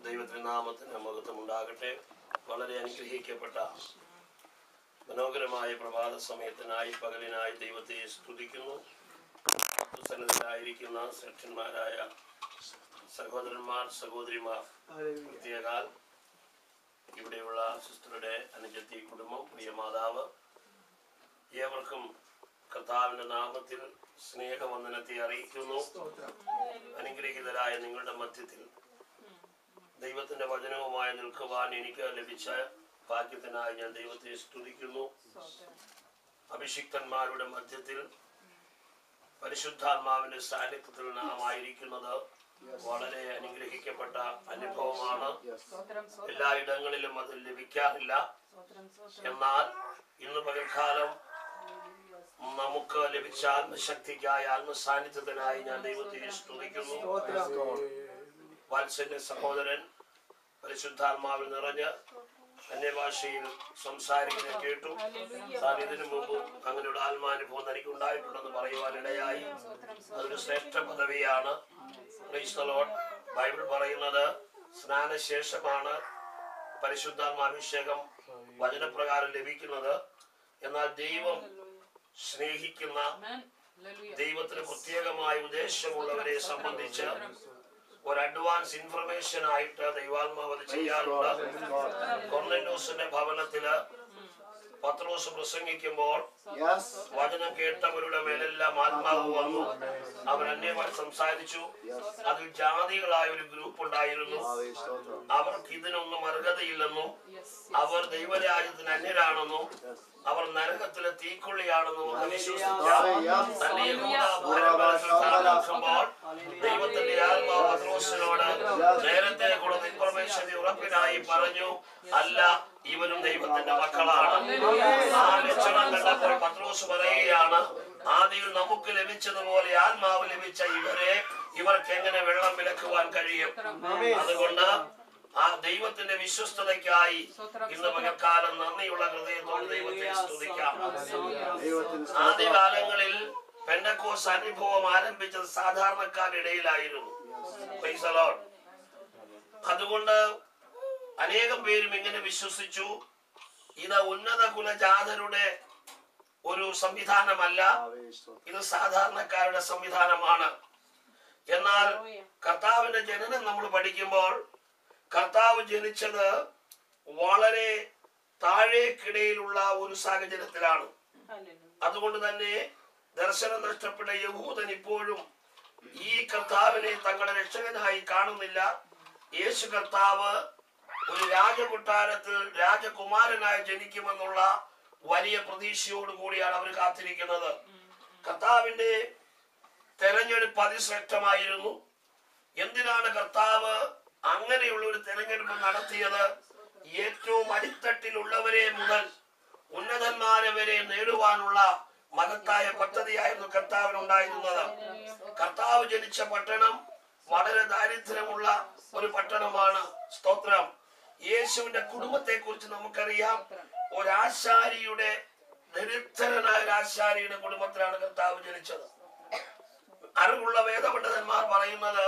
ദൈവത്തിന്റെ നാമത്തിന് മഹത്വം ഉണ്ടാകട്ടെ വളരെ അനുഗ്രഹിക്കപ്പെട്ട മനോഹരമായ പ്രഭാത സമയത്തിനായി പകലിനായി ദൈവത്തെ സ്തുതിക്കുന്നു സ്ഥലത്തിലായിരിക്കുന്ന ശ്രേഷ്ഠന്മാരായ സഹോദരന്മാർ സഹോദരിമാർ പ്രത്യേകാൽ ഇവിടെയുള്ള സിസ്റ്ററുടെ അനുജത്തി കുടുംബം പ്രിയ മാതാവ് ഏവർക്കും കർത്താവിന്റെ നാമത്തിൽ സ്നേഹവന്ദനത്തെ അറിയിക്കുന്നു അനുഗ്രഹീതരായ നിങ്ങളുടെ മധ്യത്തിൽ ദൈവത്തിന്റെ വചനവുമായി നിൽക്കുവാൻ എനിക്ക് ലഭിച്ച ഭാഗ്യത്തിനായി ഞാൻ ദൈവത്തെ സ്തുതിക്കുന്നു അഭിഷിക്തന്മാരുടെ മധ്യത്തിൽ പരിശുദ്ധാത്മാവിന്റെ സാന്നിധ്യത്തിൽ നാം ആയിരിക്കുന്നത് വളരെ അനുഗ്രഹിക്കപ്പെട്ട അനുഭവമാണ് എല്ലായിടങ്ങളിലും അത് ലഭിക്കാറില്ല എന്നാൽ ഇന്ന് പകൽക്കാലം നമുക്ക് ലഭിച്ച ആത്മശക്തിക്കായി ആത്മസാന്നിധ്യത്തിനായി ഞാൻ ദൈവത്തെ സ്തുതിക്കുന്നു വാത്സല്യ സഹോദരൻ പരിശുദ്ധാത്മാവിൽ നിറഞ്ഞ് അന്യഭാഷയിൽ സംസാരിക്കുന്നത് കേട്ടു താൻ ഇതിനു മുമ്പ് അങ്ങനെയുള്ള ആത്മാനുഭവം തനിക്ക് ഉണ്ടായിട്ടുണ്ടെന്ന് പറയുവാനിടയായി അതൊരു ശ്രേഷ്ഠ പദവിയാണ് Praise the Lord. ബൈബിൾ പറയുന്നത് സ്നാനശേഷമാണ് പരിശുദ്ധാത്മാഭിഷേകം വചനപ്രകാരം ലഭിക്കുന്നത് എന്നാൽ ദൈവം സ്നേഹിക്കുന്ന ദൈവത്തിന് പ്രത്യേകമായ ഉദ്ദേശമുള്ളവരെ സംബന്ധിച്ച് ഒരു അഡ്വാൻസ് ഇൻഫർമേഷൻ ആയിട്ട് ദൈവാത്മാവ് അത് ചെയ്യാറുണ്ട് കൊർണന്യൂസിന്റെ ഭവനത്തില് പത്രോസ് പ്രസംഗിക്കുമ്പോൾ Yes. വചനം കേട്ടവരുടെ മേലെല്ലാം ആത്മാവ് വന്നു അവർ അന്യമായി സംസാരിച്ചു അതിൽ ജാതികളായ ഒരു ഗ്രൂപ്പ് ഉണ്ടായിരുന്നു Hallelujah. സ്തോത്രം. അവർക്ക് ഇതിനൊന്നും അർഹതയില്ലെന്നും അവർ ദൈവരാജ്യത്തിന് അന്യരാണെന്നും അവർ നരകത്തിലെ തീക്കൊള്ളിയാണെന്നും ഒക്കെ വിശ്വസിച്ച തന്നെ യഹൂദ പാരമ്പര്യത്തിൽ താമസിക്കുമ്പോൾ ദൈവത്തിന്റെ ആത്മാവ് പത്രോസിനോട് നേരത്തെ കൊടുത്ത ഇൻഫർമേഷൻ ഉറപ്പിനായി പറഞ്ഞു അല്ല ഇവരും ദൈവത്തിന്റെ മക്കളാണ് ആ ലക്ഷണം കണ്ടപ്പോൾ പത്രോസ് പറയുകയാണ് ആദ്യം നമുക്ക് ലഭിച്ചതുപോലെ ആത്മാവ് ലഭിച്ച ഇവരെ ഇവർക്ക് എങ്ങനെ വെള്ളം വിലക്കുവാൻ കഴിയും അതുകൊണ്ട് ആ ദൈവത്തിന്റെ വിശ്വസ്തതയ്ക്കായി ഇന്ന് പകൽക്കാലം നന്ദിയുള്ള ഹൃദയത്തോട് ദൈവത്തെ സ്തുതിക്കാം ദൈവത്തിന് ആദ്യകാലങ്ങളിൽ പെൻഡക്കോസ് അനുഭവം ആരംഭിച്ചത് സാധാരണക്കാരുടെ ഇടയിലായിരുന്നു Praise the Lord. അതുകൊണ്ട് അനേകം പേരും ഇങ്ങനെ വിശ്വസിച്ചു ഇത് ഉന്നത കുലജാതരുടെ ഒരു സംവിധാനമല്ല Hallelujah. സ്തോത്രം. ഇത് സാധാരണക്കാരുടെ സംവിധാനമാണ് എന്നാൽ കർത്താവിന്റെ ജനനം നമ്മൾ പഠിക്കുമ്പോൾ കർത്താവ് ജനിച്ചത് വളരെ താഴേക്കിടയിലുള്ള ഒരു സാഹചര്യത്തിലാണ് അതുകൊണ്ട് തന്നെ ദർശനം നഷ്ടപ്പെട്ട യഹൂദൻ ഇപ്പോഴും ഈ കർത്താവിനെ തങ്ങളുടെ രക്ഷകനായി കാണുന്നില്ല യേശു കർത്താവ് ഒരു രാജകൊട്ടാരത്തിൽ രാജകുമാരനായി ജനിക്കുമെന്നുള്ള വലിയ പ്രതീക്ഷയോട് കൂടിയാണ് അവർ കാത്തിരിക്കുന്നത് കർത്താവിന്റെ തെരഞ്ഞെടുപ്പ് അതിശ്രേഷ്ഠമായിരുന്നു എന്തിനാണ് കർത്താവ് അങ്ങനെയുള്ള ഒരു തെരഞ്ഞെടുപ്പ് നടത്തിയത് ഏറ്റവും അടിത്തട്ടിലുള്ളവരെ മുതൽ ഉന്നതന്മാരെ വരെ നേടുവാനുള്ള മഹത്തായ പദ്ധതിയായിരുന്നു കർത്താവിനുണ്ടായിരുന്നത് കർത്താവ് ജനിച്ച പട്ടണം വളരെ ദാരിദ്ര്യമുള്ള ഒരു പട്ടണമാണ് സ്തോത്രം യേശുവിന്റെ കുടുംബത്തെ കുറിച്ച് നമുക്കറിയാം ഒരാശാരിയുടെ ദരിദ്രനായ ഒരു ആശാരിയുടെ കുടുംബത്തിലാണ് കർത്താവ് ജനിച്ചത് അറിവുള്ള വേദപണ്ഡിതന്മാർ പറയുന്നത്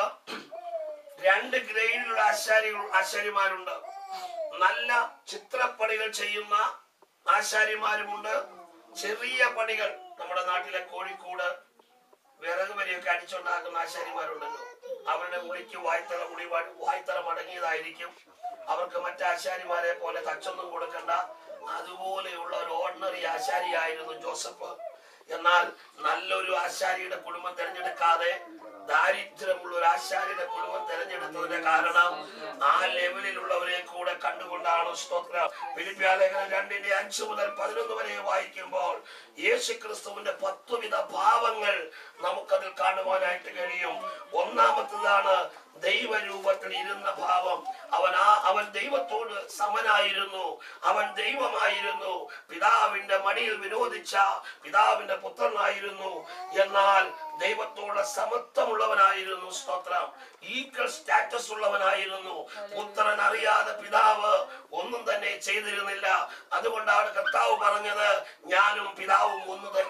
രണ്ട് ഗ്രേഡിലുള്ള ആശാരികൾ ആശാരിമാരുണ്ട് നല്ല ചിത്രപ്പണികൾ ചെയ്യുന്ന ആശാരിമാരുമുണ്ട് ചെറിയ പണികൾ നമ്മുടെ നാട്ടിലെ കോഴിക്കോട് വിറക് വരെയൊക്കെ അടിച്ചുണ്ടാക്കുന്ന ആശാരിമാരുണ്ടല്ലോ അവരുടെ ഉളിക്ക് വായ്ത്തറ ഉളി വായ്ത്തറ മടങ്ങിയതായിരിക്കും അവർക്ക് മറ്റു ആശാരിമാരെ പോലെ തച്ചൊന്നും കൊടുക്കണ്ട അതുപോലെയുള്ള ഒരു ഓർഡിനറി ആശാരിയായിരുന്നു ജോസഫ് എന്നാൽ നല്ലൊരു ആശാരിയുടെ കുടുംബം തിരഞ്ഞെടുക്കാതെ ദാരിദ്ര്യമുള്ള ഒരു ആശാരിയുടെ കുടുംബം തിരഞ്ഞെടുത്തതിന്റെ കാരണം ആ ലെവലിലുള്ളവരെ കൂടെ കണ്ടുകൊണ്ടാണ് സ്തോത്രം ഫിലിപ്പിയാലേഖനം രണ്ടിന്റെ അഞ്ചു മുതൽ പതിനൊന്ന് വരെ വായിക്കുമ്പോൾ യേശു ക്രിസ്തുവിന്റെ പത്തുവിധ ഭാവങ്ങൾ നമുക്കതിൽ കാണുവാനായിട്ട് കഴിയും ഒന്നാമത്തതാണ് ദൈവരൂപത്തിൽ ഇരുന്ന ഭാവം അവൻ ആ അവൻ ദൈവത്തോട് സമനായിരുന്നു അവൻ ദൈവമായിരുന്നു പിതാവിന്റെ മടിയിൽ വിരോധിച്ച പിതാവിന്റെ പുത്രനായിരുന്നു എന്നാൽ ദൈവത്തോട് സമത്വമുള്ളവനായിരുന്നു സ്തോത്രം ഈക്വൽ സ്റ്റാറ്റസ് ഉള്ളവനായിരുന്നു പുത്രൻ അറിയാതെ പിതാവ് ഒന്നും തന്നെ ചെയ്തിരുന്നില്ല അതുകൊണ്ടാണ് കർത്താവ് പറഞ്ഞത് ഞാനും പിതാവും ഒന്ന് തന്നെയാണ്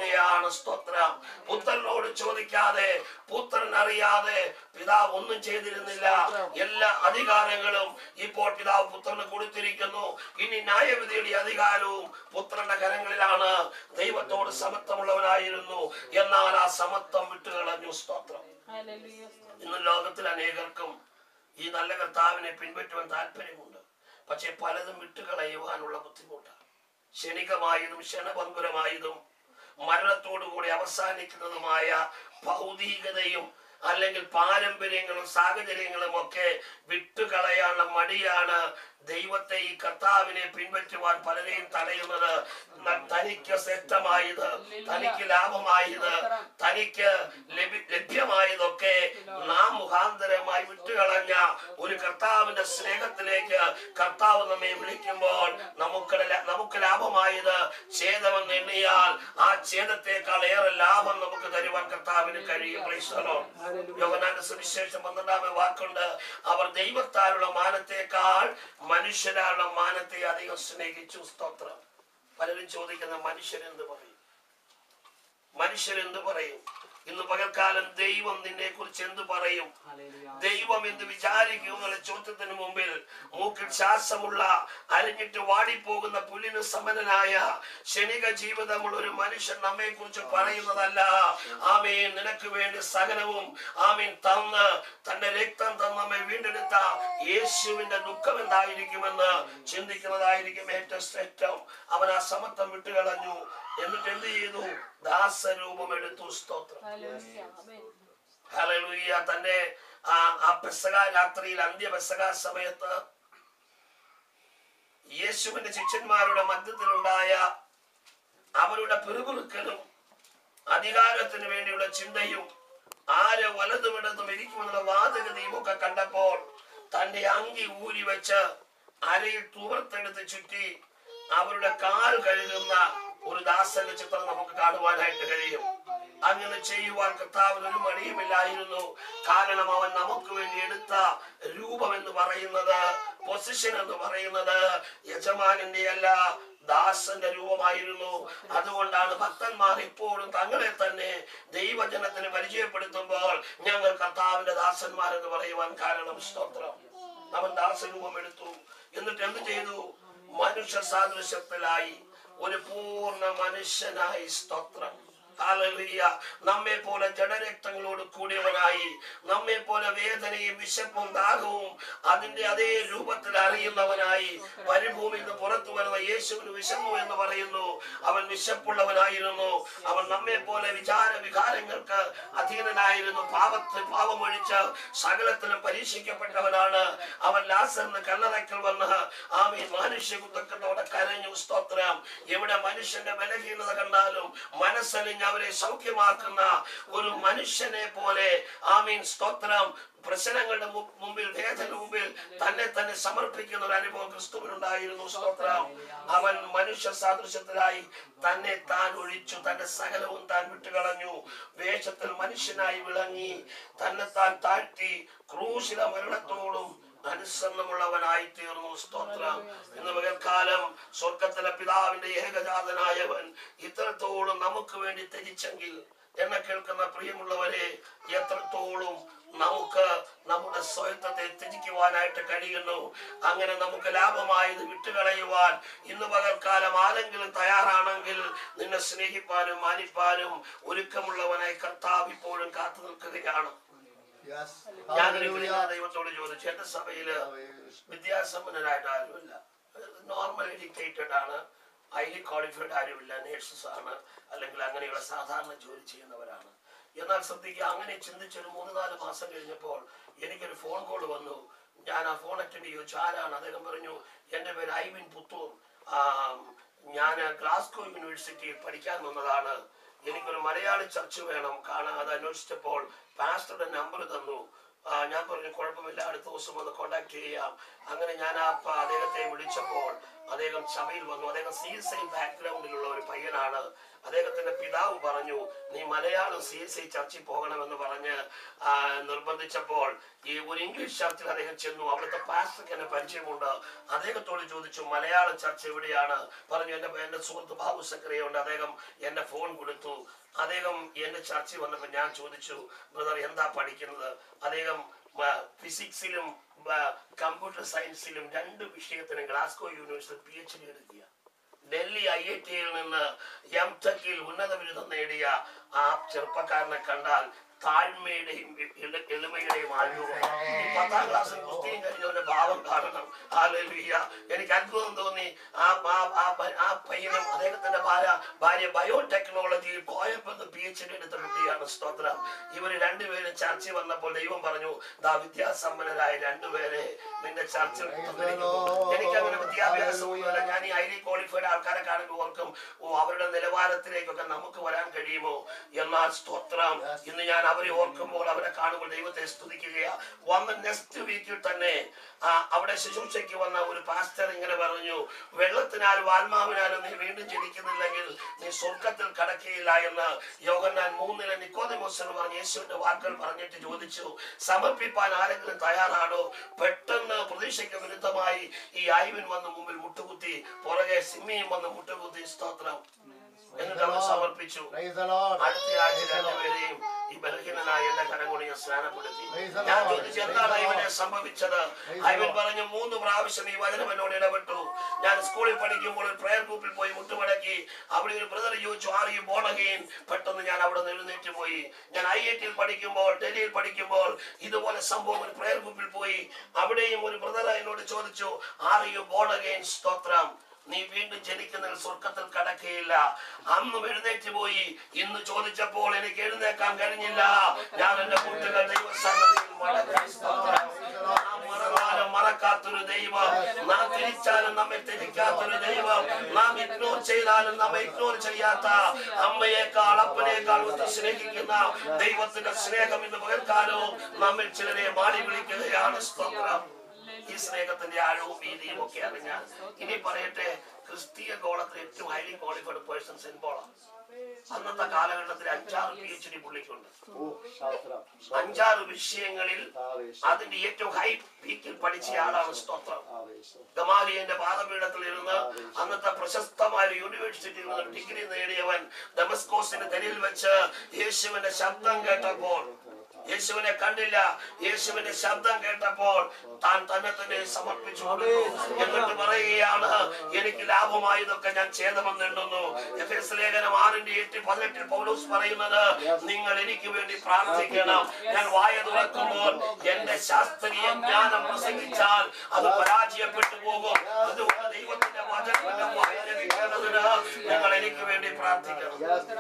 സ്തോത്രം പുത്രനോട് ചോദിക്കാതെ പുത്രൻ അറിയാതെ പിതാവ് ഒന്നും ചെയ്തിരുന്നില്ല എല്ലാ അധികാരങ്ങളും ഇപ്പോൾ പിതാവ് പുത്രന് കൊടുത്തിരിക്കുന്നു ഇനി ന്യായവിധിയുടെ അധികാരവും പുത്രന്റെ കരങ്ങളിലാണ് ദൈവത്തോട് സമത്വമുള്ളവനായിരുന്നു എന്നാൽ ആ സമത്വം വിട്ടുകളഞ്ഞു സ്തോത്രം Hallelujah. ഇന്ന് ലോകത്തിൽ അനേകർക്കും ഈ നല്ല കർത്താവിനെ പിൻപറ്റുവാൻ താല്പര്യമുണ്ട് പക്ഷെ പലതും വിട്ടുകളയുവാനുള്ള ബുദ്ധിമുട്ട് ക്ഷണികമായതും ക്ഷണഭങ്കുരമായതും മരണത്തോടുകൂടി അവസാനിക്കുന്നതുമായ ഭൗതികതയും അല്ലെങ്കിൽ പാരമ്പര്യങ്ങളും സാഹചര്യങ്ങളും ഒക്കെ വിട്ടുകളയാനുള്ള മടിയാണ് ദൈവത്തെ ഈ കർത്താവിനെ പിൻപറ്റുവാൻ പലരെയും തടയുന്നത് ന- തനിക്ക് ശ്രേഷ്ഠമായത് തനിക്ക് ലാഭമായത് തനിക്ക് ലഭി- ലഭ്യമായതൊക്കെ നാം മുഖാന്തരമായി വിട്ടുകളഞ്ഞ ഒരു കർത്താവിന്റെ സ്നേഹത്തിലേക്ക് കർത്താവ് നമ്മെ വിളിക്കുമ്പോൾ നമുക്ക് ല- നമുക്ക് ലാഭമായത് ഛേദമെന്ന് എണ്ണിയാൽ ആ ഛേദത്തെക്കാൾ ഏറെ ലാഭം നമുക്ക് തരുവാൻ കർത്താവിന് കഴിയും Praise the Lord. യോഹന്നാന്റെ സുവിശേഷം പന്ത്രണ്ടാമത് വാക്കുണ്ട് അവർ ദൈവത്താലുള്ള മാനത്തേക്കാൾ മനുഷ്യരാലുള്ള മാനത്തെ അധികം സ്നേഹിച്ചു സ്തോത്രം പലരും ചോദിക്കുന്ന മനുഷ്യരെന്ത് പറയും മനുഷ്യരെന്ത് പറയും ഇന്ന് പകൽക്കാലം ദൈവം നിന്നെ കുറിച്ച് എന്ത് പറയും ദൈവം എന്ത് വിചാരിക്കും എന്നുള്ള ചോദ്യത്തിന് മുമ്പിൽ മൂക്കിൽ ശ്വാസമുള്ള അരിഞ്ഞിട്ട് വാടിപ്പോകുന്ന പുലിന് സമനനായ ക്ഷണിക ജീവിതമുള്ള ഒരു മനുഷ്യൻ നമ്മെ കുറിച്ച് പറയുന്നതല്ല ആമീൻ നിനക്ക് വേണ്ടി സകലവും ആമീൻ തന്ന് തന്റെ രക്തം തന്ന് നമ്മെ വീണ്ടെടുത്ത യേശുവിന്റെ ദുഃഖം എന്തായിരിക്കുമെന്ന് ചിന്തിക്കുന്നതായിരിക്കും ഏറ്റവും ശ്രേഷ്ഠം അവൻ ആ സമത്വം വിട്ടുകളഞ്ഞു എന്നിട്ട് എന്ത് ചെയ്തു ദാസരൂപം എടുത്തു സ്തോത്രം Hallelujah. Amen. ഹല്ലേലൂയ തന്റെ ആ ആ പെസക രാത്രിയിൽ അന്ത്യ പെസക സമയത്ത് യേശുവിന്റെ ശിഷ്യന്മാരുടെ മധ്യത്തിലുണ്ടായ അവരുടെ പിറുപിറുക്കലും അധികാരത്തിന് വേണ്ടിയുള്ള ചിന്തയും ആര് വലതും ഇടതും ഇരിക്കുമെന്നുള്ള വാദഗതിയും ഒക്കെ കണ്ടപ്പോൾ തന്റെ അങ്കി ഊരി വെച്ച് അരയിൽ തുവർത്തെടുത്ത് ചുറ്റി അവരുടെ കാൽ കഴുകുന്ന ഒരു ദാസന്റെ ചിത്രം നമുക്ക് കാണുവാനായിട്ട് കഴിയും അങ്ങനെ ചെയ്യുവാൻ കർത്താവിന് ഒരു മടിയുമില്ലായിരുന്നു കാരണം അവൻ നമുക്ക് വേണ്ടി എടുത്ത രൂപം എന്ന് പറയുന്നത് പൊസിഷൻ എന്ന് പറയുന്നത് യജമാനന്റെ അല്ല ദാസന്റെ രൂപമായിരുന്നു അതുകൊണ്ടാണ് ഭക്തന്മാർ ഇപ്പോഴും തങ്ങളെ തന്നെ ദൈവജനത്തിന് പരിചയപ്പെടുത്തുമ്പോൾ ഞങ്ങൾ കർത്താവിന്റെ ദാസന്മാരെന്ന് പറയുവാൻ കാരണം സ്തോത്രം അവൻ ദാസരൂപം എടുത്തു എന്നിട്ട് എന്ത് ചെയ്തു മനുഷ്യ സാദൃശ്യത്തിലായി ഒരു പൂർണ്ണ മനുഷ്യനായി സ്തോത്രം ഹല്ലേലൂയ. നമ്മെ പോലെ ജഡരക്തങ്ങളോട് കൂടിയവനായി നമ്മെ പോലെ വേദനയും വിശപ്പും ദാഹവും അതിന്റെ അതേ രൂപത്തിൽ അറിയുന്നവനായി മരുഭൂമിയിൽ നിന്ന് പുറത്തു വരുന്ന യേശുവിന് വിശന്നു എന്ന് പറയുന്നു അവൻ വിശപ്പുള്ളവനായിരുന്നു അവൻ നമ്മെ പോലെ വിചാര വികാരങ്ങൾക്ക് അധീനനായിരുന്നു പാപത്തിൽ പാപമൊഴിച്ച് സകലത്തിലും പരീക്ഷിക്കപ്പെട്ടവനാണ് അവൻ ലാസറിന് കല്ലറയ്ക്കൽ വന്ന് ആമീൻ മാനുഷ്യ കുത്തക്കത്തോടെ കരഞ്ഞു സ്തോത്രം എവിടെ മനുഷ്യന്റെ ബലഹീനത കണ്ടാലും മനസ്സലിഞ്ഞ് അവരെ സൗഖ്യമാക്കുന്ന ഒരു മനുഷ്യനെ പോലെ ആമീൻ സ്തോത്രം പ്രശ്നങ്ങളുടെ മു- മുമ്പിൽ വേദന മുമ്പിൽ തന്നെ തന്നെ സമർപ്പിക്കുന്ന ഒരു അനുഭവം ക്രിസ്തുവിനുണ്ടായിരുന്നു സ്തോത്രം അവൻ മനുഷ്യ സാദൃശ്യത്തിലായി തന്നെ താൻ ഒഴിച്ചു തന്റെ സകലവും താൻ വിട്ടുകളഞ്ഞു വേഷത്തിൽ മനുഷ്യനായി വിളങ്ങി തന്നെ താൻ താഴ്ത്തി ക്രൂശില മരണത്തോടും അനുസരണമുള്ളവനായി തീർന്നു സ്തോത്രം ഇന്ന് പകൽക്കാലം സ്വർഗത്തിലെ പിതാവിന്റെ ഏകജാതനായവൻ ഇത്രത്തോളം നമുക്ക് വേണ്ടി ത്യജിച്ചെങ്കിൽ എന്നെ കേൾക്കുന്ന പ്രിയമുള്ളവരെ എത്രത്തോളം നമുക്ക് നമ്മുടെ സ്വയത്തത്തെ ത്യജിക്കുവാനായിട്ട് കഴിയുന്നു അങ്ങനെ നമുക്ക് ലാഭമായത് വിട്ടുകളയുവാൻ ഇന്ന് പകൽക്കാലം ആരെങ്കിലും തയ്യാറാണെങ്കിൽ നിന്നെ സ്നേഹിപ്പാനും മാനിപ്പാനും ഒരുക്കമുള്ളവനായി കർത്താവ് ഇപ്പോഴും കാത്തു നിൽക്കുകയാണ് Yes. ഞാനൊരു Hallelujah. ദൈവത്തോട് ചോദിച്ചു എന്റെ സഭയില് വിദ്യാസമ്പന്നരായിട്ട് ആരുമില്ല നോർമൽ എഡ്യൂക്കേറ്റഡ് ആണ് ഹൈലി ക്വാളിഫൈഡ് ആരുമില്ല നേഴ്സസ് ആണ് അല്ലെങ്കിൽ അങ്ങനെയുള്ള സാധാരണ ജോലി ചെയ്യുന്നവരാണ് എന്നാൽ ശ്രദ്ധിക്കുക അങ്ങനെ ചിന്തിച്ച് ഒരു മൂന്ന് നാല് മാസം കഴിഞ്ഞപ്പോൾ എനിക്കൊരു ഫോൺ കോൾ വന്നു ഞാൻ ആ ഫോൺ അറ്റൻഡ് ചെയ്തു ചോദിച്ചു ആരാണ് അദ്ദേഹം പറഞ്ഞു എൻ്റെ പേര് ഐവിൻ പുത്തൂർ ഞാൻ ഗ്ലാസ്കോ യൂണിവേഴ്സിറ്റിയിൽ പഠിക്കാൻ വന്നതാണ് എനിക്കൊരു മലയാളി ചർച്ച് വേണം കാണാൻ അത് അന്വേഷിച്ചപ്പോൾ പാസ്റ്ററുടെ നമ്പർ തന്നു ആ, ഞാൻ പറഞ്ഞു കുഴപ്പമില്ല അടുത്ത ദിവസം ഒന്ന് കോണ്ടാക്ട് ചെയ്യാം അങ്ങനെ ഞാൻ ആ പ- അദ്ദേഹത്തെ വിളിച്ചപ്പോൾ അദ്ദേഹം സഭയിൽ വന്നു അദ്ദേഹം സി എസ് ഐ ബാക്ക്ഗ്രൗണ്ടിലുള്ള ഒരു പയ്യനാണ് അദ്ദേഹത്തിന്റെ പിതാവ് പറഞ്ഞു നീ മലയാളം സി എസ് ഐ ചർച്ചിൽ പോകണമെന്ന് പറഞ്ഞ് ആ, നിർബന്ധിച്ചപ്പോൾ ഈ ഒരു ഇംഗ്ലീഷ് ചർച്ചിൽ അദ്ദേഹം ചെന്നു അവിടുത്തെ പാസ്റ്റർക്ക് എന്നെ പരിചയമുണ്ട് അദ്ദേഹത്തോട് ചോദിച്ചു മലയാളം ചർച്ച് എവിടെയാണ് പറഞ്ഞു എന്റെ എന്റെ സുഹൃത്ത് ബാബു സക്രിയ ഉണ്ട് അദ്ദേഹം എന്റെ ഫോൺ കൊടുത്തു അദ്ദേഹം എന്റെ ചർച്ചിൽ വന്നപ്പോൾ ഞാൻ ചോദിച്ചു ബ്രദർ എന്താ പഠിക്കുന്നത് അദ്ദേഹം ഫിസിക്സിലും കമ്പ്യൂട്ടർ സയൻസിലും രണ്ട് വിഷയത്തിനും Glasgow university P H D എടുക്കുക ഡൽഹി ഐ ഐ ടിയിൽ നിന്ന് എം ടെക്കിൽ ഉന്നത ബിരുദം നേടിയ ആ ചെറുപ്പക്കാരനെ കണ്ടാൽ താഴ്മയുടെയും എള- എളിമയുടെയും ആരൂപം ഈ പത്താം ക്ലാസ്സിൽ കുസ്തിയും കഴിഞ്ഞവന്റെ ഭാവം കാണണം ഹാലലുയ്യ എനിക്ക് അത്ഭുതം തോന്നി ആ ആ- ആ പ- ആ പയ്യനും അദ്ദേഹത്തിന്റെ ഭാര്യ ഭാര്യ ബയോടെക്നോളജിയിൽ കോയപ്പെന്ന് പി എച്ച് ഡി എടുത്ത കുട്ടിയാണ് സ്തോത്രം ഇവര് രണ്ടുപേരും ചർച്ചിൽ വന്നപ്പോൾ ദൈവം പറഞ്ഞു ദാ വിദ്യാസമ്പന്നരായ രണ്ടുപേരെ നിന്റെ ചർച്ചിൽ തന്നിരിക്കുന്നു എനിക്ക് അങ്ങനെ വിദ്യാഭ്യാസമൊന്നുമില്ല ഞാൻ ഈ ഹൈലി ക്വാളിഫൈഡ് ആൾക്കാരെ കാണുമ്പോൾ ഓർക്കും ഓ അവരുടെ നിലവാരത്തിലേക്കൊക്കെ നമുക്ക് വരാൻ കഴിയുമോ എന്നാൽ സ്തോത്രം ഇന്ന് ഞാൻ അവരെ ഓർക്കുമ്പോൾ അവരെ കാണുമ്പോൾ ദൈവത്തെ സ്തുതിക്കുകയാ വന്ന നെക്സ്റ്റ് വീക്കിൽ തന്നെ ആ, അവിടെ ശുശ്രൂഷയ്ക്ക് വന്ന ഒരു പാസ്റ്റർ ഇങ്ങനെ പറഞ്ഞു വെള്ളത്തിനാലും ആത്മാവിനാലും നീ വീണ്ടും ജനിക്കുന്നില്ലെങ്കിൽ നീ സ്വർഗത്തിൽ കടക്കുകയില്ല എന്ന് യോഗന്നാൻ മൂന്നിലെ നിക്കോദിമോസ് എന്ന് പറഞ്ഞ യേശുവിന്റെ വാക്കുകൾ പറഞ്ഞിട്ട് ചോദിച്ചു സമർപ്പിപ്പാൻ ആരെങ്കിലും തയ്യാറാണോ പെട്ടെന്ന് പ്രതീക്ഷയ്ക്ക് വിരുദ്ധമായി ഈ ആയുവിൻ വന്ന് മുമ്പിൽ മുട്ടുകുത്തി പുറകെ സിമ്മിയും വന്ന് മുട്ടുകുത്തി സ്തോത്രം എന്നിട്ട് അവൻ സമർപ്പിച്ചു Praise the Lord. അടുത്ത ആഴ്ച രണ്ടുപേരെയും ഈ ബലഹീനനായ എന്റെ കരം കൊണ്ട് ഞാൻ സ്നാനപ്പെടുത്തി Praise the ഞാൻ Lord. ചോദിച്ചു എന്താണ് ഇവനെ സംഭവിച്ചത് Praise the അവൻ Lord. പറഞ്ഞു മൂന്ന് പ്രാവശ്യം ഈ വചനം എന്നോട് ഇടപെട്ടു ഞാൻ സ്കൂളിൽ പഠിക്കുമ്പോൾ ഒരു പ്രയർ ഗ്രൂപ്പിൽ പോയി മുട്ടുമടക്കി അവിടെ ഒരു ബ്രദർ ചോദിച്ചു ആർ യു ബോൺ അഗെയിൻ പെട്ടെന്ന് ഞാൻ അവിടെ നിന്ന് എഴുന്നേറ്റ് പോയി ഞാൻ ഐ ഐ ടിയിൽ പഠിക്കുമ്പോൾ ഡൽഹിയിൽ പഠിക്കുമ്പോൾ ഇതുപോലെ സംഭവം ഒരു പ്രയർ ഗ്രൂപ്പിൽ പോയി അവിടെയും ഒരു ബ്രദർ എന്നോട് ചോദിച്ചു ആർ യു ബോൺ അഗെയിൻ സ്തോത്രം നീ വീണ്ടും ജനിക്കുന്നതിൽ സ്വർഗത്തിൽ കടക്കുകയില്ല അന്ന് എഴുന്നേറ്റ് പോയി ഇന്ന് ചോദിച്ചപ്പോൾ എനിക്ക് എഴുന്നേക്കാൻ കഴിഞ്ഞില്ല ഞാൻ എന്റെ കുട്ടികൾ ദൈവസന്നതിയിൽ മടക്കി സ്തോത്രം. നാം മറന്നാലും മറക്കാത്തൊരു ദൈവം നാം തിരിച്ചാലും നമ്മെ തിരിക്കാത്തൊരു ദൈവം നാം ഇഗ്നോർ ചെയ്താലും നമ്മെ ഇഗ്നോർ ചെയ്യാത്ത അമ്മയേക്കാൾ അപ്പനേക്കാൾ ഒത്ത് സ്നേഹിക്കുന്ന ദൈവത്തിന്റെ സ്നേഹം ഇന്ന് പകൽക്കാലവും നമ്മിൽ ചിലരെ മാടി വിളിക്കുകയാണ് സ്തോത്രം ഈ സ്നേഹത്തിന്റെ ആഴവും വീതിയും ഒക്കെ അറിഞ്ഞാൽ ഇനി പറയട്ടെ ക്രിസ്തീയ ഗോളത്തിൽ ഏറ്റവും ഹൈലി ക്വാളിഫൈഡ് പേഴ്സൺ സെൻപോളാണ് അന്നത്തെ കാലഘട്ടത്തിൽ അഞ്ചാറ് പി എച്ച് ഡി പുള്ളിക്കുണ്ട് ഓ ശാസ്ത്രം അഞ്ചാറ് വിഷയങ്ങളിൽ ആവേശം അതിന്റെ ഏറ്റവും ഹൈ പീക്കിൽ പഠിച്ച ആളാണ് സ്തോത്രം ആവേശം ഗമാലിയന്റെ പാദപീഠത്തിൽ ഇരുന്ന് അന്നത്തെ പ്രശസ്തമായ ഒരു യൂണിവേഴ്സിറ്റിയിൽ നിന്ന് ഡിഗ്രി നേടിയവൻ ഡെമസ്കോസിന്റെ തെരിയിൽ വെച്ച് യേശുവിന്റെ ശബ്ദം കേട്ടപ്പോൾ യേശുവിനെ കണ്ടില്ല യേശുവിന്റെ ശബ്ദം കേട്ടപ്പോൾ താൻ തന്നെ തന്നെ സമർപ്പിച്ചു കൊടുത്തു എന്നിട്ട് പറയുകയാണ് എനിക്ക് ലാഭമായതൊക്കെ ഞാൻ ഛേദമെന്നെണ്ണുന്നു എഫേസ് ലേഖനം ആറിന്റെ എട്ട് പതിനെട്ടിൽ പൗലോസ് പറയുന്നത് നിങ്ങൾ എനിക്ക് വേണ്ടി പ്രാർത്ഥിക്കണം ഞാൻ വായ തുറക്കുമ്പോൾ എന്റെ ശാസ്ത്രീയ ജ്ഞാനം പ്രസംഗിച്ചാൽ അത് പരാജയപ്പെട്ടു പോകും അതുകൊണ്ട് ദൈവത്തിന്റെ വചനത്തിന്റെ വായ ലഭിക്കേണ്ടതിന് നിങ്ങൾ എനിക്ക് വേണ്ടി പ്രാർത്ഥിക്കണം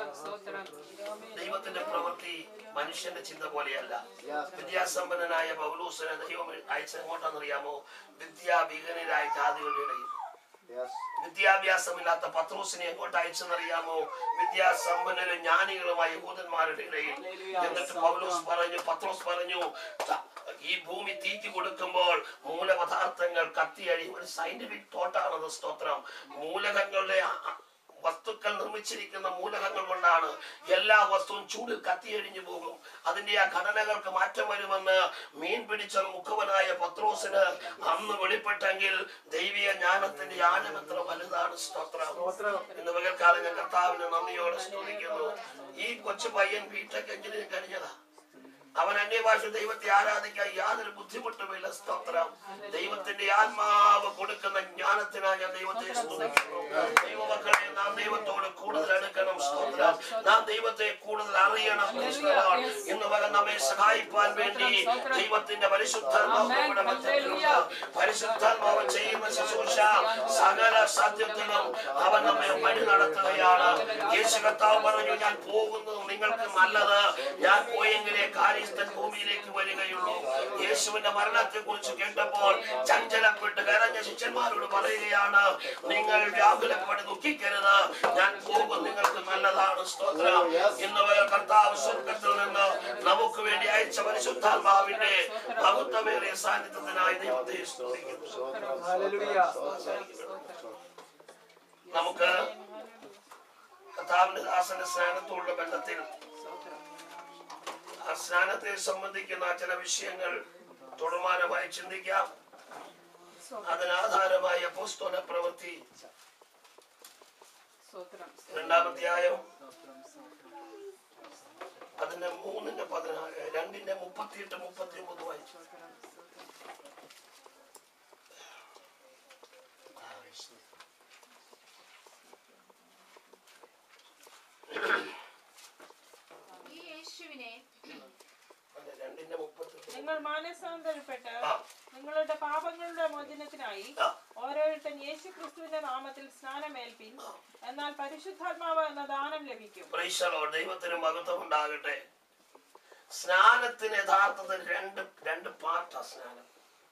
ദൈവത്തിന്റെ പ്രവൃത്തി മനുഷ്യന്റെ ചിന്ത പോലെയല്ല വിദ്യാസമ്പന്നനായ പൗലൂസിനെ ദൈവം അയച്ച എങ്ങോട്ടാണെന്നറിയാമോ വിദ്യാവിഹനരായ ജാതികളുടെ ഇടയിൽ യെസ് വിദ്യാഭ്യാസമില്ലാത്ത പത്രോസിനെ എങ്ങോട്ട് അയച്ചെന്നറിയാമോ വിദ്യാസമ്പന്നരും ജ്ഞാനികളുമായ യഹൂദന്മാരുടെ ഇടയിൽ എന്നിട്ട് പൗലോസ് പറഞ്ഞു പത്രോസ് പറഞ്ഞു "ത- ഈ ഭൂമി തീക്ക് കൊടുക്കുമ്പോൾ മൂലപദാർത്ഥങ്ങൾ കത്തിയഴിയും ഒരു സയന്റിഫിക് തോട്ടാണത് സ്തോത്രം മൂലകങ്ങളുടെ അ- അ- വസ്തുക്കൾ നിർമ്മിച്ചിരിക്കുന്ന മൂലകങ്ങൾ കൊണ്ടാണ് എല്ലാ വസ്തുവും ചൂടിൽ കത്തിയഴിഞ്ഞു പോകും അതിന്റെ ആ ഘടനകൾക്ക് മാറ്റം വരുമെന്ന് മീൻ പിടിച്ച മുഖവനായ പത്രോസിന് അന്ന് വെളിപ്പെട്ടെങ്കിൽ ദൈവിക ജ്ഞാനത്തിന്റെ ആഴം എത്ര വലുതാണ് സ്തോത്രം ഇന്ന് പകൽക്കാലം ഞാൻ കർത്താവിന് നന്ദിയോടെ സ്തുതിക്കുന്നു ഈ കൊച്ചു പയ്യൻ ബിടെക് എഞ്ചിനീയറിംഗ് കഴിഞ്ഞതാ അവൻ അന്യഭാഷ ദൈവത്തെ ആരാധിക്കാൻ യാതൊരു ബുദ്ധിമുട്ടുമില്ല സ്തോത്രം ദൈവത്തിന്റെ ആത്മാവ് കൊടുക്കുന്ന ജ്ഞാനത്തിനായി ഞാൻ ദൈവത്തെ സ്തുതിക്കുന്നു ദൈവമക്കളെ നാം ദൈവത്തോട് കൂടുതൽ അടുക്കണം സ്തോത്രം നാം ദൈവത്തെ കൂടുതൽ അറിയണം Praise the Lord. ഇന്ന് വരെ നമ്മെ സഹായിപ്പാൻ വേണ്ടി ദൈവത്തിന്റെ പരിശുദ്ധാത്മാവ് നമ്മുടെ മധ്യത്തിലുണ്ട് പരിശുദ്ധാത്മാവ് ചെയ്യുന്ന ശുശ്രൂഷ സകല സത്യത്തിലും അവൻ നമ്മെ വഴി നടത്തുകയാണ് യേശു കർത്താവ് പറഞ്ഞു ഞാൻ പോകുന്നത് നിങ്ങൾക്ക് നല്ലത് ഞാൻ പോയെങ്കിലേ കാര്യസ്ഥൻ ഭൂമിയിലേക്ക് വരികയുള്ളൂ യേശുവിന്റെ മരണത്തെ കുറിച്ച് കേട്ടപ്പോൾ ചഞ്ചലപ്പെട്ട് കരഞ്ഞ ശിഷ്യന്മാരോട് പറയുകയാണ് നിങ്ങൾ വ്യാകുലപ്പെട്ട് ദുഃഖിക്കരുത് ഞാൻ പോകും നിങ്ങൾക്ക് നല്ലതാണ് സ്തോത്രം ഇന്ന് വരെ കർത്താവ് സ്വർഗത്തിൽ നിന്ന് നമുക്ക് വേണ്ടി അയച്ച പരിശുദ്ധാത്മാവിന്റെ മഹത്വമേറിയ സാന്നിധ്യത്തിനായി ദൈവത്തെ സ്തുതിക്കുന്നു നമുക്ക് കർത്താവിന്റെ ദാസന്റെ സ്നാനത്തോടുള്ള ബന്ധത്തിൽ ആ സ്നാനത്തെ സംബന്ധിക്കുന്ന ചില വിഷയങ്ങൾ തുടർമാനമായി ചിന്തിക്കാം അതിനാധാരമായ പുസ്തക പ്രവൃത്തി രണ്ടാമധ്യായം അതിന്റെ മൂന്നിന്റെ പതിനാല് രണ്ടിന്റെ മുപ്പത്തിയെട്ട് മുപ്പത്തി ഒമ്പത് വായിച്ചു ഈ യേശുവിനെ അതെ, രണ്ടിന്റെ മുപ്പത്തി നിങ്ങൾ മാനസാന്തരപ്പെട്ട് ആ. നിങ്ങളുടെ പാപങ്ങളുടെ മോചനത്തിനായി ആ. ഓരോരുത്തൻ യേശു ക്രിസ്തുവിന്റെ നാമത്തിൽ സ്നാനമേൽപ്പിൻ എന്നാൽ പരിശുദ്ധാത്മാവ് എന്ന ദാനം ലഭിക്കും പ്രൈസലോ ദൈവത്തിന് മഹത്വം ഉണ്ടാകട്ടെ സ്നാനത്തിന് യഥാർത്ഥത്തിൽ രണ്ട് രണ്ട് പാർട്ടാ സ്നാനം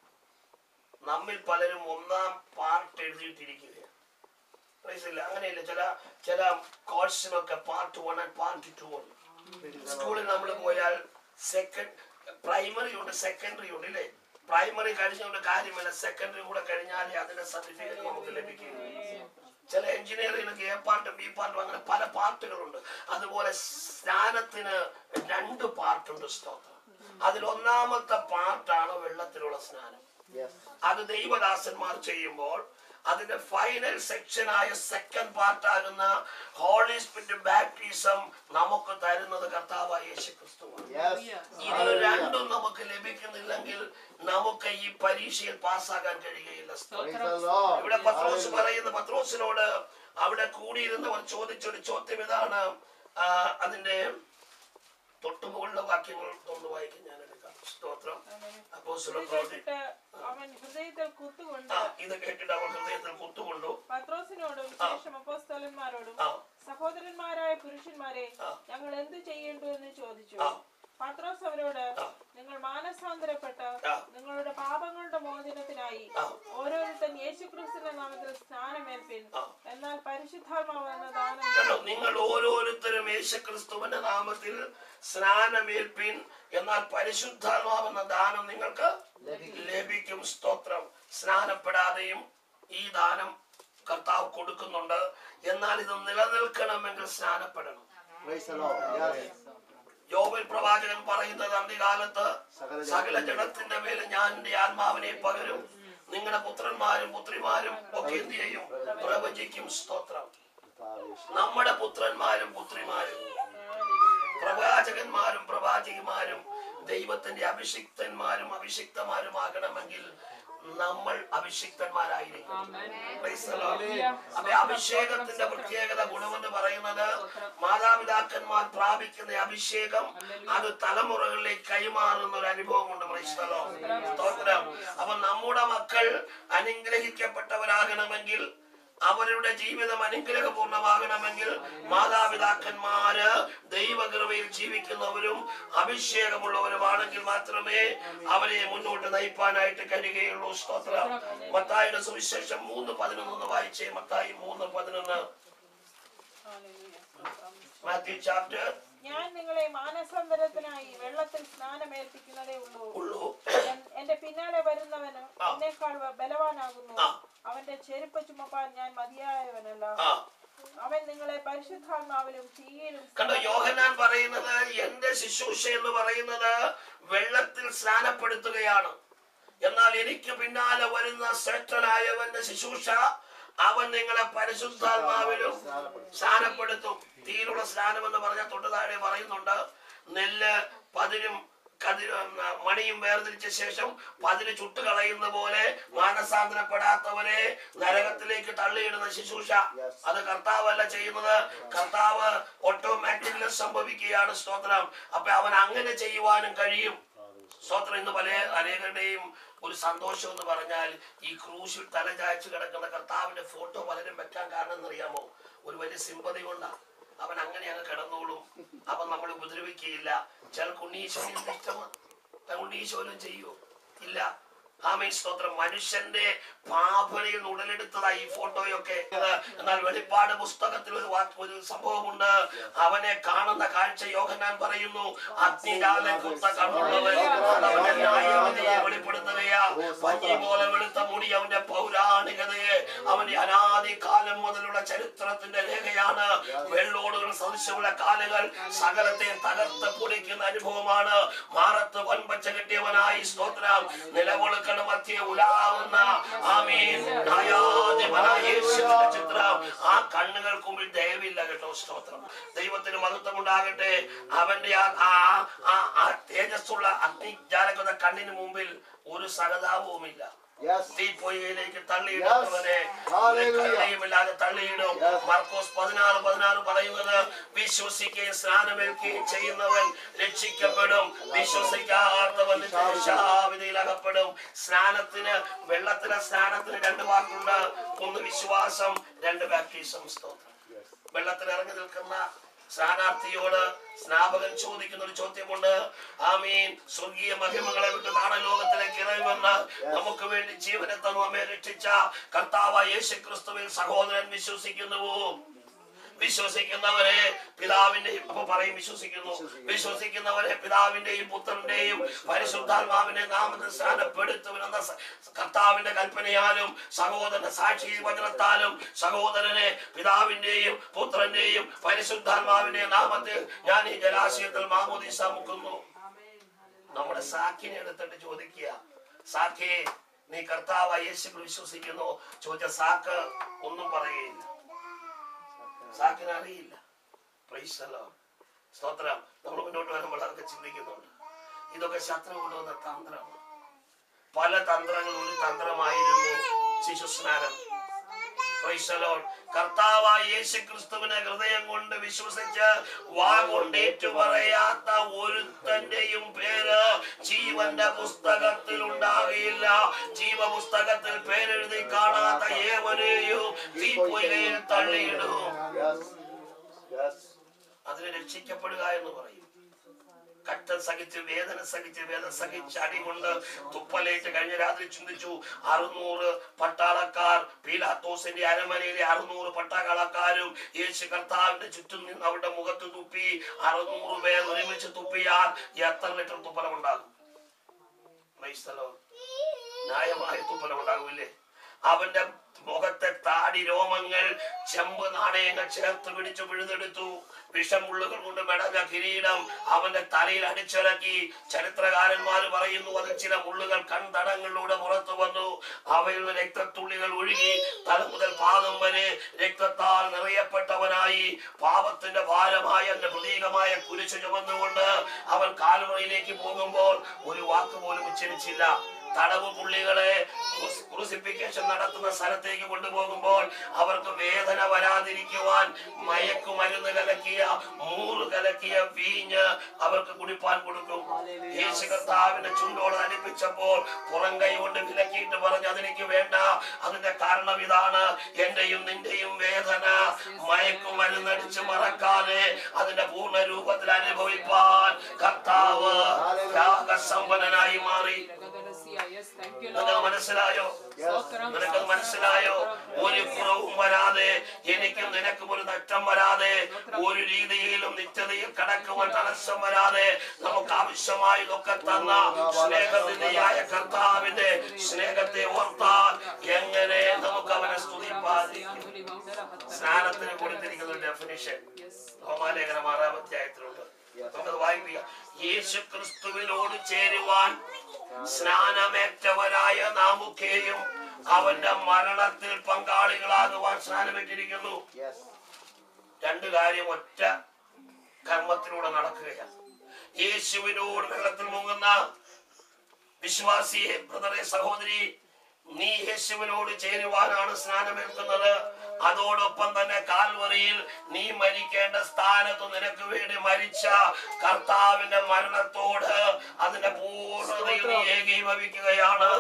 നമ്മിൽ പലരും ഒന്നാം പാർട്ട് എഴുതിയിട്ടിരിക്കുകയാണ് പ്രൈസില്ല അങ്ങനെയില്ല ചില ചില കോഴ്സിനൊക്കെ part one and part two ഉണ്ട് സ്കൂളിൽ നമ്മൾ പോയാൽ സെക്കൻഡ് പ്രൈമറി ഉണ്ട് സെക്കൻഡറി ഉണ്ട് ഇല്ലേ പ്രൈമറി കഴിഞ്ഞുകൊണ്ട് കാര്യമില്ല സെക്കൻഡറി കൂടെ കഴിഞ്ഞാലേ അതിന്റെ സർട്ടിഫിക്കറ്റ് നമുക്ക് ലഭിക്കുകയുള്ളൂ ചില എഞ്ചിനീയറിംഗിനൊക്കെ എ പാർട്ടും ബി പാർട്ടും അങ്ങനെ പല പാർട്ടുകളുണ്ട് അതുപോലെ സ്നാനത്തിന് രണ്ട് പാർട്ടുണ്ട് സ്തോത്രം അതിൽ ഒന്നാമത്തെ പാർട്ടാണ് വെള്ളത്തിലുള്ള സ്നാനം Yes. അത് ദൈവദാസന്മാർ ചെയ്യുമ്പോൾ അതിന്റെ ഫൈനൽ സെക്ഷനായ സെക്കൻഡ് പാർട്ടാകുന്ന ഹോളി സ്പിരിറ്റ് ബാപ്റ്റിസം നമുക്ക് തരുന്നത് കർത്താവായ യേശു ക്രിസ്തുവാണ് Yes. ഇത് Hallelujah. രണ്ടും നമുക്ക് ലഭിക്കുന്നില്ലെങ്കിൽ നമുക്ക് ഈ പരീക്ഷയിൽ പാസ്സാകാൻ കഴിയുകയില്ല Praise the Lord. ഇവിടെ പത്രോസ് Hallelujah. പറയുന്ന പത്രോസിനോട് അവിടെ കൂടിയിരുന്നവർ ചോദിച്ചൊരു ചോദ്യം ഇതാണ് ആ, അതിന്റെ തൊട്ടുമുകളിലെ വാക്യങ്ങൾ തൊണ്ട് വായിക്കും ഞാൻ എടുക്കാം സ്തോത്രം അപ്പോസ്തല ഇത് പ്രവൃത്തി കേട്ടിട്ട് അവൻ ഹൃദയത്തിൽ കുത്തുകൊണ്ട് ആ ഇത് കേട്ടിട്ട് അവൻ ഹൃദയത്തിൽ കുത്തുകൊണ്ടു പത്രോസിനോടും ശേഷം അപ്പോസ്തലന്മാരോടും ആ സഹോദരന്മാരായ പുരുഷന്മാരെ ആ. ഞങ്ങൾ എന്ത് ചെയ്യേണ്ടു എന്ന് ചോദിച്ചു ആ. പത്രോസ് അവരോട് ആ. നിങ്ങൾ മാനസാന്തരപ്പെട്ട് ആ. നിങ്ങളുടെ പാപങ്ങളുടെ മോചനത്തിനായി ആ. ഓരോരുത്തൻ യേശുക്രിസ്തുവിന്റെ നാമത്തിൽ സ്നാനമേൽപ്പിൻ ആ. എന്നാൽ പരിശുദ്ധാത്മാവ് എന്ന ദാനം കണ്ടോ നിങ്ങൾ ഓരോരുത്തരും യേശുക്രിസ്തുവിന്റെ നാമത്തിൽ സ്നാനമേൽപ്പിൻ എന്നാൽ പരിശുദ്ധാത്മാവെന്ന ദാനം നിങ്ങൾക്ക് ലഭിക്കും സ്തോത്രം സ്നാനപ്പെടാതെയും ഈ ദാനം കർത്താവ് കൊടുക്കുന്നുണ്ട് എന്നാൽ ഇത് നിലനിൽക്കണമെങ്കിൽ സ്നാനപ്പെടണം Praise the Lord. Yes. യോബിൽ പ്രവാചകൻ പറയുന്നത് അന്ത്യകാലത്ത് സകല സകല ജഡത്തിന്റെ മേലെ ഞാൻ എന്റെ ആത്മാവിനെ പകരും നിങ്ങളുടെ പുത്രന്മാരും പുത്രിമാരും ഒക്കെ എന്ത് ചെയ്യും പ്രവചിക്കും സ്തോത്രം കർത്താവേ. നമ്മുടെ പുത്രന്മാരും പുത്രിമാരും പ്രവാചകന്മാരും പ്രവാചകിമാരും ദൈവത്തിന്റെ അഭിഷിക്തന്മാരും അഭിഷിക്തമാരുമാകണമെങ്കിൽ നമ്മൾ അഭിഷിക്തന്മാരായിരിക്കും Praise the Lord. അപ്പൊ അഭിഷേകത്തിന്റെ പ്രത്യേകത ഗുണമെന്ന് പറയുന്നത് മാതാപിതാക്കന്മാർ പ്രാപിക്കുന്ന അഭിഷേകം അത് തലമുറകളിലേക്ക് കൈമാറുന്ന ഒരു അനുഭവം ഉണ്ട് ക്രൈസ്തലോ സ്തോത്രം അപ്പൊ നമ്മുടെ മക്കൾ അനുഗ്രഹിക്കപ്പെട്ടവരാകണമെങ്കിൽ അവരുടെ ജീവിതം അനുഗ്രഹപൂർണമാകണമെങ്കിൽ മാതാപിതാക്കന്മാര് ദൈവകൃപയിൽ ജീവിക്കുന്നവരും അഭിഷേകമുള്ളവരുമാണെങ്കിൽ മാത്രമേ അവരെ മുന്നോട്ട് നയിപ്പാനായിട്ട് കഴിയുകയുള്ളൂ സ്തോത്രം മത്തായിയുടെ സുവിശേഷം മൂന്ന് പതിനൊന്ന് വായിച്ചേ മത്തായി മൂന്ന് പതിനൊന്ന് മാത്യു ചാപ്റ്റർ ഞാൻ നിങ്ങളെ മാനസാന്തരത്തിനായി വെള്ളത്തിൽ സ്നാനമേൽപ്പിക്കുന്നതേ ഉള്ളൂ ഉള്ളൂ എൻ- എന്റെ പിന്നാലെ വരുന്നവന് ആ. എന്നേക്കാൾ വ- ബലവാനാകുന്നു ആ. അവന്റെ ചെരുപ്പ് ചുമപ്പാൻ ഞാൻ മതിയായവനല്ല ആ അവൻ നിങ്ങളെ പരിശുദ്ധാത്മാവിലും തീയിലും കണ്ടോ യോഹനാൻ പറയുന്നത് എന്റെ ശുശ്രൂഷ എന്ന് പറയുന്നത് വെള്ളത്തിൽ സ്നാനപ്പെടുത്തുകയാണ് എന്നാൽ എനിക്ക് പിന്നാലെ വരുന്ന ശ്രേഷ്ഠനായവന്റെ ശുശ്രൂഷ അവൻ നിങ്ങളെ പരിശുദ്ധാത്മാവിലും സ്നാനപ്പെടുത്തും തീയിലുള്ള സ്നാനം എന്ന് പറഞ്ഞാൽ തൊട്ട് താഴെ പറയുന്നുണ്ട് നെല്ല് പതിരും കതിര് മണിയും വേർതിരിച്ച ശേഷം പതിര് ചുട്ടുകളയുന്ന പോലെ മാനസാന്തരപ്പെടാത്തവരെ നരകത്തിലേക്ക് തള്ളിയിടുന്ന ശുശ്രൂഷ അത് കർത്താവല്ല ചെയ്യുന്നത് കർത്താവ് ഓട്ടോമാറ്റിക്കലി സംഭവിക്കുകയാണ് സ്തോത്രം അപ്പൊ അവൻ അങ്ങനെ ചെയ്യുവാനും കഴിയും സ്തോത്രം ഇന്ന് പല അനേകരുടെയും ഒരു സന്തോഷം എന്ന് പറഞ്ഞാൽ ഈ ക്രൂശിൽ തലചായ്ച്ച് കിടക്കുന്ന കർത്താവിന്റെ ഫോട്ടോ പലരും വെക്കാൻ കാരണം എന്നറിയാമോ ഒരു വലിയ സിമ്പതി കൊണ്ടാ അവൻ അങ്ങനെ അങ്ങ് കിടന്നോളും അവൻ നമ്മൾ ഉപദ്രവിക്കുകയില്ല ചിലർക്ക് ഉണ്ണീശോനെ എന്ത് ഇഷ്ടമാണ് ഉണ്ണീശോലും ചെയ്യൂ ഇല്ല ആമീൻ സ്തോത്രം മനുഷ്യന്റെ പാപനയിൽ നിന്ന് ഉടലെടുത്തതാ ഈ ഫോട്ടോയൊക്കെ എന്നാൽ വെളിപ്പാട് പുസ്തകത്തിൽ ഒരു വാ- ഒരു സംഭവമുണ്ട് അവനെ കാണുന്ന കാഴ്ച യോഹന്നാൻ പറയുന്നു അഗ്നിജാലം കുത്ത കണ്ണുള്ളവൻ അവന്റെ ന്യായവിധിയെ വെളിപ്പെടുത്തുകയാ പഞ്ഞി പോലെ വെളുത്ത മുടി അവന്റെ പൗരാണികതയെ അവന്റെ അനാദി കാലം മുതലുള്ള ചരിത്രത്തിന്റെ രേഖയാണ് വെള്ളോടുകൾ സദൃശ്യമുള്ള കാലുകൾ സകലത്തെ തകർത്ത് പൊടിക്കുന്ന അനുഭവമാണ് മാറത്ത് വൻപച്ച കിട്ടിയവനായി സ്തോത്രം നിലകൊളുക്കണ മധ്യ ഉലാവുന്ന ആമീൻ ന്യായാധിപനായ യേശുവിന്റെ ചിത്രം ആ കണ്ണുകൾക്ക് മുമ്പിൽ ദയവില്ല കേട്ടോ സ്തോത്രം ദൈവത്തിന് മഹത്വം ഉണ്ടാകട്ടെ അവന്റെ ആ ആ- ആ- ആ തേജസ്സുള്ള അഗ്നിജാലക്കുന്ന കണ്ണിന് മുമ്പിൽ ഒരു സഹതാപവുമില്ല Yes. തീപ്പൊയ്യയിലേക്ക് തള്ളിയിടുന്നവനെ Yes. Hallelujah. കരുണയുമില്ലാതെ തള്ളിയിടും Yes. മർക്കോസ് പതിനാറ് പതിനാറ് പറയുന്നത് വിശ്വസിക്കുകയും സ്നാനമേൽക്കുകയും ചെയ്യുന്നവൻ രക്ഷിക്കപ്പെടും വിശ്വസിക്കാത്തവൻ ശിക്ഷാവിധിയിൽ അകപ്പെടും സ്നാനത്തിന് വെള്ളത്തിന് സ്നാനത്തിന് രണ്ട് വാക്കുണ്ട് ഒന്ന് വിശ്വാസം രണ്ട് ബാപ്റ്റിസം സ്തോത്രം വെള്ളത്തിൽ ഇറങ്ങി നിൽക്കുന്ന സ്ഥാനാർത്ഥിയോട് സ്നാപകൻ ചോദിക്കുന്ന ഒരു ചോദ്യമുണ്ട് ആമീൻ സ്വർഗീയ മഹിമകളെ വിട്ട് നാടലോകത്തിലേക്ക് ഇറങ്ങുമെന്ന് നമുക്ക് വേണ്ടി ജീവനെ തന്നു നമ്മെ രക്ഷിച്ച കർത്താവ് യേശു ക്രിസ്തുവിൽ സഹോദരൻ വിശ്വസിക്കുന്നുവോ വിശ്വസിക്കുന്നവരെ പിതാവിന്റെയും അപ്പൊ പറയും വിശ്വസിക്കുന്നു വിശ്വസിക്കുന്നവരെ പിതാവിന്റെയും പുത്രന്റെയും പരിശുദ്ധാത്മാവിന്റെ നാമത്തിൽ സ്ഥാനപ്പെടുത്തുമെന്ന സ- കർത്താവിന്റെ കൽപ്പനയാലും സഹോദരന്റെ സാക്ഷി വചനത്താലും സഹോദരനെ പിതാവിന്റെയും പുത്രന്റെയും പരിശുദ്ധാത്മാവിന്റെയും നാമത്തിൽ ഞാൻ ഈ ജലാശയത്തിൽ മാമോദീസ മുക്കുന്നു നമ്മുടെ സാക്കിനെ എടുത്തിട്ട് ചോദിക്കുക സാഖേ നീ കർത്താവ് യേശുക്കൾ വിശ്വസിക്കുന്നു ചോദിച്ച സാക്ക് ഒന്നും പറയുകയില്ല സാക്കിന് അറിയില്ല Praise the Lord. സ്തോത്രം നമ്മൾ മുന്നോട്ട് വരുമ്പോൾ അതൊക്കെ ചിന്തിക്കുന്നുണ്ട് ഇതൊക്കെ ശത്രു കൊണ്ടുവന്ന തന്ത്രമാണ് പല തന്ത്രങ്ങൾ ഒരു തന്ത്രമായിരുന്നു ശിശുസ്നാനം Praise the Lord. കർത്താവായ യേശു ക്രിസ്തുവിനെ ഹൃദയം കൊണ്ട് വിശ്വസിച്ച് വാ കൊണ്ട് ഏറ്റുപറയാത്ത ഒരുത്തന്റെയും പേര് ജീവന്റെ പുസ്തകത്തിൽ ഉണ്ടാകുകയില്ല ജീവപുസ്തകത്തിൽ പേരെഴുതി കാണാത്ത ഏവരെയും തീപ്പൊയ്കയിൽ തള്ളിയിടും Yes. Yes. അതിന് രക്ഷിക്കപ്പെടുക എന്ന് പറയും കഷ്ടം സഹിച്ച് വേദന സഹിച്ച് വേദന സഹിച്ച് അടികൊണ്ട് തുപ്പലേറ്റ് കഴിഞ്ഞ രാത്രി ചിന്തിച്ചു അറുന്നൂറ് പട്ടാളക്കാർ പീലാത്തോസിന്റെ അരമനയിലെ അറുന്നൂറ് പട്ടാളക്കാരും യേശു കർത്താവിന്റെ ചുറ്റും നിന്ന് അവരുടെ മുഖത്ത് തുപ്പി അറുന്നൂറ് പേർ ഒരുമിച്ച് തുപ്പിയാൽ എത്ര ലിറ്റർ തുപ്പലം ഉണ്ടാകും Praise the Lord. ന്യായമായ തുപ്പലം ഉണ്ടാകില്ലേ അവന്റെ മുഖത്തെ താടി രോമങ്ങൾ ചെമ്പ് നാണയങ്ങൾ ചേർത്ത് പിടിച്ചു പിഴുതെടുത്തു വിഷമുള്ളുകൾ കൊണ്ട് മെടഞ്ഞ കിരീടം അവന്റെ തലയിൽ അടിച്ചിറക്കി ചരിത്രകാരന്മാർ പറയുന്നു അതിൽ ചില മുള്ളുകൾ കൺതടങ്ങളിലൂടെ പുറത്തു വന്നു അവയിൽ നിന്ന് രക്തത്തുള്ളികൾ ഒഴുകി തല മുതൽ പാദം വരെ രക്തത്താൽ നിറയപ്പെട്ടവനായി പാപത്തിന്റെ ഭാരമായ എന്റെ പ്രതീകമായ കുരിശ് ചുമന്നുകൊണ്ട് അവൻ കാലുവഴിയിലേക്ക് പോകുമ്പോൾ ഒരു വാക്ക് പോലും ഉച്ചരിച്ചില്ല തടവ് പുള്ളികളെ ക്രൂസിഫിക്കേഷൻ നടത്തുന്ന സ്ഥലത്തേക്ക് കൊണ്ടുപോകുമ്പോൾ അവർക്ക് വേദന വരാതിരിക്കുവാൻ മയക്കുമരുന്ന് കലക്കിയ മൂറ് കലക്കിയ വീഞ്ഞ് അവർക്ക് കുടിപ്പാൻ കൊടുക്കും യേശു കർത്താവിന്റെ ചുണ്ടോട് അടിപ്പിച്ചപ്പോൾ പുറം കൈ കൊണ്ട് വിലക്കിയിട്ട് പറഞ്ഞു അതെനിക്ക് വേണ്ട അതിന്റെ കാരണം ഇതാണ് എന്റെയും നിന്റെയും വേദന മയക്കുമരുന്നടിച്ച് മറക്കാതെ അതിന്റെ പൂർണ്ണ രൂപത്തിൽ അനുഭവിപ്പാൻ കർത്താവ് ത്യാഗസമ്പന്നനായി മാറി Yes, thank you, നിനക്ക് Lord. മനസ്സിലായോ സ്തോത്രം. നിനക്ക് മനസ്സിലായോ ഒരു കുറവും വരാതെ എനിക്കും നിനക്കും ഒരു നഷ്ടം വരാതെ ഒരു രീതിയിലും നിത്യതയിൽ കടക്കുവാൻ തടസ്സം വരാതെ നമുക്ക് ആവശ്യമായതൊക്കെ തന്ന സ്നേഹനിധിയായ കർത്താവിന്റെ സ്നേഹത്തെ ഓർത്താൽ എങ്ങനെ നമുക്ക് അവനെ സ്തുതിപ്പാതിരിക്കും സ്നാനത്തിന് കൊടുത്തിരിക്കുന്ന ഒരു ഡെഫിനിഷൻ റോമാലേഖനം ആറാം അധ്യായത്തിലുണ്ട് നമുക്കത് വായിക്കുക യേശു ക്രിസ്തുവിനോട് ചേരുവാൻ സ്നാനമേറ്റവരായ നാമുക്കെയും അവന്റെ മരണത്തിൽ പങ്കാളികളാകുവാൻ സ്നാനമേറ്റിരിക്കുന്നു Yes. രണ്ട് കാര്യം ഒറ്റ കർമ്മത്തിലൂടെ നടക്കുകയാണ് യേശുവിനോട് വെള്ളത്തിൽ മുങ്ങുന്ന വിശ്വാസിയെ ബ്രദറെ സഹോദരി നീ യേശുവിനോട് ചേരുവാനാണ് സ്നാനമേൽക്കുന്നത് അതോടൊപ്പം തന്നെ കാൽവറിയിൽ നീ മരിക്കേണ്ട സ്ഥാനത്ത് നിനക്ക് വേണ്ടി മരിച്ച കർത്താവിന്റെ മരണത്തോട് അതിന്റെ പൂർണ്ണതയിൽ നീ ഏകീഭവിക്കുകയാണ്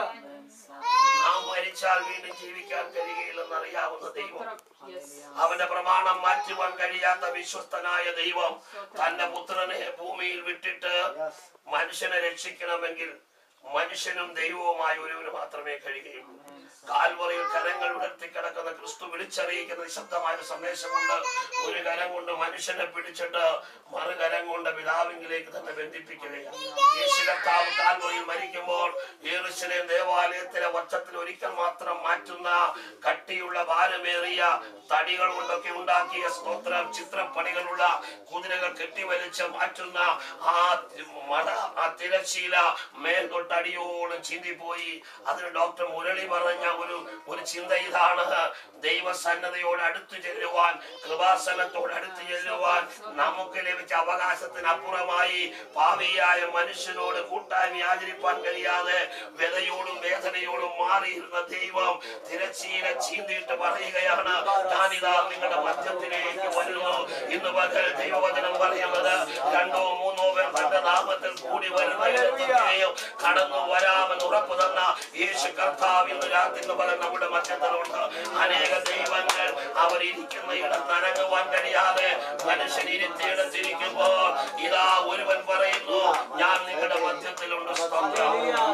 നാം മരിച്ചാൽ വീണ്ടും ജീവിക്കാൻ കഴിയുകയില്ലെന്ന് അറിയാവുന്ന ദൈവം Yes. അവന്റെ പ്രമാണം മാറ്റുവാൻ കഴിയാത്ത വിശ്വസ്തനായ ദൈവം തന്റെ പുത്രനെ ഭൂമിയിൽ വിട്ടിട്ട് Yes. മനുഷ്യനെ രക്ഷിക്കണമെങ്കിൽ മനുഷ്യനും ദൈവവുമായ ഒരുവന് മാത്രമേ കഴിയുകയുള്ളൂ കാൽവറയിൽ കരങ്ങൾ ഉയർത്തി കിടക്കുന്ന ക്രിസ്തു വിളിച്ചറിയിക്കുന്ന നിശബ്ദമായ ഒരു സന്ദേശമുണ്ട് ഒരു കരം കൊണ്ട് മനുഷ്യനെ പിടിച്ചിട്ട് മറുകരം കൊണ്ട് പിതാവിങ്കിലേക്ക് തന്നെ ബന്ധിപ്പിക്കുകയാണ് യേശു കർത്താവ് കാൽവറയിൽ മരിക്കുമ്പോൾ യേറുശലേം ദേവാലയത്തിലെ വർഷത്തിൽ ഒരിക്കൽ മാത്രം മാറ്റുന്ന കട്ടിയുള്ള ഭാരമേറിയ തടികൾ കൊണ്ടൊക്കെ ഉണ്ടാക്കിയ സ്തോത്രം ചിത്രപ്പണികളുള്ള കുതിരകൾ കെട്ടിവലിച്ച് മാറ്റുന്ന ആ മട ആ തിരശീല മേൽതൊട്ടടിയോളം ചിന്തിപ്പോയി അതിന് ഡോക്ടർ മുരളി പറഞ്ഞ ഒരു ഒരു ചിന്ത ഇതാണ് ദൈവസന്നതയോട് അടുത്തു ചെല്ലുവാൻ കൃപാസനത്തോട് അടുത്ത് ചെല്ലുവാൻ നമുക്ക് ലഭിച്ച അവകാശത്തിന് അപ്പുറമായി പാവിയായ മനുഷ്യനോട് കൂട്ടായ്മ ആചരിപ്പാൻ കഴിയാതെ വ്യതയോടും വേദനയോടും മാറിയിരുന്ന ദൈവം തിരച്ചീല ചീന്തിയിട്ട് പറയുകയാണ് ഞാനിതാ നിങ്ങളുടെ മധ്യത്തിലേക്ക് വരുന്നു ഇന്ന് പകൽ ദൈവവചനം പറയുന്നത് രണ്ടോ മൂന്നോ പേർ തന്റെ നാമത്തിൽ കൂടി വരുന്ന ഇടത്തൊക്കെയും കടന്നു വരാമെന്ന് ഉറപ്പു തന്ന യേശു കർത്താവ് ഇന്ന് രാത്രി ഇന്ന് പകൽ നമ്മുടെ മധ്യത്തിലുണ്ട് അനേക ദൈവങ്ങൾ അവരിയ്ക്കുന്ന ഇടത്ത് അനങ്ങുവാൻ കഴിയാതെ മനുഷ്യൻ ഇരുത്തിയിടത്തിരിക്കുമ്പോൾ ഇതാ ഒരുവൻ പറയുന്നു ഞാൻ നിങ്ങളുടെ മധ്യത്തിലുണ്ട് സ്തോത്രം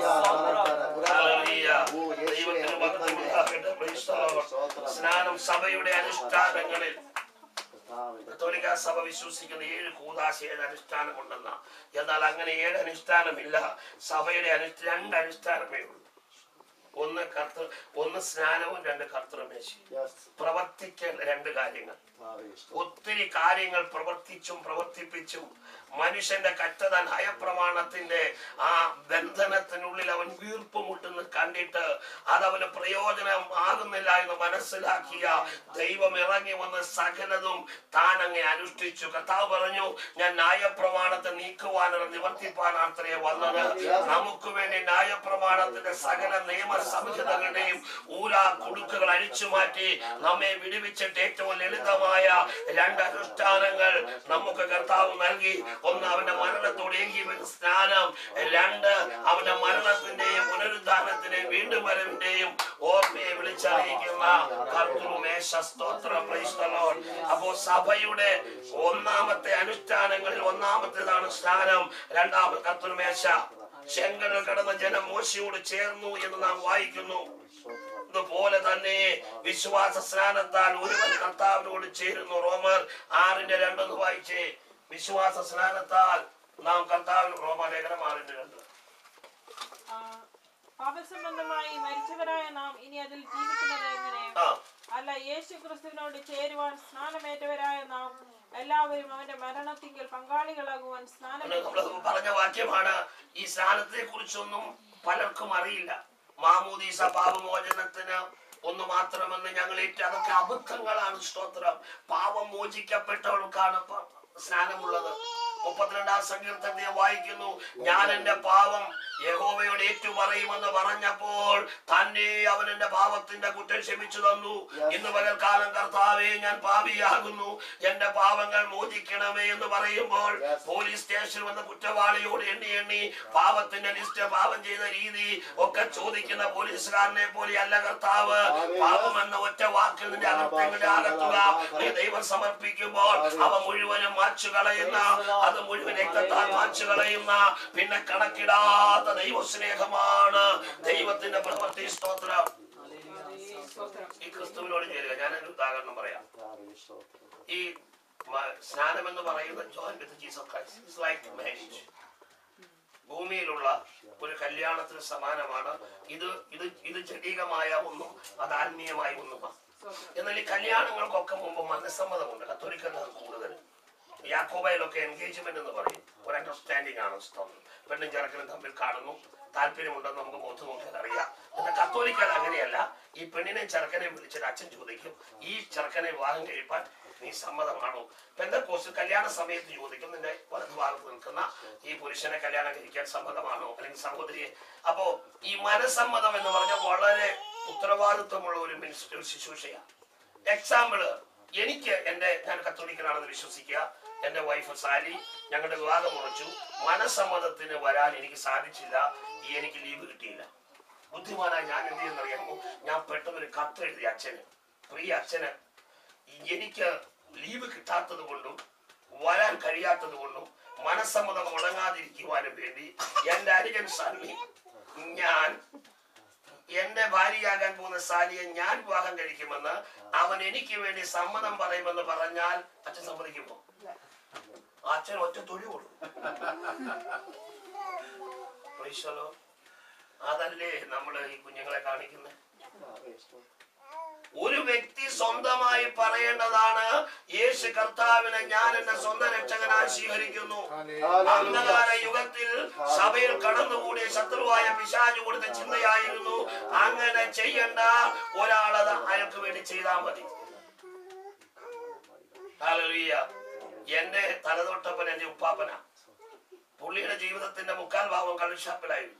ഹല്ലേലൂയ. ദൈവത്തിന് മഹത്വം ഉണ്ടാകട്ടെ. Praise the Lord. സ്നാനം സഭയുടെ അനുഷ്ഠാനങ്ങളിൽ കത്തോലിക്ക സഭ വിശ്വസിക്കുന്ന ഏഴ് കൂതാശ ഏഴ് അനുഷ്ഠാനമുണ്ടെന്ന എന്നാൽ അങ്ങനെ ഏഴ് അനുഷ്ഠാനമില്ല സഭയുടെ അനുഷ്ഠ രണ്ട് അനുഷ്ഠാനമേ ഉള്ളൂ ഒന്ന് കർത്തൃ ഒന്ന് സ്നാനവും രണ്ട് കർത്തൃമേശയും പ്രവർത്തിക്കേണ്ട രണ്ട് കാര്യങ്ങൾ ഒത്തിരി കാര്യങ്ങൾ പ്രവർത്തിച്ചും പ്രവർത്തിപ്പിച്ചും മനുഷ്യന്റെ കറ്റത നയപ്രമാണത്തിന്റെ ആ ബന്ധനത്തിനുള്ളിൽ അവൻ വീർപ്പ് മുട്ടുന്ന കണ്ടിട്ട് അതവന് പ്രയോജനം ആകുന്നില്ല എന്ന് മനസ്സിലാക്കിയ ദൈവം ഇറങ്ങി വന്ന് സകലതും താൻ അങ്ങ് അനുഷ്ഠിച്ചു കർത്താവ് പറഞ്ഞു ഞാൻ ന്യായപ്രമാണത്തെ നീക്കുവാനുള്ള നിവർത്തിപ്പാനാത്രേ വന്നത് നമുക്ക് വേണ്ടി ന്യായപ്രമാണത്തിന്റെ സകല നിയമ സംഹിതകളുടെയും ഊരാ കുടുക്കുകൾ അഴിച്ചു മാറ്റി നമ്മെ വിടുവിച്ചിട്ട് ഏറ്റവും ലളിതമായ രണ്ട് അനുഷ്ഠാനങ്ങൾ നമുക്ക് കർത്താവ് നൽകി ഒന്ന് അവന്റെ മരണത്തോട് ഏകി സ്നാനം രണ്ട് അവന്റെ മരണത്തിന്റെയും പുനരുദ്ധാനത്തിന്റെയും വീണ്ടും വരവിന്റെയും ഓർമ്മയെ വിളിച്ചറിയിക്കുന്ന കർത്തൃമേശ സ്തോത്രം Praise the Lord. അപ്പോ സഭയുടെ ഒന്നാമത്തെ അനുഷ്ഠാനങ്ങളിൽ ഒന്നാമത്തേതാണ് സ്നാനം രണ്ടാമത് കർത്തൃമേശ ചെങ്കടൽ കടന്ന ജനം മോശയോട് ചേർന്നു എന്ന് നാം വായിക്കുന്നു ഇതുപോലെ തന്നെ വിശ്വാസ സ്നാനത്താൽ ഒരുവൻ കർത്താവിനോട് ചേരുന്നു റോമർ ആറിന്റെ രണ്ടെന്ന് വായിച്ചേ വിശ്വാസ സ്നാനത്താൽ നാം കർത്താവിന് റോമാലേഖനം ആറിന്റെ രണ്ട് ആ, പാപസംബന്ധമായി മരിച്ചവരായ നാം ഇനി അതിൽ ജീവിക്കുന്നത് എങ്ങനെ ആ അല്ല യേശു ക്രിസ്തുവിനോട് ചേരുവാൻ സ്നാനമേറ്റവരായ നാം എല്ലാവരും അവന്റെ മരണത്തിങ്കിൽ പങ്കാളികളാകുവാൻ സ്നാനമേറ്റ നമ്മൾ പറഞ്ഞ വാക്യമാണ് ഈ സ്നാനത്തെ കുറിച്ചൊന്നും പലർക്കും അറിയില്ല മാമൂദീസ പാപമോചനത്തിന് ഒന്ന് മാത്രമെന്ന് ഞങ്ങൾ ഏറ്റ അതൊക്കെ അബദ്ധങ്ങളാണ് സ്തോത്രം പാപം മോചിക്കപ്പെട്ടവർക്കാണ് പ- സ്നാനമുള്ളത് മുപ്പത്തിരണ്ടാം സങ്കീർത്തനത്തെ വായിക്കുന്നു ഞാൻ എന്റെ പാവം യഹോവയോട് ഏറ്റു പറയുമെന്ന് പറഞ്ഞപ്പോൾ തന്നെ അവൻ എന്റെ പാവത്തിന്റെ കുറ്റം ക്ഷമിച്ചു തന്നു ഇന്ന് പകൽക്കാലം കർത്താവെ ഞാൻ പാപിയാകുന്നു എന്റെ പാവങ്ങൾ മോചിക്കണമേ എന്ന് പറയുമ്പോൾ പോലീസ് സ്റ്റേഷനിൽ വന്ന കുറ്റവാളിയോട് എണ്ണി എണ്ണി പാവത്തിന്റെ ലിസ്റ്റ് പാവം ചെയ്ത രീതി ഒക്കെ ചോദിക്കുന്ന പോലീസുകാരനെ പോലെ അല്ല കർത്താവ് പാവം എന്ന ഒറ്റ വാക്കിൽ നിന്റെ അകത്തെങ്ങളുടെ അകത്തുക നീ ദൈവം സമർപ്പിക്കുമ്പോൾ അവ മുഴുവനും മാച്ചു കളയുന്ന അത് മുഴുവൻ രക്തത്താൽ മാച്ചു കളയുന്ന പിന്നെ കണക്കിടാത്ത ദൈവ സ്നേഹമാണ് ദൈവത്തിന്റെ പ്രവൃത്തി സ്തോത്രം ഈ ക്രിസ്തുവിനോട് ചേരുക ഞാനൊരു ഉദാഹരണം പറയാം ഈ മ- സ്നാനം എന്ന് പറയുന്നത് join with Jesus Christ like marriage ഭൂമിയിലുള്ള ഒരു കല്യാണത്തിന് സമാനമാണ് ഇത് ഇത് ഇത് ജടികമായ ഒന്നും അത് ആത്മീയമായ ഒന്നുമാണ് എന്നാൽ ഈ കല്യാണങ്ങൾക്കൊക്കെ മുമ്പ് മനസ്സമ്മതമുണ്ട് കത്തോലിക്കലാണ് കൂടുതൽ യാക്കോബയിലൊക്കെ എൻഗേജ്മെന്റ് എന്ന് പറയും ഒരു അണ്ടർസ്റ്റാൻഡിംഗ് ആണ് സ്തോത്രം പെണ്ണും ചെറുക്കനും തമ്മിൽ കാണുന്നു താല്പര്യമുണ്ടെന്ന് നമുക്ക് മുഖത്ത് നോക്കിയാൽ അറിയാം എന്നാൽ കത്തോലിക്കൽ അങ്ങനെയല്ല ഈ പെണ്ണിനെ ചെറുക്കനെ വിളിച്ചിട്ട് അച്ഛൻ ചോദിക്കും ഈ ചെറുക്കനെ വിവാഹം കഴിപ്പാൻ നീ സമ്മതമാണോ പെന്തക്കോസ് കല്യാണ സമയത്ത് ചോദിക്കും നിന്റെ വലതുഭാഗത്ത് നിൽക്കുന്ന ഈ പുരുഷനെ കല്യാണം കഴിക്കാൻ സമ്മതമാണോ അല്ലെങ്കിൽ സഹോദരിയെ അപ്പോ ഈ മനസ്സമ്മതം എന്ന് പറഞ്ഞാൽ വളരെ ഉത്തരവാദിത്വമുള്ള ഒരു മിനിസ്റ്റർ ശുശ്രൂഷയാണ് എക്സാമ്പിള് എനിക്ക് എന്റെ ഞാൻ കത്തോലിക്കനാണെന്ന് വിശ്വസിക്കുക എന്റെ വൈഫ് സാലി ഞങ്ങളുടെ വിവാഹം മുറിച്ചു മനസ്സമ്മതത്തിന് വരാൻ എനിക്ക് സാധിച്ചില്ല ഈ എനിക്ക് ലീവ് കിട്ടിയില്ല ബുദ്ധിമാനായ ഞാൻ എന്ത് ചെയ്യുന്നറിയാമോ ഞാൻ പെട്ടെന്ന് ഒരു കത്ത് എഴുതി അച്ഛന് പ്രിയ അച്ഛന് എനിക്ക് ലീവ് കിട്ടാത്തത് കൊണ്ടും വരാൻ കഴിയാത്തത് കൊണ്ടും മനസ്സമ്മതം മുടങ്ങാതിരിക്കുവാനും വേണ്ടി എന്റെ അനുജൻ സണ്ണി ഞാൻ എന്റെ ഭാര്യയാകാൻ പോകുന്ന സാലിയെ ഞാൻ വിവാഹം കഴിക്കുമെന്ന് അവൻ എനിക്ക് വേണ്ടി സമ്മതം പറയുമെന്ന് പറഞ്ഞാൽ അച്ഛൻ സമ്മതിക്കുമോ അച്ഛൻ ഒറ്റ തൊഴി കൊടുക്കും Praise the Lord. അതല്ലേ നമ്മൾ ഈ കുഞ്ഞുങ്ങളെ കാണിക്കുന്നത് ഒരു വ്യക്തി സ്വന്തമായി പറയേണ്ടതാണ് യേശു കർത്താവിനെ ഞാൻ എന്റെ സ്വന്തം രക്ഷകനായി സ്വീകരിക്കുന്നു അന്ധകാര യുഗത്തിൽ സഭയിൽ കടന്നുകൂടിയ ശത്രുവായ പിശാചു കൊടുത്ത ചിന്തയായിരുന്നു അങ്ങനെ ചെയ്യേണ്ട ഒരാളത് അയാൾക്ക് വേണ്ടി ചെയ്താൽ മതി ഹല്ലേലൂയ. എന്റെ തലതൊട്ടപ്പൻ എന്റെ ഉപ്പാപ്പന പുള്ളിയുടെ ജീവിതത്തിന്റെ മുക്കാൽ ഭാവം കള്ളുഷാപ്പിലായിരുന്നു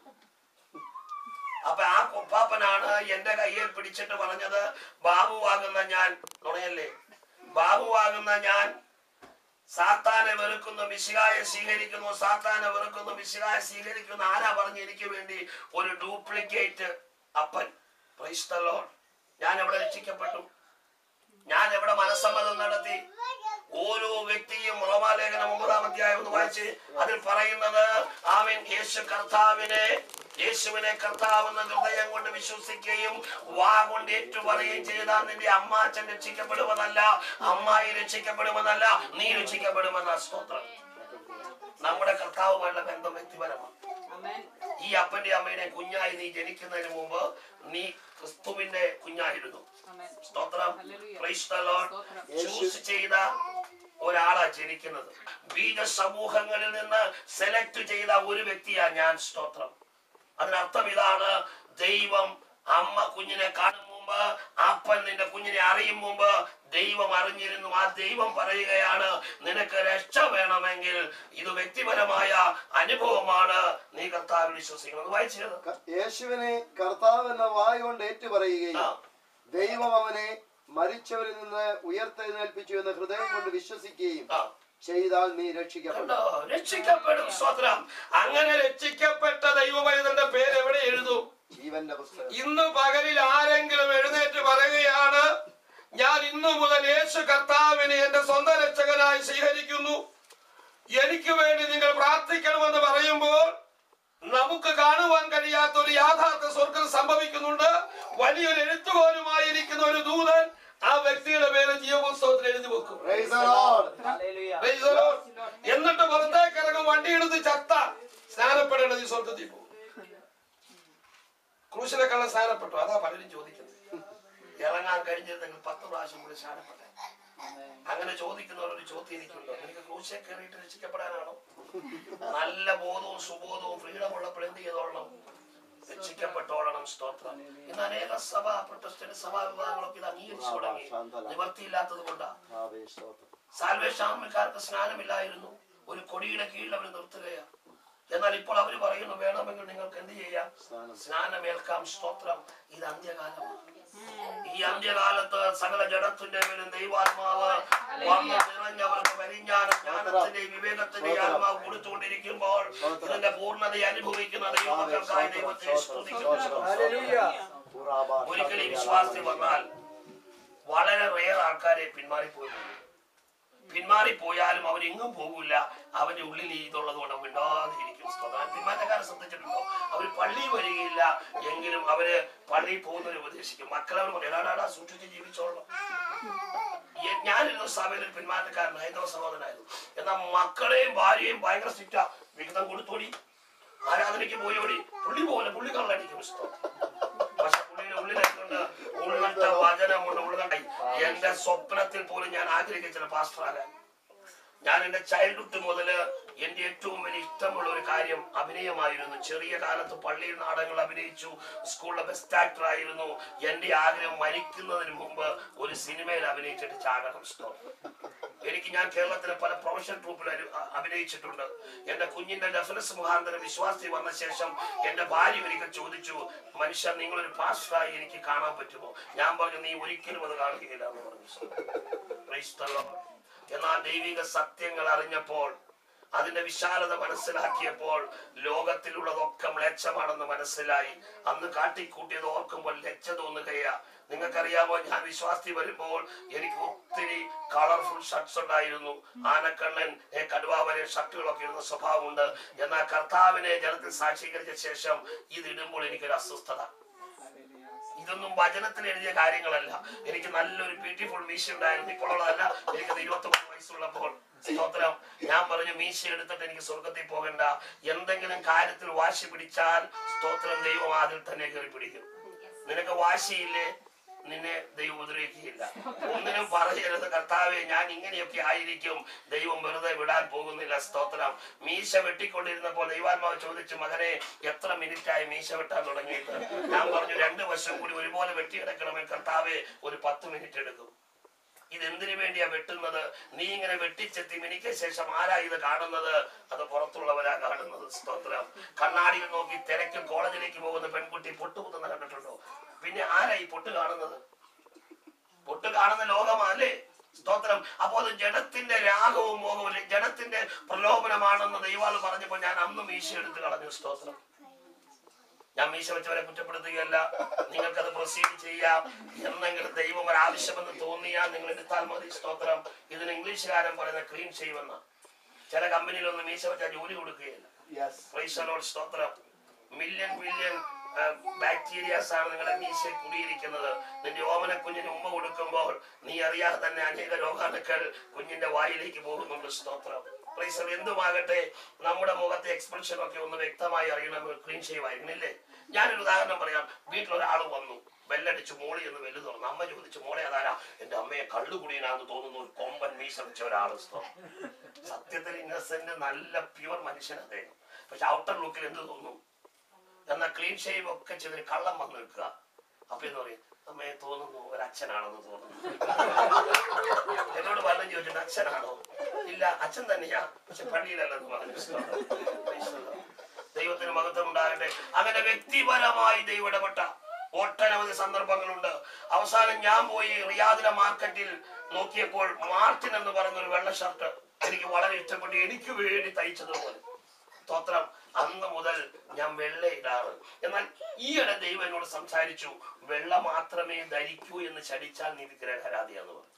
അപ്പൊ ആ ഉപ്പാപ്പനാണ് എന്റെ കയ്യിൽ പിടിച്ചിട്ട് പറഞ്ഞത് ബാബുവാകുന്ന ഞാൻ നുണയല്ലേ ബാബുവാകുന്ന ഞാൻ സാത്താനെ വെറുക്കുന്നു മിശികായെ സ്വീകരിക്കുന്നു സാത്താനെ വെറുക്കുന്നു മിശികായെ സ്വീകരിക്കുന്നു ആരാ പറഞ്ഞു എനിക്ക് വേണ്ടി ഒരു ഡ്യൂപ്ലിക്കേറ്റ് അപ്പൻ Praise the Lord. ഞാൻ എവിടെ രക്ഷിക്കപ്പെട്ടു ഞാൻ എവിടെ മനസ്സമ്മതം നടത്തി ഓരോ വ്യക്തിയും റോമാലേഖനം ഒമ്പതാം അധ്യായം ഒന്ന് വായിച്ച് അതിൽ പറയുന്നത് ആമൻ യേശു കർത്താവിനെ യേശുവിനെ കർത്താവെന്ന ഹൃദയം കൊണ്ട് വിശ്വസിക്കുകയും വാ കൊണ്ട് ഏറ്റുപറയുകയും ചെയ്താൽ നിന്റെ അമ്മാച്ചൻ രക്ഷിക്കപ്പെടുമെന്നല്ല അമ്മായി രക്ഷിക്കപ്പെടുമെന്നല്ല നീ രക്ഷിക്കപ്പെടുമെന്ന സ്തോത്രം നമ്മുടെ കർത്താവുമായുള്ള ബന്ധം വ്യക്തിപരമാണ് ഈ അപ്പന്റെ അമ്മയുടെ കുഞ്ഞായി നീ ജനിക്കുന്നതിന് മുമ്പ് നീ ക്രിസ്തുവിന്റെ കുഞ്ഞായിരുന്നു സ്തോത്രം Praise the Lord. ചൂസ് ചെയ്ത ഒരാളാ ജനിക്കുന്നത് ബീജ സമൂഹങ്ങളിൽ നിന്ന് സെലക്ട് ചെയ്ത ഒരു വ്യക്തിയാ ഞാൻ സ്തോത്രം അതിനർത്ഥം ഇതാണ് ദൈവം അമ്മ കുഞ്ഞിനെ കാണും മുമ്പ് അപ്പൻ നിന്റെ കുഞ്ഞിനെ അറിയും മുമ്പ് ദൈവം അറിഞ്ഞിരുന്നു ആ ദൈവം പറയുകയാണ് നിനക്ക് രക്ഷ വേണമെങ്കിൽ ഇത് വ്യക്തിപരമായ അനുഭവമാണ് നീ കർത്താവിൽ വിശ്വസിക്കുന്നത് വായിച്ചത് ക- യേശുവിനെ കർത്താവെന്ന വായ് കൊണ്ട് ഏറ്റുപറയുകയും ആ. ദൈവം അവനെ മരിച്ചവരിൽ നിന്ന് ഉയർത്തെഴുന്നേൽപ്പിച്ചു എന്ന് ഹൃദയം കൊണ്ട് വിശ്വസിക്കുകയും ആ ചെയ്താൽ നീ രക്ഷിക്കപ്പെടും കണ്ടോ രക്ഷിക്കപ്പെടും സ്വത്രം അങ്ങനെ രക്ഷിക്കപ്പെട്ട ദൈവമൈതന്റെ പേര് എവിടെ എഴുതും ജീവന്റെ പുസ്തകം ഇന്ന് പകലിൽ ആരെങ്കിലും എഴുന്നേറ്റ് പറയുകയാണ് ഞാൻ ഇന്നു മുതൽ യേശു കർത്താവിനെ എന്റെ സ്വന്തം രക്ഷകനായി സ്വീകരിക്കുന്നു എനിക്ക് വേണ്ടി നിങ്ങൾ പ്രാർത്ഥിക്കണമെന്ന് പറയുമ്പോൾ നമുക്ക് കാണുവാൻ കഴിയാത്ത ഒരു യാഥാർത്ഥ്യ സ്വർഗം സംഭവിക്കുന്നുണ്ട് വലിയൊരു എഴുത്തുപോലുമായിരിക്കുന്ന ഒരു ദൂതൻ ആ വ്യക്തിയുടെ പേര് ജീവപുസ്തകത്തിൽ എഴുതി വെക്കും Praise the Lord. Praise the Lord. എന്നിട്ട് പുറത്തേക്ക് ഇറങ്ങും വണ്ടി എടുത്ത് ചത്ത സ്നാനപ്പെടേണ്ടത് ഈ സ്വർഗത്തിൽ പോകും ക്രൂശിനെക്കാളും സ്നാനപ്പെട്ടു അതാ പലരും ചോദിക്കുന്നത് ഇറങ്ങാൻ കഴിഞ്ഞിരുന്നെങ്കിൽ പത്ത് പ്രാവശ്യം കൂടി സ്നാനപ്പെട്ടെ അങ്ങനെ ചോദിക്കുന്നവർ ഒരു ചോദ്യം എനിക്കുണ്ടോ എനിക്ക് ക്രൂശെ കയറിയിട്ട് രക്ഷിക്കപ്പെടാനാണോ നല്ല ബോധവും സുബോധവും ഫ്രീഡം ഉള്ളപ്പോൾ എന്ത് ചെയ്തോളണം രക്ഷിക്കപ്പെട്ടോളണം സ്തോത്രം ഇന്ന് അനേക സഭ പ്രൊട്ടസ്റ്റന്റ് സഭാ വിഭാഗങ്ങളൊക്കെ ഇത് അംഗീകരിച്ചു തുടങ്ങി നിവർത്തിയില്ലാത്തത് കൊണ്ടാ ആവേ, സ്തോത്രം. സാൽവേഷൻ ആത്മക്കാർക്ക് സ്നാനമില്ലായിരുന്നു ഒരു കൊടിയുടെ കീഴിൽ അവർ നിർത്തുകയാണ് എന്നാൽ ഇപ്പോൾ അവർ പറയുന്നു വേണമെങ്കിൽ നിങ്ങൾക്ക് എന്ത് ചെയ്യാം സ്നാനം. സ്നാനമേൽക്കാം സ്തോത്രം ഇത് അന്ത്യകാലമാണ് ഈ അന്ത്യകാലത്ത് സകല ജഡത്തിന്റെ മേലും ദൈവാത്മാവ് വന്ന് നിറഞ്ഞവർക്ക് പരിജ്ഞാനം ജ്ഞാനത്തിന്റെ വിവേകത്തിന്റെ ആത്മാവ് കൊടുത്തുകൊണ്ടിരിക്കുമ്പോൾ ഇതിന്റെ പൂർണ്ണത അനുഭവിക്കുന്ന ദൈവമക്കൾക്കായി ദൈവത്തെ സ്തുതിക്കുന്നു ഉറാബാ, ഒരിക്കലും ഈ വിശ്വാസത്തിൽ വന്നാൽ വളരെ റേർ ആൾക്കാരെ പിന്മാറിപ്പോയി പിന്മാറിപ്പോയാലും അവൻ എങ്ങും പോകില്ല അവന്റെ ഉള്ളിൽ ഇതുള്ളത് കൊണ്ട് മിണ്ടാതിരിക്കും സ്തോത്രം. പിന്മാറ്റക്കാരെ ശ്രദ്ധിച്ചിട്ടുണ്ടോ അവർ പള്ളി വരികയില്ല എങ്കിലും അവര് പള്ളിയിൽ പോകുന്നവർ ഉപദേശിക്കും മക്കളെ അവർ പറയും "എടാ, എടാ, സൂക്ഷിച്ച് ജീവിച്ചോളണം എ- ഞാനിരുന്ന സഭയിൽ ഒരു പിന്മാറ്റക്കാരൻ ഹൈന്ദവ സഹോദരനായിരുന്നു എന്നാൽ മക്കളെയും ഭാര്യയും ഭയങ്കര സ്ട്രിക്റ്റാ വിഹിതം കൊടുത്തോടി ആരാധനയ്ക്ക് പോയോടി പുള്ളി പോലെ പുള്ളി കള്ളടിക്കും ഇഷ്ടം പക്ഷെ പുള്ളിയുടെ ഉള്ളിലായിക്കൊണ്ട് ഉൾനട്ട വചനമുണ്ട് ഉൾനട്ടായി എന്റെ സ്വപ്നത്തിൽ പോലും ഞാൻ ആഗ്രഹിച്ചില്ല പാസ്റ്ററാകാൻ ഞാൻ എന്റെ ചൈൽഡ്ഹുഡ് മുതല് എന്റെ ഏറ്റവും വലിയ ഇഷ്ടമുള്ള ഒരു കാര്യം അഭിനയമായിരുന്നു ചെറിയ കാലത്ത് പള്ളിയിൽ നാടകങ്ങൾ അഭിനയിച്ചു സ്കൂളിലെ ബെസ്റ്റ് ആക്ടർ ആയിരുന്നു എന്റെ ആഗ്രഹം മരിക്കുന്നതിന് മുമ്പ് ഒരു സിനിമയിൽ അഭിനയിച്ചിട്ട് ചാകണം ഇഷ്ടം എനിക്ക് ഞാൻ കേരളത്തിലെ പല പ്രൊഫഷണൽ ട്രൂപ്പിൽ അഭിനയിച്ചിട്ടുണ്ട് എന്റെ കുഞ്ഞിന്റെ ഡെഫനസ് മുഖാന്തരം വിശ്വാസത്തിൽ വന്ന ശേഷം എന്റെ ഭാര്യ ഒരിക്കൽ ചോദിച്ചു മനുഷ്യൻ നിങ്ങളൊരു പാസ്റ്ററായി എനിക്ക് കാണാൻ പറ്റുമോ ഞാൻ പറഞ്ഞു നീ ഒരിക്കലും അത് കാണുകയില്ല എന്ന് പറഞ്ഞു Praise the Lord. എന്നാൽ ദൈവിക സത്യങ്ങൾ അറിഞ്ഞപ്പോൾ അതിന്റെ വിശാലത മനസ്സിലാക്കിയപ്പോൾ ലോകത്തിലുള്ളതൊക്കെ മ്ലേച്ഛമാണെന്ന് മനസ്സിലായി അന്ന് കാട്ടിക്കൂട്ടിയത് ഓർക്കുമ്പോൾ ലജ്ജ തോന്നുകയാ നിങ്ങൾക്കറിയാമോ ഞാൻ വിശ്വാസത്തിൽ വരുമ്പോൾ എനിക്ക് ഒത്തിരി കളർഫുൾ ഷർട്ട്സ് ഉണ്ടായിരുന്നു ആനക്കണ്ണൻ ഏ, കടുവാവരെ ഷർട്ടുകളൊക്കെ ഇടുന്ന സ്വഭാവമുണ്ട് എന്നാൽ കർത്താവിനെ ജനത്തിൽ സാക്ഷീകരിച്ച ശേഷം ഇതിടുമ്പോൾ എനിക്കൊരു അസ്വസ്ഥത ഇതൊന്നും വചനത്തിൽ എഴുതിയ കാര്യങ്ങളല്ല എനിക്ക് നല്ലൊരു ബ്യൂട്ടിഫുൾ മീശ ഉണ്ടായിരുന്നു ഇപ്പോൾ ഉള്ളതല്ല എനിക്ക് ഇരുപത്തി മൂന്ന് വയസ്സുള്ളപ്പോൾ സ്തോത്രം ഞാൻ പറഞ്ഞു മീശ എടുത്തിട്ട് എനിക്ക് സ്വർഗത്തിൽ പോകണ്ട എന്തെങ്കിലും കാര്യത്തിൽ വാശി പിടിച്ചാൽ സ്തോത്രം ദൈവം അതിൽ തന്നെ കയറി പിടിക്കും നിനക്ക് വാശിയില്ലേ നിന്നെ ദൈവം ഉപദ്രവിക്കുകയില്ല ഒന്നിനും പറയരുത് കർത്താവെ ഞാൻ ഇങ്ങനെയൊക്കെ ആയിരിക്കും ദൈവം വെറുതെ വിടാൻ പോകുന്നില്ല സ്തോത്രം മീശ വെട്ടിക്കൊണ്ടിരുന്നപ്പോൾ ദൈവാത്മാവ് ചോദിച്ചു മകനെ എത്ര മിനിറ്റായി മീശ വെട്ടാൻ തുടങ്ങിയിട്ട് ഞാൻ പറഞ്ഞു രണ്ട് വശം കൂടി ഒരുപോലെ വെട്ടിയെടുക്കണമേ കർത്താവെ ഒരു പത്ത് മിനിറ്റ് എടുക്കും ഇതെന്തിനു വേണ്ടിയാ വെട്ടുന്നത് നീ ഇങ്ങനെ വെട്ടിച്ചെത്തി മിനിക്ക് ശേഷം ആരാ ഇത് കാണുന്നത് അത് പുറത്തുള്ളവരാ കാണുന്നത് സ്തോത്രം കണ്ണാടിയിൽ നോക്കി തിരക്കിൽ കോളേജിലേക്ക് പോകുന്ന പെൺകുട്ടി പൊട്ടുകുത്തുന്ന കണ്ടിട്ടുണ്ടോ പിന്നെ ആരാ ഈ പൊട്ട് കാണുന്നത് പൊട്ട് കാണുന്ന ലോകമല്ലേ സ്തോത്രം അപ്പോ അത് ജഡത്തിന്റെ രാഗവും മോഹവും ജഡത്തിന്റെ പ്രലോഭനമാണെന്ന് ദൈവാൾ പറഞ്ഞപ്പോ ഞാൻ അന്ന് മീശ എടുത്ത് കളഞ്ഞു സ്തോത്രം ഞാൻ മീശ വെച്ചവരെ കുറ്റപ്പെടുത്തുകയല്ല നിങ്ങൾക്കത് പ്രൊസീഡ് ചെയ്യാം എന്നെങ്കിലും ദൈവം ഒരു ആവശ്യമെന്ന് തോന്നിയാൽ നിങ്ങൾ എടുത്താൽ മതി സ്തോത്രം ഇതിന് ഇംഗ്ലീഷുകാരൻ പറയുന്ന ക്ലീൻ ചെയ്യുമെന്ന ചില കമ്പനിയിലൊന്നും മീശ വെച്ചാൽ ജോലി കൊടുക്കുകയില്ല യെസ് പ്രൈസലോട് സ്തോത്രം മില്യൺ മില്യൺ ബാക്ടീരിയാസ് ആണ് നിങ്ങളുടെ മീശയിൽ കുടിയിരിക്കുന്നത് നിന്റെ ഓമന കുഞ്ഞിന് ഉമ്മ കൊടുക്കുമ്പോൾ നീ അറിയാതെ തന്നെ അനേക രോഗാണുക്കൾ കുഞ്ഞിന്റെ വായിലേക്ക് പോകുന്നുണ്ട് സ്തോത്രം പ്രൈസൽ എന്തുമാകട്ടെ നമ്മുടെ മുഖത്തെ എക്സ്പ്രഷൻ ഒക്കെ ഒന്ന് വ്യക്തമായി അറിയണം ക്ലീൻ ചെയ്യുമായിരുന്നില്ലേ ഞാനൊരു ഉദാഹരണം പറയാം വീട്ടിലൊരാൾ വന്നു ബെല്ലടിച്ചു മോളി എന്ന് വെല്ലു തുറന്നു അമ്മ ചോദിച്ചു മോളെ അതാരാ എന്റെ അമ്മയെ കള്ളുകുടിയനാന്ന് തോന്നുന്നു ഒരു കൊമ്പൻ മീശ വെച്ച ഒരാൾ സത്യത്തിൽ ഇന്നസെന്റ് നല്ല പ്യുവർ മനുഷ്യൻ അദ്ദേഹം പക്ഷെ ഔട്ടർ ലുക്കിൽ എന്ത് തോന്നും എന്നാൽ ക്ലീൻ ഷേവ് ഒക്കെ ചെയ്തിട്ട് കള്ളം വന്ന് നിൽക്കുക അപ്പൊ എന്ന് പറയും അമ്മയെ തോന്നുന്നു ഒരു അച്ഛനാണെന്ന് തോന്നുന്നു എന്നോട് വല്ലതും ചോദിച്ചിട്ട് അച്ഛനാണോ ഇല്ല അച്ഛൻ തന്നെയാ പക്ഷെ പള്ളിയിലല്ലെന്ന് പറഞ്ഞു Praise the Lord. ദൈവത്തിന് മഹത്വം ഉണ്ടാകട്ടെ അങ്ങനെ വ്യക്തിപരമായി ദൈവം ഇടപെട്ട ഒട്ടനവധി സന്ദർഭങ്ങളുണ്ട് അവസാനം ഞാൻ പോയി റിയാദിലെ മാർക്കറ്റിൽ നോക്കിയപ്പോൾ മാർട്ടിൻ എന്ന് പറയുന്ന ഒരു വെള്ള ഷർട്ട് എനിക്ക് വളരെ ഇഷ്ടപ്പെട്ടു എനിക്ക് വേണ്ടി തയ്ച്ചതുപോലെ സ്തോത്രം അന്ന് മുതൽ ഞാൻ വെള്ള ഇടാറ് എന്നാൽ ഈയിടെ ദൈവം എന്നോട് സംസാരിച്ചു വെള്ള മാത്രമേ ധരിക്കൂ എന്ന് ശടിച്ചാൽ നീ വിഗ്രഹരാധിയാന്ന് പറഞ്ഞു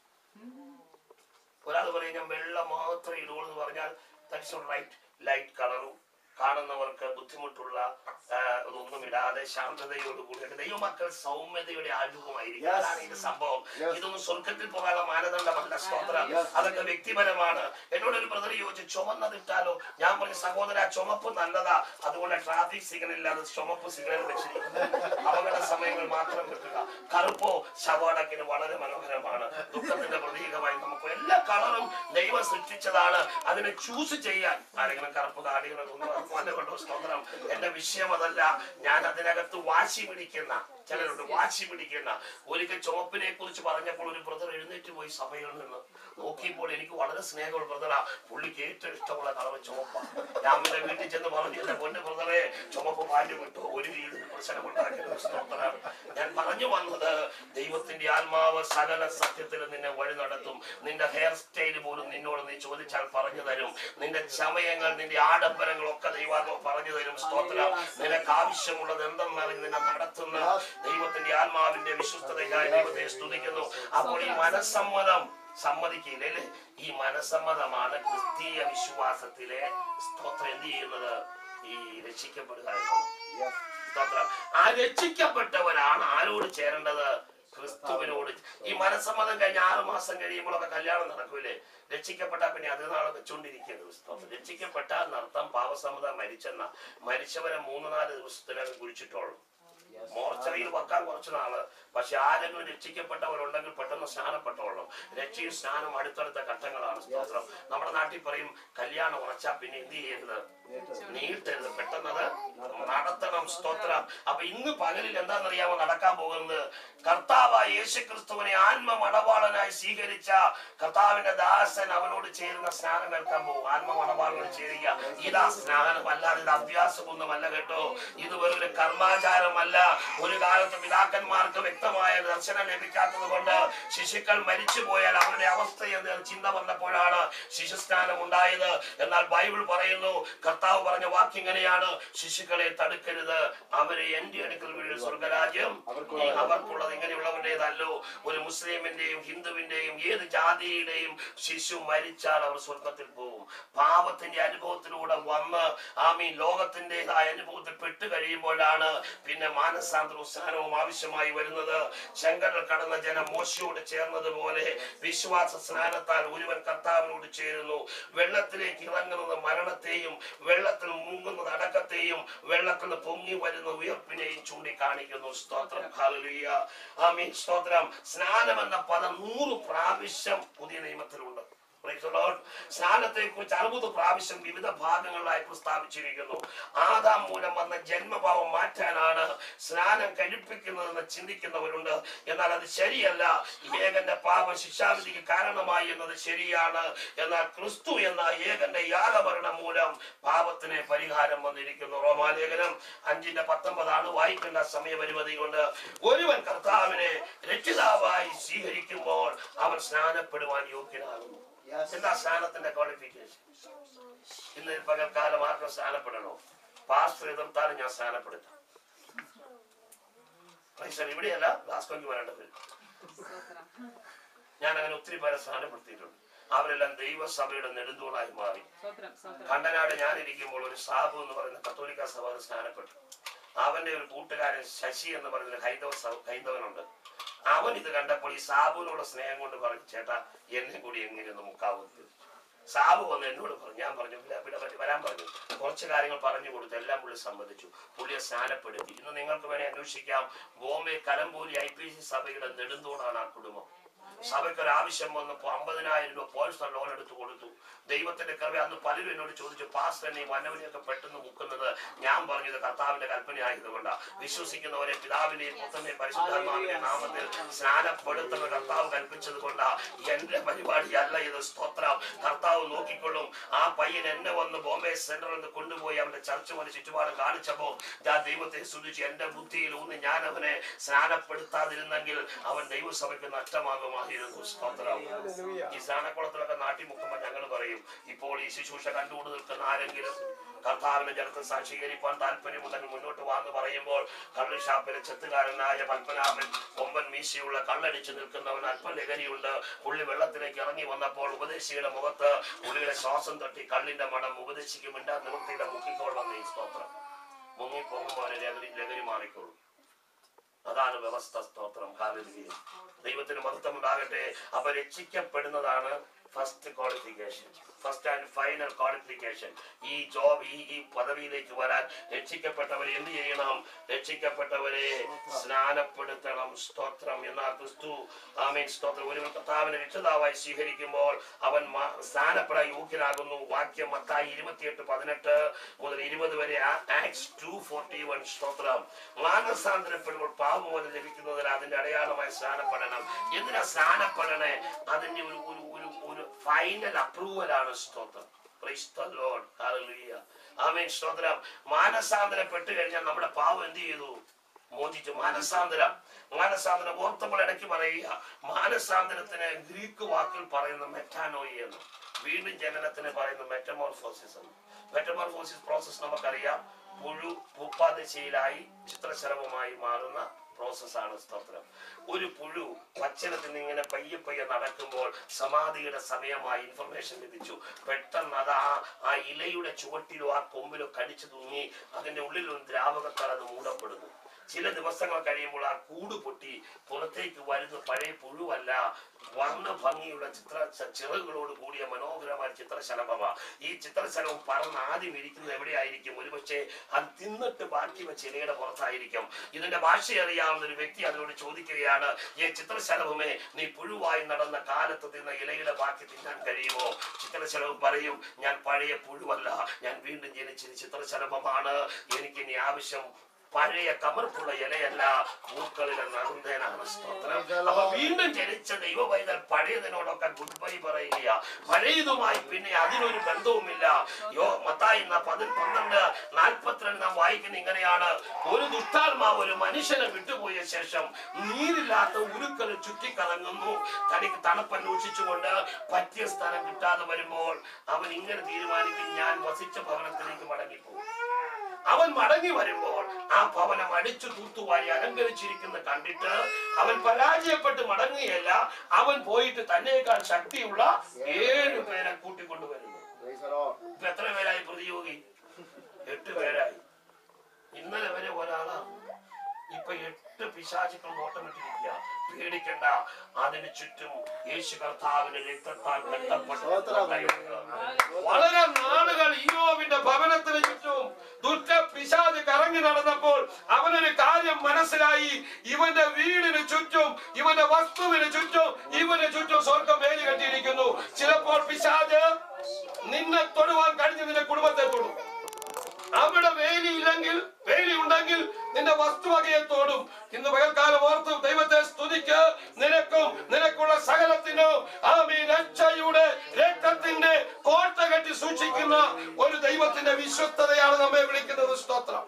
ഒരാൾ പറയും ഞാൻ വെള്ള മാത്രമേ ഇടുള്ളൂ എന്ന് പറഞ്ഞാൽ ദാറ്റ്സ് റൈറ്റ് ലൈറ്റ് കളറും കാണുന്നവർക്ക് ബുദ്ധിമുട്ടുള്ള ആ, ഒന്നും ഇടാതെ ശാന്തതയോടുകൂടി ദൈവമക്കൾ സൗമ്യതയുടെ ആരൂപമായിരിക്കും Yes. അതാണ് ഇത് സംഭവം Yes. ഇതൊന്നും സ്വർഗത്തിൽ പോകാനുള്ള മാനദണ്ഡമല്ല സ്തോത്രം Yes. അതൊക്കെ വ്യക്തിപരമാണ് എന്നോട് ഒരു ബ്രദർ ചോദിച്ചു ചുമന്നതിട്ടാലോ ഞാൻ പറഞ്ഞു സഹോദര ചുമപ്പ് നല്ലതാ അതുകൊണ്ട് ട്രാഫിക് സിഗ്നൽ ഇല്ലാതെ ചുമപ്പ് സിഗ്നൽ വെച്ചിരിക്കുന്നത് അപകട സമയങ്ങൾ മാത്രം വെക്കുക കറുപ്പോ ശവടക്കിന് വളരെ മനോഹരമാണ് ദുഃഖത്തിന്റെ പ്രതീകമായി നമുക്ക് എല്ലാ കളറും ദൈവം സൃഷ്ടിച്ചതാണ് അതിനെ ചൂസ് ചെയ്യാൻ ആരെങ്കിലും കറുപ്പ് കാടികളെ കൊണ്ടോ സ്തോത്രം എന്റെ വിഷയം അതല്ല ഞാൻ അതിനകത്ത് വാശി പിടിക്കുന്ന ചിലരുണ്ട് വാശി പിടിക്കുന്ന ഒരിക്കൽ ചുമപ്പിനെ കുറിച്ച് പറഞ്ഞപ്പോൾ ഒരു ബ്രദർ എഴുന്നേറ്റ് പോയി സഭയിൽ നിന്ന് നോക്കിയപ്പോൾ എനിക്ക് വളരെ സ്നേഹമുള്ള ബ്രദറാ പുള്ളിക്ക് ഏറ്റവും ഇഷ്ടമുള്ള കളർ ചുമപ്പ ഞാൻ പിന്നെ വീട്ടിൽ ചെന്ന് പറഞ്ഞു എന്റെ പൊന്നു ബ്രദറെ ചുമപ്പ് പാല് വിട്ടു ഒരു രീതിയിൽ പ്രശ്നമുണ്ടാക്കിയത് സ്തോത്രം ഞാൻ പറഞ്ഞു വന്നത് ദൈവത്തിന്റെ ആത്മാവ് സകല സത്യത്തിൽ നിന്നെ വഴി നടത്തും നിന്റെ ഹെയർ സ്റ്റൈൽ പോലും നിന്നോട് നീ ചോദിച്ചാൽ പറഞ്ഞു തരും നിന്റെ ചമയങ്ങൾ നിന്റെ ആഡംബരങ്ങളൊക്കെ ദൈവാത്മാവ് പറഞ്ഞു തരും സ്തോത്രം നിനക്ക് ആവശ്യമുള്ളത് എന്തെന്നറിഞ്ഞ് നിന്നെ നടത്തുന്ന ദൈവത്തിന്റെ ആത്മാവിന്റെ വിശ്വസ്തതയ്ക്കായി ദൈവത്തെ സ്തുതിക്കുന്നു അപ്പോൾ ഈ മനസ്സമ്മതം സമ്മതിക്കില്ല അല്ലേ ഈ മനസ്സമ്മതമാണ് ക്രിസ്തീയ വിശ്വാസത്തിലെ സ്തോത്രം എന്ത് ചെയ്യുന്നത് ഈ രക്ഷിക്കപ്പെടുക എന്നുള്ളത്. യെസ് സ്തോത്രം ആ രക്ഷിക്കപ്പെട്ടവരാണ് ആരോട് ചേരേണ്ടത് ക്രിസ്തുവിനോട് ഈ മനസ്സമ്മതം കഴിഞ്ഞ ആറ് മാസം കഴിയുമ്പോഴൊക്കെ കല്യാണം നടക്കൂലേ രക്ഷിക്കപ്പെട്ടാ പിന്നെ അത് നാളെ വെച്ചോണ്ടിരിക്കരുത് സ്തോത്രം രക്ഷിക്കപ്പെട്ട എന്നർത്ഥം പാവസമ്മത മരിച്ചെന്ന മരിച്ചവരെ മൂന്ന് നാല് ദിവസത്തിനകം കുഴിച്ചിട്ടുള്ളൂ മോർച്ചറിയിൽ വെക്കാൻ കുറച്ച് നാള് പക്ഷെ ആരെങ്കിലും രക്ഷിക്കപ്പെട്ടവരുണ്ടെങ്കിൽ പെട്ടെന്ന് സ്നാനപ്പെട്ടോളണം രക്ഷയും സ്നാനം അടുത്തടുത്ത ഘട്ടങ്ങളാണ് സ്തോത്രം നമ്മുടെ നാട്ടിൽ പറയും കല്യാണം ഉറച്ചാ പിന്നെ എന്ത് ചെയ്യരുത് നീട്ടരുത് പെട്ടെന്നത് നടത്തണം സ്തോത്രം അപ്പൊ ഇന്ന് പകലിൽ എന്താണെന്നറിയാമോ നടക്കാൻ പോകുന്നത് കർത്താവായ യേശു ക്രിസ്തുവിനെ ആത്മ മണവാളനായി സ്വീകരിച്ച കർത്താവിന്റെ ദാസൻ അവനോട് ചേരുന്ന സ്നാനം ഏൽക്കാൻ പോകും ആത്മ മണവാളനോട് ചേരുക ഇതാ സ്നാനം അല്ലാതെ ഇത് അഭ്യാസമൊന്നുമല്ല കേട്ടോ ഇത് വെറൊരു കർമാചാരമല്ല ഒരു കാലത്ത് പിതാക്കന്മാർക്ക് വ്യക്തമായ ദർശനം ലഭിക്കാത്തത് കൊണ്ട് ശിശുക്കൾ മരിച്ചു പോയാൽ അവരുടെ അവസ്ഥ എന്ന് ചിന്ത വന്നപ്പോഴാണ് ശിശുസ്നാനം ഉണ്ടായത് എന്നാൽ ബൈബിൾ പറയുന്നു കർത്താവ് പറഞ്ഞ വാക്ക് ഇങ്ങനെയാണ് ശിശുക്കളെ തടുക്കരുത് അവരെ എന്റെ അടുക്കൽ വീഴും സ്വർഗരാജ്യം അവർക്കുള്ളത് ഇങ്ങനെയുള്ളവരുടേതല്ലോ ഒരു മുസ്ലിമിന്റെയും ഹിന്ദുവിന്റെയും ഏത് ജാതിയുടെയും ശിശു മരിച്ചാൽ അവർ സ്വർഗത്തിൽ പോകും പാപത്തിന്റെ അനുഭവത്തിലൂടെ വന്ന് ആമീ ലോകത്തിൻ്റെതായ അനുഭവത്തിൽ പെട്ട് കഴിയുമ്പോഴാണ് പിന്നെ മാനസാന്തരവും സ്നാനവും ആവശ്യമായി വരുന്നത് ശങ്കരൽ കടന്ന ജനം മോശയോട് ചേർന്നതുപോലെ വിശ്വാസ സ്നാനത്താൽ ഒരുവൻ കർത്താവിനോട് ചേരുന്നു വെള്ളത്തിലേക്ക് ഇറങ്ങുന്നത് മരണത്തെയും വെള്ളത്തിൽ മുങ്ങുന്നത് അടക്കത്തെയും വെള്ളത്തിൽ നിന്ന് പൊങ്ങി വരുന്ന ഉയർപ്പിനെയും ചൂണ്ടിക്കാണിക്കുന്നു സ്തോത്രം ഹല്ലേലൂയ ആമീൻ സ്തോത്രം സ്നാനം എന്ന പദം നൂറ് പ്രാവശ്യം പുതിയ നിയമത്തിലുണ്ട് Praise the Lord. സ്നാനത്തെ കുറിച്ച് അറുപത് പ്രാവശ്യം വിവിധ ഭാഗങ്ങളിലായി പ്രസ്താവിച്ചിരിക്കുന്നു ആദാം മൂലം വന്ന ജന്മഭാവം മാറ്റാനാണ് സ്നാനം കഴിപ്പിക്കുന്നതെന്ന് ചിന്തിക്കുന്നവരുണ്ട് എന്നാൽ അത് ശരിയല്ല ഏകന്റെ പാപം ശിക്ഷാവിധിക്ക് കാരണമായി എന്നത് ശരിയാണ് എന്നാൽ ക്രിസ്തു എന്ന ഏകന്റെ യാഗമരണം മൂലം പാപത്തിന് പരിഹാരം വന്നിരിക്കുന്നു റോമാലേഖനം അഞ്ചിന്റെ പത്തൊമ്പതാണ് വായിക്കേണ്ട സമയപരിമിതി കൊണ്ട് ഒരുവൻ കർത്താവിനെ രക്ഷിതാവായി സ്വീകരിക്കുമ്പോൾ അവൻ സ്നാനപ്പെടുവാൻ യോഗ്യനാകുന്നു എന്താ സ്നാനത്തിന്റെ ക്വാളിഫിക്കേഷൻ ഇന്ന് പകൽക്കാലം ആർക്കും സ്നാനപ്പെടണോ പാസ്റ്റർ എതിർത്താലും ഞാൻ സ്നാനപ്പെടുത്താം പൈസ ഇവിടെയല്ല ഗ്ലാസ്കോയ്ക്ക് വരേണ്ടത് ഞാൻ അങ്ങനെ ഒത്തിരി പേരെ സ്നാനപ്പെടുത്തിയിട്ടുണ്ട് അവരെല്ലാം ദൈവസഭയുടെ നെടുന്തൂണായി മാറി കണ്ടനാട് ഞാൻ ഇരിക്കുമ്പോൾ ഒരു സാബു എന്ന് പറയുന്ന കത്തോലിക്ക സഭ സ്നാനപ്പെട്ടു അവന്റെ ഒരു കൂട്ടുകാരൻ ശശി എന്ന് പറയുന്ന ഒരു ഹൈന്ദവ സഭ- ഹൈന്ദവനുണ്ട് അവൻ ഇത് കണ്ടപ്പോൾ ഈ സാബുവിനോട് സ്നേഹം കൊണ്ട് പറഞ്ഞു ചേട്ടാ എന്നെ കൂടി എങ്ങനെയൊന്ന് മുക്കാവുന്നത് സാബു വന്ന് എന്നോട് പറഞ്ഞു ഞാൻ പറഞ്ഞു "ഇല്ല, ഇവിടെ വര- വരാൻ പറഞ്ഞു കുറച്ച് കാര്യങ്ങൾ പറഞ്ഞു കൊടുത്തു എല്ലാം പുള്ളി സമ്മതിച്ചു പുള്ളിയെ സ്നാനപ്പെടുത്തി ഇന്ന് നിങ്ങൾക്ക് വേണേ അന്വേഷിക്കാം ബോംബെ കലമ്പൂരി ഐ പി സി സഭയുടെ നെടുന്തൂണാണ് ആ കുടുംബം സഭയ്ക്ക് ഒരു ആവശ്യം വന്നപ്പോൾ അമ്പതിനായിരം രൂപ പേഴ്സണൽ ലോൺ എടുത്തു കൊടുത്തു ദൈവത്തിന്റെ കൃപ അന്ന് പലരും എന്നോട് ചോദിച്ചു പാസ്റ്റർ എന്നെ ഈ വനവനെയൊക്കെ പെട്ടെന്ന് മുക്കുന്നത് ഞാൻ പറഞ്ഞത് കർത്താവിന്റെ കൽപ്പനയായതുകൊണ്ടാണ് വിശ്വസിക്കുന്നവരെ പിതാവിന്റെയും പുത്രന്റെയും പരിശുദ്ധാത്മാവിന്റെ നാമത്തിൽ സ്നാനപ്പെടുത്തുന്ന കർത്താവ് കൽപ്പിച്ചത് കൊണ്ടാ എന്റെ പരിപാടിയല്ല ഇത് സ്തോത്രം കർത്താവ് നോക്കിക്കൊള്ളും ആ പയ്യൻ എന്നെ വന്ന് ബോംബെ സെന്ററിൽ നിന്ന് കൊണ്ടുപോയി അവന്റെ ചർച്ച മതി ചുറ്റുപാടും കാണിച്ചപ്പോ ഞാൻ ദൈവത്തെ സ്തുതിച്ച് എന്റെ ബുദ്ധിയിൽ ഊന്ന് ഞാൻ അവനെ സ്നാനപ്പെടുത്താതിരുന്നെങ്കിൽ അവൻ ദൈവസഭയ്ക്ക് നഷ്ടമാകുമായിരുന്നു സ്തോത്രം ഈ സ്നാനക്കുളത്തിലൊക്കെ നാട്ടി മുക്കുമ്പോൾ ഞങ്ങൾ പറയും ഇപ്പോൾ ഈ ശുശ്രൂഷ കണ്ടുകൊണ്ട് നിൽക്കുന്ന ആരെങ്കിലും കർത്താവിന്റെ ജനത്തെ സാക്ഷീകരിക്കാൻ താല്പര്യമുണ്ടെങ്കിൽ മുന്നോട്ട് വാന്ന് പറയുമ്പോൾ കള്ള് ഷാപ്പിലെ ചെത്തുകാരനായ പത്മനാഭൻ കൊമ്പൻ മീശയുള്ള കള്ളടിച്ച് നിൽക്കുന്നവൻ അല്പം ലഹരിയുണ്ട് പുള്ളി വെള്ളത്തിലേക്ക് ഇറങ്ങി വന്നപ്പോൾ ഉപദേശിയുടെ മുഖത്ത് പുള്ളിയുടെ ശ്വാസം തട്ടി കള്ളിന്റെ മണം ഉപദേശിക്ക് മിണ്ടാ നിവൃത്തിയുടെ മുക്കിക്കോളം ഈ സ്തോത്രം മുങ്ങിപ്പോകുമ്പോൾ അവന് ലഹരി ലഹരി മാറിക്കോളും അതാണ് വ്യവസ്ഥ സ്തോത്രം ഹാലലുയ ദൈവത്തിന് മഹത്വം ഉണ്ടാകട്ടെ അപ്പൊ രക്ഷിക്കപ്പെടുന്നതാണ് first qualification first and final qualification ഈ ജോബ് ഈ ഈ പദവിയിലേക്ക് വരാൻ രക്ഷിക്കപ്പെട്ടവരെ എന്ത് ചെയ്യണം രക്ഷിക്കപ്പെട്ടവരെ സ്നാനപ്പെടുത്തണം സ്തോത്രം എന്നാൽ ക്രിസ്തു ആമീൻ സ്തോത്രം ഒരു കർത്താവിനെ രക്ഷിതാവായി സ്വീകരിക്കുമ്പോൾ അവൻ മ- സ്നാനപ്പെടാൻ യോഗ്യനാകുന്നു വാക്യം മത്തായി ഇരുപത്തിയെട്ട് പതിനെട്ട് മുതൽ ഇരുപത് വരെ ആക്സ് ടു ഫോർട്ടി വൺ സ്തോത്രം മാനസാന്തരപ്പെടുമ്പോൾ പാപമോചനം ലഭിക്കുന്നതിന് അതിന്റെ അടയാളമായി സ്നാനപ്പെടണം എന്തിനാ സ്നാനപ്പെടണേ അതിന്റെ ഒരു ഒരു ഒരു ഒരു ഫൈനൽ അപ്രൂവലാണ് സ്തോത്രം Praise the Lord. Hallelujah. ആമേൻ സ്തോത്രം മാനസാന്തരപ്പെട്ട് കഴിഞ്ഞാൽ നമ്മുടെ പാവം എന്ത് ചെയ്തു മോചിച്ചു മാനസാന്തരം മാനസാന്തരം ഓർത്തപ്പോൾ ഇടയ്ക്ക് പറയുക മാനസാന്തരത്തിന് ഗ്രീക്ക് വാക്കിൽ പറയുന്ന മെറ്റാനോയി എന്ന് വീണ്ടും ജനനത്തിന് പറയുന്ന മെറ്റമോർഫോസിസ് എന്ന് മെറ്റമോർഫോസിസ് പ്രോസസ് നമുക്കറിയാം പുഴു ഭൂപ്പാദശയിലായി ചിത്രശലഭമായി മാറുന്ന പ്രോസസ്സാണ് സ്തോത്രം ഒരു പുഴു പച്ചനത്തിൽ നിന്ന് ഇങ്ങനെ പയ്യെ പയ്യെ നടക്കുമ്പോൾ സമാധിയുടെ സമയമായി ഇൻഫർമേഷൻ ലഭിച്ചു പെട്ടെന്ന് അത് ആ ആ ഇലയുടെ ചുവട്ടിലോ ആ കൊമ്പിലോ കടിച്ചു തൂങ്ങി അതിന്റെ ഉള്ളിലുള്ള ദ്രാവകത്താൽ അത് മൂടപ്പെടുന്നു ചില ദിവസങ്ങൾ കഴിയുമ്പോൾ ആ കൂട് പൊട്ടി പുറത്തേക്ക് വരുന്ന പഴയ പുഴുവല്ല വർണ്ണ ഭംഗിയുള്ള ചിത്ര ച- ചിറകുകളോട് കൂടിയ മനോഹരമായ ചിത്രശലഭമാ ഈ ചിത്രശലഭം പറന്ന് ആദ്യം ഇരിക്കുന്നത് എവിടെയായിരിക്കും ഒരുപക്ഷെ അത് തിന്നിട്ട് ബാക്കി വെച്ച ഇലയുടെ പുറത്തായിരിക്കും ഇതിന്റെ ഭാഷ അറിയാവുന്ന ഒരു വ്യക്തി അതിനോട് ചോദിക്കുകയാണ് ഈ ചിത്രശലഭമേ നീ പുഴുവായി നടന്ന കാലത്ത് തിന്ന ഇലയുടെ ബാക്കി തിന്നാൻ കഴിയുമോ ചിത്രശലഭം പറയും ഞാൻ പഴയ പുഴുവല്ല ഞാൻ വീണ്ടും ജനിച്ചത് ചിത്രശലഭമാണ് എനിക്ക് ഇനി ആവശ്യം പഴയ കമർപ്പുള്ള ഇലയല്ല പൂക്കളിലെ നറുന്തേനാണ് സ്തോത്രം അപ്പൊ വീണ്ടും ജനിച്ച ദൈവവൈതൽ പഴയതിനോടൊക്കെ ഗുഡ് ബൈ പറയുക പഴയതുമായി പിന്നെ അതിനൊരു ബന്ധവുമില്ല യോ മത്തായി ന- പതി പന്ത്രണ്ട് നാൽപ്പത്തിരണ്ട് നാം വായിക്കുന്ന ഇങ്ങനെയാണ് ഒരു ദുഷ്ടാത്മാവ് ഒരു മനുഷ്യനെ വിട്ടുപോയ ശേഷം നീരില്ലാത്ത ഉരുക്കൾ ചുറ്റിക്കറങ്ങുന്നു തനിക്ക് തണുപ്പന്വേഷിച്ചുകൊണ്ട് പറ്റിയ സ്ഥലം കിട്ടാതെ വരുമ്പോൾ അവൻ ഇങ്ങനെ തീരുമാനിക്കും ഞാൻ വസിച്ച ഭവനത്തിലേക്ക് മടങ്ങിപ്പോകും അവൻ മടങ്ങി വരുമ്പോൾ ആ ഭവനം അടിച്ചു തൂത്തുവാരി അലങ്കരിച്ചിരിക്കുന്ന കണ്ടിട്ട് അവൻ പരാജയപ്പെട്ട് മടങ്ങുകയല്ല അവൻ പോയിട്ട് തന്നേക്കാൾ ശക്തിയുള്ള ഏഴു പേരെ കൂട്ടിക്കൊണ്ടുവരുന്നു Praise the Lord. ഇപ്പൊ എത്ര പേരായി പ്രതിയോഗി എട്ട് പേരായി ഇന്നലെ വരെ ഒരാളാണ് ഇപ്പൊ എട്ട് പിശാചുക്കൾ നോട്ടമിട്ടിരിക്കുക പേടിക്കണ്ട അതിന് ചുറ്റും യേശു കർത്താവിന്റെ രക്തത്താൽ കെട്ടപ്പെട്ടു വളരെ നാളുകൾ ഈയോവിന്റെ ഭവനത്തിന് ചുറ്റും ദുഷ്ട പിശാച് കറങ്ങി നടന്നപ്പോൾ അവനൊരു കാര്യം മനസ്സിലായി ഇവന്റെ വീടിന് ചുറ്റും ഇവന്റെ വസ്തുവിന് ചുറ്റും ഇവന് ചുറ്റും സ്വർഗം വേലി കെട്ടിയിരിക്കുന്നു ചിലപ്പോൾ പിശാച് നിന്നെ തൊടുവാൻ കഴിഞ്ഞ് നിന്റെ കുടുംബത്തെ തൊടും അവിടെ വേലി ഇല്ലെങ്കിൽ വേലി ഉണ്ടെങ്കിൽ നിന്റെ വസ്തുവകയെ തോടും ഇന്ന് പകൽക്കാലം ഓർത്തും ദൈവത്തെ സ്തുതിക്ക് നിനക്കും നിനക്കുള്ള സകലത്തിനും ആമീ രക്ഷയുടെ രക്തത്തിന്റെ കോട്ട കെട്ടി സൂക്ഷിക്കുന്ന ഒരു ദൈവത്തിന്റെ വിശ്വസ്തതയാണ് നമ്മെ വിളിക്കുന്നത് സ്തോത്രം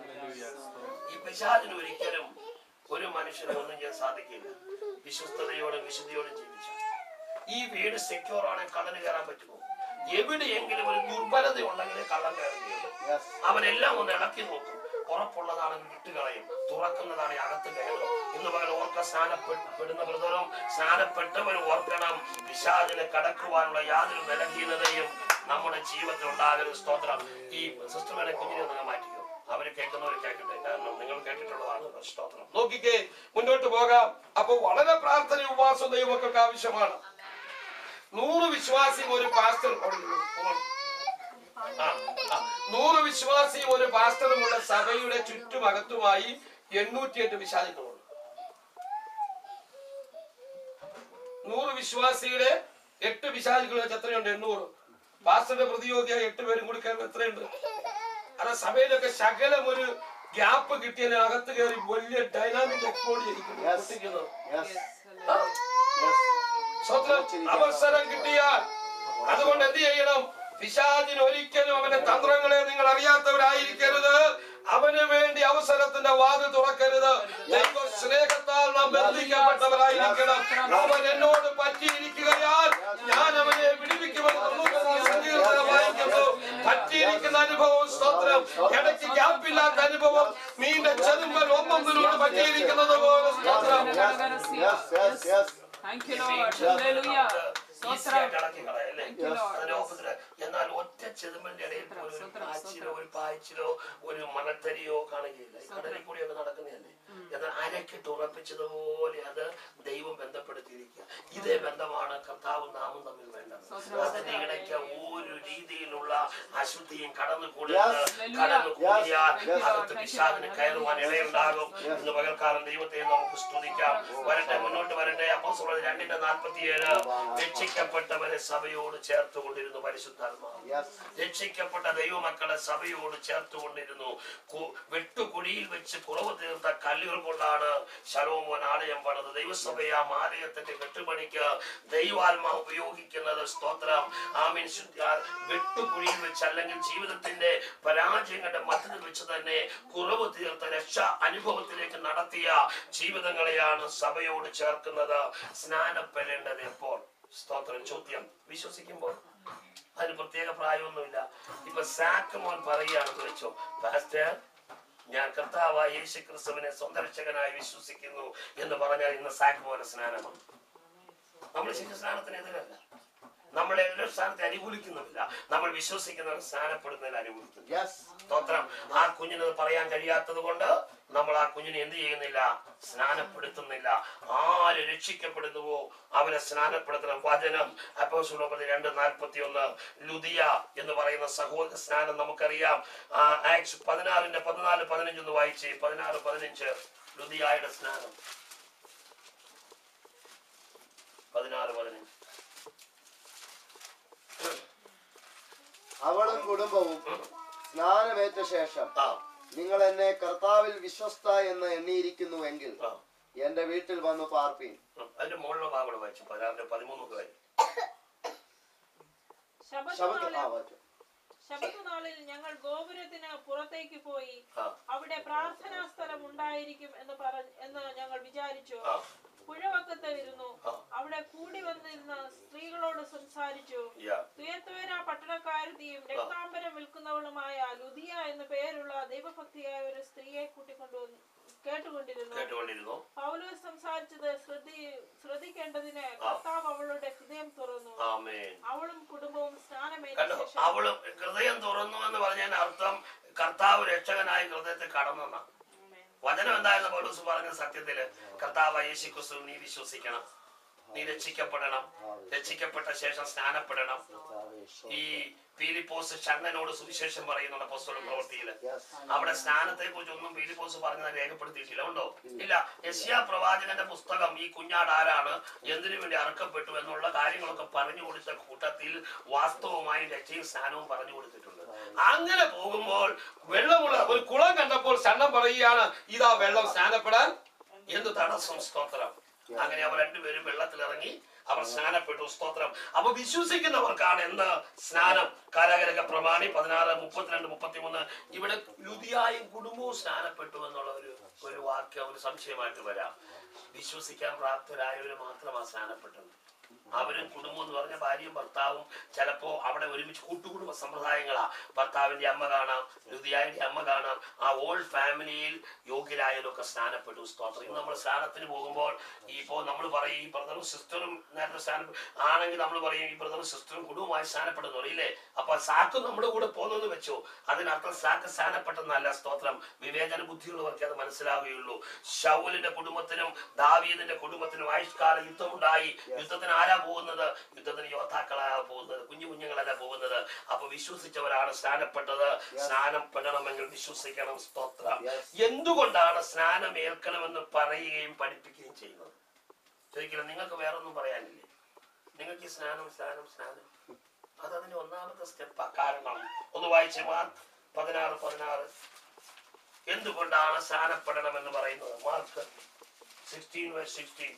ഈ പിശാചിന് ഒരിക്കലും ഒരു മനുഷ്യനും ഒന്നും ചെയ്യാൻ സാധിക്കില്ല വിശ്വസ്തയോടും വിശുദ്ധിയോടും ജീവിച്ചു ഈ വീട് സെക്യൂർ ആണെങ്കിൽ കള്ളന് കയറാൻ പറ്റുമോ എവിടെയെങ്കിലും ഒരു ദുർബലത ഉണ്ടെങ്കിൽ കള്ളൻ കയറുകയുള്ളൂ Yes. അവനെല്ലാം ഒന്ന് ഇളക്കി നോക്കും ഉറപ്പുള്ളതാണെങ്കിൽ വിട്ടുകളയും തുറക്കുന്നതാണ് അകത്ത് കയറും ഇന്ന് പകൽ ഓർക്ക സ്നാനപ്പെടുന്ന ബ്രദറും സ്നാനപ്പെട്ടവരും ഓർക്കണം പിശാചിനെ കടക്കുവാനുള്ള യാതൊരു ബലഹീനതയും നമ്മുടെ ജീവിതത്തിൽ ഉണ്ടാകരുത് സ്തോത്രം ഈ സിസ്റ്ററിനെ കുഞ്ഞിനെ നിങ്ങൾ മാറ്റിക്കോ അവര് കേൾക്കുന്നവർ കേൾക്കട്ടെ കാരണം നിങ്ങൾ കേട്ടിട്ടുള്ളതാണ് സ്തോത്രം നോക്കിക്കേ മുന്നോട്ട് പോകാം അപ്പൊ വളരെ പ്രാർത്ഥന ഉപവാസം ദൈവമക്കൾക്ക് ആവശ്യമാണ് നൂറ് വിശ്വാസിയും ഒരു പാസ്റ്റർ അവിടെ ഇരുന്നു. പോകണം. ആ, ആ. നൂറ് വിശ്വാസിയും ഒരു പാസ്റ്ററുമുള്ള സഭയുടെ ചുറ്റുമകത്തുമായി എണ്ണൂറ്റിയെട്ട് വിശാലികളുണ്ട് നൂറ് വിശ്വാസിയുടെ എട്ട് വിശാലികൾ വെച്ച് എത്രയുണ്ട് എണ്ണൂറ് പാസ്റ്ററുടെ പ്രതിയോഗിയായ എട്ട് പേരും കൂടി കയറുമ്പോൾ എത്രയുണ്ട് അത് സഭയിലൊക്കെ ശകലം ഒരു ഗ്യാപ്പ് കിട്ടിയതിന് അകത്ത് കയറി വലിയ ഡൈനാമിക് എക്സ്പ്ലോഡ് ചെയ്തിരിക്കുന്നു Yes. പൊട്ടിക്കുന്നത്. Yes. ആ, Yes. സ്വന്തം അവസരം കിട്ടിയാൽ അതുകൊണ്ട് എന്ത് ചെയ്യണം പിശാചിന് ഒരിക്കലും അവന്റെ തന്ത്രങ്ങളെ നിങ്ങൾ അറിയാത്തവരായിരിക്കരുത് അവന് വേണ്ടി അവസരത്തിന്റെ വാതിൽ തുറക്കരുത് ദൈവ സ്നേഹത്താൽ നാം ബന്ധിക്കപ്പെട്ടവരായിരിക്കണം അവൻ എന്നോട് പറ്റിയിരിക്കുകയാൽ ഞാൻ അവനെ വിടുവിക്കുമെന്ന് തൊണ്ണൂറ്റൊന്നാം സങ്കീർത്തനം വായിക്കുന്നു പറ്റിയിരിക്കുന്ന അനുഭവം സ്തോത്രം ഇടയ്ക്ക് ഗ്യാപ്പില്ലാത്ത അനുഭവം മീന്റെ ചെതുമ്പൽ ഒന്നൊന്നിനോട് പറ്റിയിരിക്കുന്നത് പോലെ സ്തോത്രം Yes. Yes. Yes. Thank you, Lord. Hallelujah. Easy ആയിട്ട് ഇളക്കി കളയല്ലേ you, Lord. അതിന്റെ opposite. എന്നാൽ ഒറ്റ ചെതുമ്പലിന്റെ ഇടയിൽ പോലും ഒരു സ്തോത്രം, പാച്ചിലോ ഒരു പായ്ച്ചിലോ ഒരു മണത്തരിയോ കാണുകയില്ല ഈ കടലിൽ കൂടിയൊക്കെ നടക്കുന്നതല്ലേ എന്നാൽ അരക്കിട്ട് ഉറപ്പിച്ചതുപോലെ അത് ദൈവം ബന്ധപ്പെടുത്തിയിരിക്കുക ഇതേ ബന്ധമാണ് കർത്താവും നാമും തമ്മിൽ വേണ്ടത് സ്തോത്രം, അതിന്റെ ഇടയ്ക്ക് ഒരു രീതിയിലുള്ള അശുദ്ധിയും കടന്നു Yes. കൂടരുത് കടന്നു കൂടിയാൽ Yes. അകത്ത് പിശാചിന് കയറുവാൻ ഇടയുണ്ടാകും ഇന്ന് പകൽക്കാലം ദൈവത്തെ നമുക്ക് സ്തുതിക്കാം വരട്ടെ മുന്നോട്ട് വരട്ടെ അപ്പോസ്തലർ രണ്ടിന്റെ നാൽപ്പത്തിയേഴ് രക്ഷിക്കപ്പെട്ടവരെ സഭയോട് ചേർത്തുകൊണ്ടിരുന്നു പരിശുദ്ധാത്മാവ് Yes. രക്ഷിക്കപ്പെട്ട ദൈവമക്കളെ സഭയോട് ചേർത്തുകൊണ്ടിരുന്നു കു- വെട്ടുകുഴിയിൽ വെച്ച് കുറവ് തീർത്ത കല്ലുകൾ കൊണ്ടാണ് ശലോമോൻ ആലയം പണിത് ദൈവസഭയെ ആ ആലയത്തിന്റെ കെട്ടുപണിക്ക് ദൈവാത്മാവ് ഉപയോഗിക്കുന്നത് സ്തോത്രം ആമീൻ ശുദ്ധ ആ വെട്ടുകുഴിയിൽ വെച്ച് അല്ലെങ്കിൽ ജീവിതത്തിന്റെ പരാജയങ്ങളുടെ മധ്യത്തിൽ വെച്ച് തന്നെ കുറവ് തീർത്ത രക്ഷ അനുഭവത്തിലേക്ക് നടത്തിയ ജീവിതങ്ങളെയാണ് സഭയോട് ചേർക്കുന്നത് സ്നാനപ്പെടേണ്ടത് എപ്പോൾ സ്തോത്രം ചോദ്യം വിശ്വസിക്കുമ്പോൾ അതിന് പ്രത്യേക പ്രായമൊന്നുമില്ല ഇപ്പൊ സാക്കമോൻ പറയുകയാണെന്ന് വെച്ചോ പാസ്റ്റർ ഞാൻ കർത്താവായ യേശു ക്രിസ്തുവിനെ സ്വന്തരക്ഷകനായി വിശ്വസിക്കുന്നു എന്ന് പറഞ്ഞാൽ ഇന്ന് സാക്കമോന്റെ സ്നാനമാണ് നമ്മൾ ശിശു സ്നാനത്തിന് എതിരല്ല നമ്മൾ എല്ലാ സ്ഥാനത്തെ അനുകൂലിക്കുന്നുമില്ല നമ്മൾ വിശ്വസിക്കുന്നവർ സ്നാനപ്പെടുന്നതിൽ അനുകൂലിക്കുന്നു Yes. സ്തോത്രം ആ കുഞ്ഞിന് പറയാൻ കഴിയാത്തത് കൊണ്ട് നമ്മൾ ആ കുഞ്ഞിനെ എന്ത് ചെയ്യുന്നില്ല സ്നാനപ്പെടുത്തുന്നില്ല ആര് രക്ഷിക്കപ്പെടുന്നുവോ അവരെ സ്നാനപ്പെടുത്തണം വചനം അപ്പോസ്തലപ്രവൃത്തി രണ്ട് നാൽപ്പത്തി ഒന്ന് ലുദിയ എന്ന് പറയുന്ന സഹോദര സ്നാനം നമുക്കറിയാം ആ, ആക്സ് പതിനാറിന്റെ പതിനാല് പതിനഞ്ച് ഒന്ന് വായിച്ച് പതിനാറ് പതിനഞ്ച് ലുദിയായുടെ സ്നാനം പതിനാറ് പതിനഞ്ച് അവളും കുടുംബവും സ്നാനമേറ്റ ശേഷം ആ നിങ്ങൾ എന്നെ കർത്താവിൽ വിശ്വസ്ത എന്ന് എണ്ണിയിരിക്കുന്നുവെങ്കിൽ ആ. എന്റെ വീട്ടിൽ വന്ന് പാർപ്പീൻ ഉം. അതിന്റെ മുകളിലെ ഭാഗം വായിച്ചു പതിനാറിന്റെ പതിമൂന്ന് കാര്യം ശബത്ത് ശബത്തുനാളിൽ ആ വായിച്ചു. ശബത്തുനാളിൽ ഞങ്ങൾ ഗോപുരത്തിന് പുറത്തേക്ക് പോയി ആ അവിടെ പ്രാർത്ഥനാ സ്ഥലം ഉണ്ടായിരിക്കും എന്ന് പറഞ്ഞ എന്ന് ഞങ്ങൾ വിചാരിച്ചു ആ പുഴവക്കത്ത് ഇരുന്നു ആ. അവിടെ കൂടി വന്നിരുന്ന സ്ത്രീകളോട് സംസാരിച്ചു യാ തുയത്തുവേര പട്ടണക്കാരത്തിയും രക്താംബരം വിൽക്കുന്നവളുമായ ലുദിയ എന്നു പേരുള്ള ദൈവഭക്തിയായ ഒരു സ്ത്രീയെ കൂട്ടിക്കൊണ്ടുവന്നു കേട്ടുകൊണ്ടിരുന്നു കേട്ടുകൊണ്ടിരുന്നു പൗലോസ് സംസാരിച്ചത് ശ്രദ്ധി ശ്രദ്ധിക്കേണ്ടതിന് കർത്താവ് അവളുടെ ഹൃദയം തുറന്നു ആമേൻ അവളും കുടുംബവും സ്നാനമേറ്റ കണ്ടോ ശേഷം അവളും ഹൃദയം തുറന്നു എന്ന് പറഞ്ഞതിന് അർത്ഥം കർത്താവ് രക്ഷകനായി ഹൃദയത്തിൽ കടന്നെന്നാണ് ആമേൻ. വചനം എന്തായിരുന്നു പൗലൂസ് പറഞ്ഞ സത്യത്തില് കർത്താവ് യേശു ക്രിസ്തു നീ വിശ്വസിക്കണം നീ രക്ഷിക്കപ്പെടണം രക്ഷിക്കപ്പെട്ട ശേഷം സ്നാനപ്പെടണം ഈ പീലിപ്പോസ് ഷണ്ണനോട് സുവിശേഷം പറയുന്നുണ്ട് അപ്പോസ്തല പ്രവൃത്തിയില് Yes. അവിടെ സ്നാനത്തെ കുറിച്ച് ഒന്നും പീലിപ്പോസ് പറഞ്ഞത് രേഖപ്പെടുത്തിയിട്ടില്ല ഉണ്ടോ ഇല്ല യശ്യാ പ്രവാചകന്റെ പുസ്തകം ഈ കുഞ്ഞാട് ആരാണ് എന്തിനു വേണ്ടി അറക്കപ്പെട്ടു എന്നുള്ള കാര്യങ്ങളൊക്കെ പറഞ്ഞു കൊടുത്ത കൂട്ടത്തിൽ വാസ്തവമായും രക്ഷയും സ്നാനവും പറഞ്ഞു കൊടുത്തിട്ടുണ്ട് അങ്ങനെ പോകുമ്പോൾ വെള്ളമുള്ള ഒരു കുളം കണ്ടപ്പോൾ ഷണ്ണം പറയുകയാണ് ഇതാ വെള്ളം സ്നാനപ്പെടാൻ എന്ത് തടസ്സം സ്തോത്രം അങ്ങനെ അവർ രണ്ടുപേരും വെള്ളത്തിൽ ഇറങ്ങി അവർ സ്നാനപ്പെട്ടു സ്തോത്രം അപ്പൊ വിശ്വസിക്കുന്നവർക്കാണ് എന്ത് സ്നാനം കാരാകരക പ്രമാണി പതിനാറ് മുപ്പത്തിരണ്ട് മുപ്പത്തിമൂന്ന് ഇവിടെ ലുതിയായും കുടുംബവും സ്നാനപ്പെട്ടു എന്നുള്ള ഒരു ഒരു വാക്യം ഒരു സംശയമായിട്ട് വരാം വിശ്വസിക്കാൻ പ്രാപ്തരായവര് മാത്രമാണ് സ്നാനപ്പെട്ടത് അവരും കുടുംബം എന്ന് പറഞ്ഞ ഭാര്യയും ഭർത്താവും ചിലപ്പോ അവിടെ ഒരുമിച്ച് കൂട്ടുകുടുംബ സമ്പ്രദായങ്ങളാ ഭർത്താവിന്റെ അമ്മ കാണാം ലുതിയായുടെ അമ്മ കാണാം ആ ഓൾ ഫാമിലിയിൽ യോഗ്യരായവരൊക്കെ സ്നാനപ്പെട്ടു സ്തോത്രം ഇന്ന് നമ്മൾ സ്നാനത്തിന് പോകുമ്പോൾ ഇപ്പോ നമ്മൾ പറയും ഈ ബ്രദറും സിസ്റ്ററും നേരത്തെ സ്നാനം ആണെങ്കിൽ നമ്മൾ പറയും ഈ ബ്രദറും സിസ്റ്ററും കുടുംബമായി സ്നാനപ്പെടുന്നു അറിയില്ലേ അപ്പൊ സാക്ക് നമ്മുടെ കൂടെ പോകുന്നെന്ന് വെച്ചു അതിനർത്ഥം സാക്ക് സ്നാനപ്പെട്ടെന്നല്ല സ്തോത്രം വിവേചന ബുദ്ധിയുള്ളവർക്ക് അത് മനസ്സിലാവുകയുള്ളൂ ഷൗലിന്റെ കുടുംബത്തിനും ദാവീദിന്റെ കുടുംബത്തിനും ആയുഷ്കാല യുദ്ധമുണ്ടായി യുദ്ധത്തിന് ആരാ പോകുന്നത് യുദ്ധത്തിന് യോദ്ധാക്കളാ പോകുന്നത് കുഞ്ഞു കുഞ്ഞുങ്ങളല്ല പോകുന്നത് അപ്പൊ വിശ്വസിച്ചവരാണ് സ്നാനപ്പെട്ടത് സ്നാനം പെടണമെങ്കിൽ വിശ്വസിക്കണം സ്തോത്രം Yes. എന്തുകൊണ്ടാണ് സ്നാനം ഏൽക്കണമെന്ന് പറയുകയും പഠിപ്പിക്കുകയും ചെയ്യുന്നത് ചോദിക്കില്ല നിങ്ങൾക്ക് വേറൊന്നും പറയാനില്ലേ നിങ്ങൾക്ക് ഈ സ്നാനം സ്നാനം സ്നാനം അതതിന്റെ ഒന്നാമത്തെ സ്റ്റെപ്പാ കാരണം ഒന്ന് വായിച്ചേ മാർക്ക് പതിനാറ് പതിനാറ് എന്തുകൊണ്ടാണ് സ്നാനപ്പെടണമെന്ന് പറയുന്നത് Mark sixteen sixteen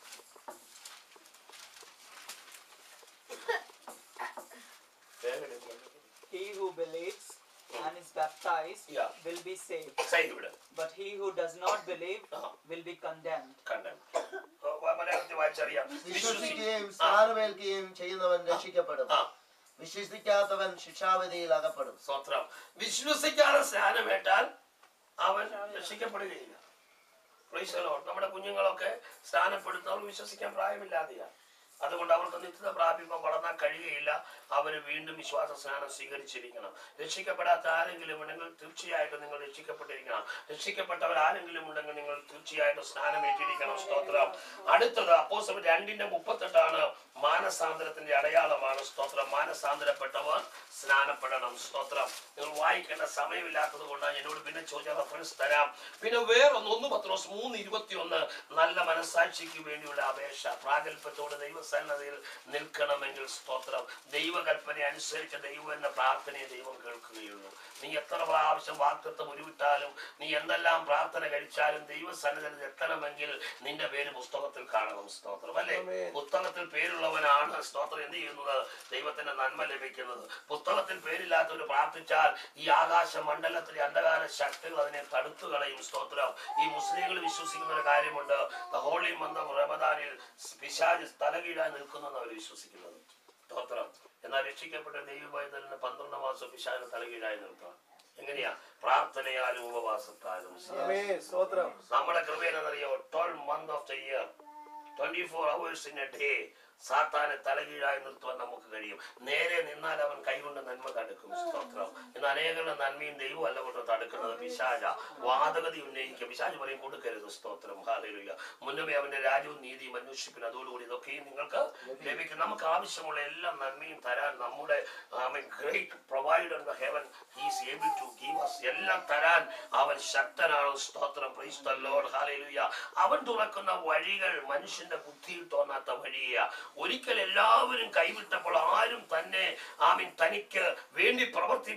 He who believes and is baptized Yeah. will be saved, side but he who does not believe Uh-huh. will be condemned. കണ്ടം മലയാളത്തിൽ വായിച്ചറിയാം വിശ്വസിക്കുകയും ആ, സ്നാനമേൽക്കുകയും ചെയ്യുന്നവൻ രക്ഷിക്കപ്പെടും ആ വിശ്വസിക്കാത്തവൻ ശിക്ഷാവിധിയിൽ അകപ്പെടും സ്വത്രം വിശ്വസിക്കാതെ സ്നാനമേറ്റാൽ അവൻ രക്ഷിക്കപ്പെടുകയില്ല Praise the Lord. നമ്മുടെ കുഞ്ഞുങ്ങളൊക്കെ സ്നാനപ്പെടുത്തുന്നവർ വിശ്വസിക്കാൻ പ്രായമില്ലാതെയാണ് അതുകൊണ്ട് അവർക്ക് നിത്യത പ്രാപിപ്പം വളർന്നാൻ കഴിയുകയില്ല അവർ വീണ്ടും വിശ്വാസ സ്നാനം സ്വീകരിച്ചിരിക്കണം രക്ഷിക്കപ്പെടാത്ത ആരെങ്കിലും ഉണ്ടെങ്കിൽ തീർച്ചയായിട്ടും നിങ്ങൾ രക്ഷിക്കപ്പെട്ടിരിക്കണം രക്ഷിക്കപ്പെട്ടവർ ആരെങ്കിലും ഉണ്ടെങ്കിൽ നിങ്ങൾ തീർച്ചയായിട്ടും സ്നാനം ഏറ്റിരിക്കണം സ്തോത്രം അടുത്തത് അപ്പോസ്തലൻ രണ്ടിന്റെ മുപ്പത്തെട്ടാണ് മാനസാന്തരത്തിന്റെ അടയാളമാണ് സ്തോത്രം മാനസാന്തരപ്പെട്ടവർ സ്നാനപ്പെടണം സ്തോത്രം നിങ്ങൾ വായിക്കേണ്ട സമയമില്ലാത്തത് കൊണ്ടാണ് എന്നോട് പിന്നെ ചോദിച്ച റെഫറൻസ് തരാം പിന്നെ വേറൊന്ന് ഒന്ന് പത്രോസ് മൂന്ന് ഇരുപത്തി ഒന്ന് നല്ല മനസാക്ഷിക്ക് വേണ്ടിയുള്ള അപേക്ഷ പ്രാഗൽഭ്യത്തോടെ ദൈവസന്നതയിൽ നിൽക്കണമെങ്കിൽ സ്തോത്രം ദൈവകൽപ്പന അനുസരിച്ച് ദൈവം എന്ന പ്രാർത്ഥനയെ ദൈവം കേൾക്കുകയുള്ളൂ നീ എത്ര പ്രാവശ്യം വാക്തത്വം ഉരുവിട്ടാലും നീ എന്തെല്ലാം പ്രാർത്ഥന കഴിച്ചാലും ദൈവസന്നിധിയിൽ എത്തണമെങ്കിൽ നിന്റെ പേര് പുസ്തകത്തിൽ കാണണം സ്തോത്രം അല്ലേ പുസ്തകത്തിൽ പേരുള്ളവനാണ് സ്തോത്രം എന്ത് ചെയ്യുന്നത് ദൈവത്തിന്റെ നന്മ ലഭിക്കുന്നത് പുസ്തകത്തിൽ പേരില്ലാത്തവർ പ്രാർത്ഥിച്ചാൽ ഈ ആകാശ മണ്ഡലത്തിലെ അന്ധകാര ശക്തികൾ അതിനെ തടുത്തു കളയും സ്തോത്രം ഈ മുസ്ലിങ്ങൾ വിശ്വസിക്കുന്ന ഒരു കാര്യമുണ്ട് ഹോളി മന്ദം റമദാനിൽ പിശാജ് തലകീഴായി നിൽക്കുന്നു അവർ വിശ്വസിക്കുന്നത് സ്തോത്രം എന്നാൽ രക്ഷിക്കപ്പെട്ട ദൈവഭയതലിന് പന്ത്രണ്ട് മാസം പിശാചിന് തലകീഴായി നിൽക്കാം എങ്ങനെയാ പ്രാർത്ഥനയാലും ഉപവാസത്താലും സ്തോത്രം നമ്മുടെ കൃപയെന്നറിയോ twelve month of the year twenty four hours in a day സാത്താനെ തലകീഴായി നിർത്തുവാൻ നമുക്ക് കഴിയും നേരെ നിന്നാൽ അവൻ കൈകൊണ്ട് നന്മ തടുക്കും സ്തോത്രം എന്നാൽ അനേകളുടെ നന്മയും ദൈവം അല്ല കൊണ്ട് തടുക്കുന്നത് പിശാച വാദഗതി ഉന്നയിക്കും പിശാജ് പറയും കൊടുക്കരുത് സ്തോത്രം ഹാലയില്ല മുന്നമേ അവന്റെ രാജ്യവും നീതിയും അന്വേഷിപ്പിക്കും അതോടുകൂടി ഇതൊക്കെയും നിങ്ങൾക്ക് ലഭിക്കും നമുക്ക് ആവശ്യമുള്ള എല്ലാ നന്മയും തരാൻ നമ്മുടെ great provider in the heaven he's able to give us എല്ലാം തരാൻ അവൻ ശക്തനാണ് സ്തോത്രം പ്രൈസ് ദ ലോർഡ് ഹല്ലേലൂയ അവൻ തുറക്കുന്ന വഴികൾ മനുഷ്യന്റെ ബുദ്ധിയിൽ തോന്നാത്ത വഴിയ ഒരിക്കൽ എല്ലാവരും കൈവിട്ടപ്പോൾ ആരും തന്നെ ആമീൻ തനിക്ക് വേണ്ടി പ്രവർത്തിപ്പാൻ ഇല്ലാതെ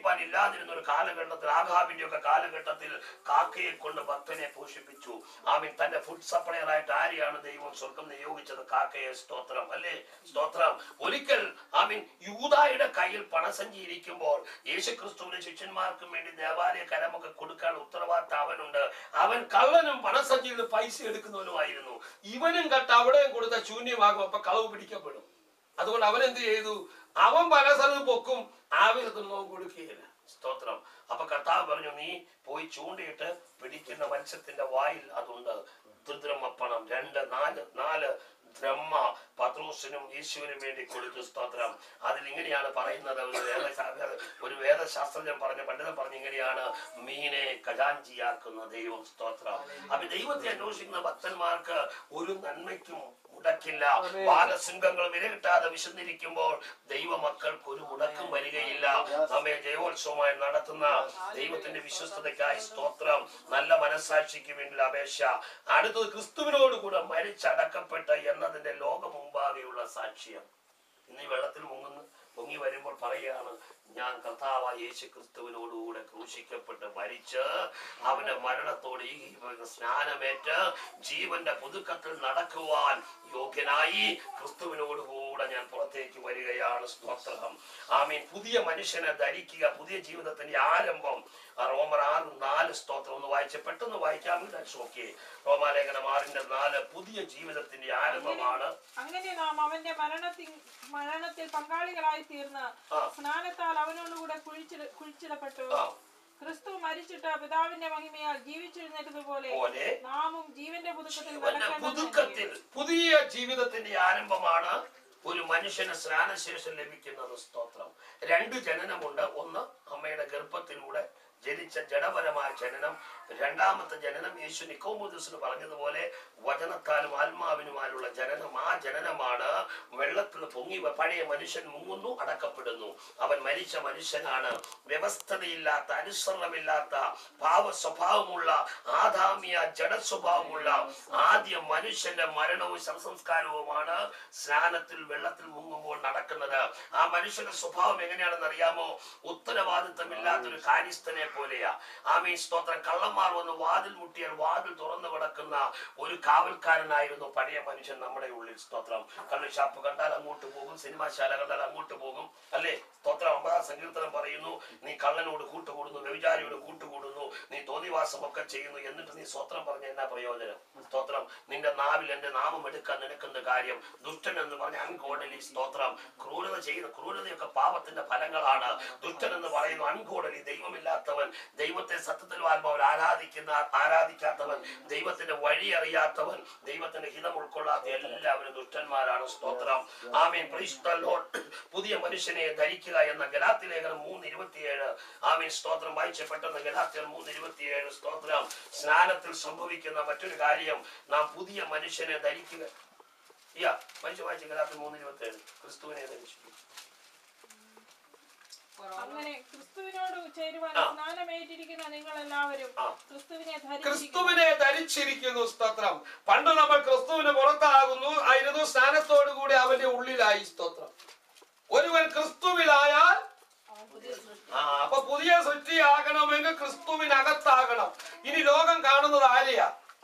ഇല്ലാതിരുന്ന ഒരു കാലഘട്ടത്തിൽ ആഘാബിന്റെ ഒക്കെ കാലഘട്ടത്തിൽ കാക്കയെ കൊണ്ട് ഭക്തനെ പോഷിപ്പിച്ചു ആമീൻ തന്റെ ഫുഡ് സപ്ലയർ ആയിട്ട് ആരെയാണ് ദൈവം സ്വർഗം നിയോഗിച്ചത് കാക്കയെ സ്തോത്രം അല്ലേ സ്തോത്രം ഒരിക്കൽ ആമീൻ യൂതായുടെ കയ്യിൽ പണസഞ്ചി ഇരിക്കുമ്പോൾ യേശു ക്രിസ്തുവിന്റെ ശിഷ്യന്മാർക്കും വേണ്ടി ദേവാലയ കരമൊക്കെ കൊടുക്കാൻ ഉത്തരവാദിത്തം അവനുണ്ട് അവൻ കള്ളനും പണസഞ്ചിയിൽ നിന്ന് പൈസ എടുക്കുന്നവനുമായിരുന്നു ഇവനും കട്ട് അവിടെയും കൊടുത്ത ശൂന്യമാകും അപ്പൊ കളവ് പിടിക്കപ്പെടും അതുകൊണ്ട് അവൻ എന്ത് ചെയ്തു അവൻ പല സ്ഥലത്ത് പൊക്കും ആവശ്യത്തിനൊന്നും കൊടുക്കുകയില്ല സ്തോത്രം അപ്പൊ കർത്താവ് പറഞ്ഞു നീ പോയി ചൂണ്ടിയിട്ട് പിടിക്കുന്ന മത്സ്യത്തിന്റെ വായിൽ അതുണ്ട് ത്രിദ്രമപ്പണം രണ്ട് നാല് നാല് ബ്രഹ്മ പത്രോസിനും യേശുവിനും വേണ്ടി കൊടുത്തു സ്തോത്രം അതിൽ ഇങ്ങനെയാണ് പറയുന്നത് ഒരു വേദ ഒരു വേദശാസ്ത്രജ്ഞൻ പറഞ്ഞ പണ്ഡിതൻ പറഞ്ഞ ഇങ്ങനെയാണ് മീനെ ഖജാൻജിയാക്കുന്ന ദൈവം സ്തോത്രം അപ്പൊ ദൈവത്തെ അന്വേഷിക്കുന്ന ഭക്തന്മാർക്ക് ഒരു നന്മയ്ക്കും മുടക്കില്ല ബാലസിംഹങ്ങൾ വില കിട്ടാതെ വിശന്നിരിക്കുമ്പോൾ ദൈവമക്കൾക്ക് ഒരു മുടക്കം വരികയില്ല നമ്മെ ജയോത്സവമായി നടത്തുന്ന ദൈവത്തിന്റെ വിശ്വസ്തതയ്ക്കായി സ്തോത്രം നല്ല മനസാക്ഷിക്ക് വേണ്ടി അപേക്ഷ അടുത്തത് ക്രിസ്തുവിനോട് കൂടെ മരിച്ചടക്കപ്പെട്ട എന്നതിന്റെ ലോകം മുമ്പാകെയുള്ള സാക്ഷ്യം ഇന്ന് ഈ വെള്ളത്തിൽ മുങ്ങുന്നു പൊങ്ങി വരുമ്പോൾ പറയുകയാണ് ഞാൻ കർത്താവായ യേശു ക്രിസ്തുവിനോടുകൂടെ ക്രൂശിക്കപ്പെട്ട് മരിച്ച് അവന്റെ മരണത്തോട് ഈ സ്നാനമേറ്റ് ജീവന്റെ പുതുക്കത്തിൽ നടക്കുവാൻ യോഗ്യനായി ക്രിസ്തുവിനോട് കൂടെ ഞാൻ പുറത്തേക്ക് വരികയാണ് സ്തോത്രം ആമീൻ പുതിയ മനുഷ്യനെ ധരിക്കുക പുതിയ ജീവിതത്തിന്റെ ആരംഭം ആ റോമർ ആറ് നാല് സ്തോത്രം ഒന്ന് വായിച്ച് പെട്ടെന്ന് വായിക്കാം ഓക്കെ റോമാലേഖനം ആറിന്റെ നാല് പുതിയ ജീവിതത്തിന്റെ ആരംഭമാണ് അങ്ങനെ നാം അവന്റെ മരണത്തിൽ മരണത്തിൽ പങ്കാളികളായി തീർന്ന് ആ. സ്നാനത്താൽ അവനോടുകൂടെ കുഴിച്ചിട കുഴിച്ചിടപ്പെട്ടു ആ. ക്രിസ്തു മരിച്ചിട്ട് പിതാവിന്റെ മഹിമയാൽ ജീവിച്ചിരുന്നതുപോലെ പോലെ നാമും ജീവന്റെ പുതുക്കത്തിൽ ജീവന്റെ നടക്കേണ്ടതിന് പുതുക്കത്തിൽ പുതിയ ജീവിതത്തിന്റെ ആരംഭമാണ് ഒരു മനുഷ്യന് സ്നാനശേഷം ലഭിക്കുന്നത് സ്തോത്രം രണ്ട് ജനനമുണ്ട് ഒന്ന് അമ്മയുടെ ഗർഭത്തിലൂടെ ജനിച്ച ജഡപരമായ ജനനം രണ്ടാമത്തെ ജനനം യേശു നിക്കോമോദിസിന് പറഞ്ഞതുപോലെ വചനത്താലും ആത്മാവിനുമായുള്ള ജനനം ആ ജനനമാണ് വെള്ളത്തിൽ പൊങ്ങി വ- പഴയ മനുഷ്യൻ മുങ്ങുന്നു അടക്കപ്പെടുന്നു അവൻ മരിച്ച മനുഷ്യനാണ് വ്യവസ്ഥതയില്ലാത്ത അനുസരണമില്ലാത്ത ഭാവ സ്വഭാവമുള്ള ആദാമിയ ജഡ സ്വഭാവമുള്ള ആദ്യ മനുഷ്യന്റെ മരണവും ശവസംസ്കാരവുമാണ് സ്നാനത്തിൽ വെള്ളത്തിൽ മുങ്ങുമ്പോൾ നടക്കുന്നത് ആ മനുഷ്യന്റെ സ്വഭാവം എങ്ങനെയാണെന്ന് അറിയാമോ ഉത്തരവാദിത്തമില്ലാത്തൊരു കാര്യസ്ഥനെ പോലെയാ ആമീ സ്തോത്രം കള്ളന്മാർ വന്ന് വാതിൽ മുട്ടിയാൽ വാതിൽ തുറന്നു കിടക്കുന്ന ഒരു കാവൽക്കാരനായിരുന്നു പഴയ മനുഷ്യൻ നമ്മുടെ ഉള്ളിൽ സ്തോത്രം കള്ള് ഷാപ്പ് കണ്ടാൽ അങ്ങോട്ട് പോകും സിനിമാശാല കണ്ടാൽ അങ്ങോട്ട് പോകും അല്ലേ സ്തോത്രം അമ്പതാം സങ്കീർത്തനം പറയുന്നു നീ കള്ളനോട് കൂട്ടുകൂടുന്നു വ്യഭിചാരിയോട് കൂട്ടുകൂടുന്നു നീ തോന്നിവാസമൊക്കെ ചെയ്യുന്നു എന്നിട്ട് നീ സ്തോത്രം പറഞ്ഞ എന്നാ പ്രയോജനം സ്തോത്രം നിന്റെ നാവിൽ എന്റെ നാമം എടുക്കാൻ നിനക്കുന്ന കാര്യം ദുഷ്ടൻ എന്ന് പറഞ്ഞ അൺകോടലി സ്തോത്രം ക്രൂരത ചെയ്യുന്ന ക്രൂരതയൊക്കെ പാപത്തിന്റെ ഫലങ്ങളാണ് ദുഷ്ടൻ എന്ന് പറയുന്നു അൺകോടലി ദൈവമില്ലാത്തവൻ ദൈവത്തെ സത്യത്തിൽ ആത്മാവൻ ആരാധിക്കുന്ന ആരാധിക്കാത്തവൻ ദൈവത്തിന്റെ വഴി അറിയാത്തവൻ ദൈവത്തിന്റെ ഹിതം ഉൾക്കൊള്ളാത്ത എല്ലാവരും ദുഷ്ടന്മാരാണ് സ്തോത്രം ആമീൻ Praise the Lord. പുതിയ മനുഷ്യനെ ധരിക്കുക എന്ന ഗലാത്തി ലേഖനം മൂന്ന് ഇരുപത്തിയേഴ് ആമീൻ സ്തോത്രം വായിച്ച പെട്ടെന്ന് ഗലാത്തിയർ മൂന്ന് ഇരുപത്തിയേഴ് സ്തോത്രം സ്നാനത്തിൽ സംഭവിക്കുന്ന മറ്റൊരു കാര്യം നാം പുതിയ മനുഷ്യനെ ധരിക്കുക യാ വായിച്ച വായിച്ച ഗലാത്തി മൂന്ന് ഇരുപത്തിയേഴ് ക്രിസ്തുവിനെ ധരിച്ചു അങ്ങനെ ക്രിസ്തുവിനോട് ചേരുവാൻ ആ. സ്നാനമേറ്റിരിക്കുന്ന നിങ്ങൾ എല്ലാവരും ആ. ക്രിസ്തുവിനെ ധരിച്ചിരിക്കുന്നു ക്രിസ്തുവിനെ ധരിച്ചിരിക്കുന്നു സ്തോത്രം പണ്ട് നമ്മൾ ക്രിസ്തുവിന് പുറത്താകുന്നു ആയിരുന്നു സ്നാനത്തോടു കൂടി അവന്റെ ഉള്ളിലായി സ്തോത്രം ഒരുവൻ ക്രിസ്തുവിലായാൽ ആ അപ്പൊ പുതിയ സൃഷ്ടിയാകണമെങ്കിൽ ക്രിസ്തുവിനകത്താകണം ഇനി ലോകം കാണുന്നത് ആരെയാ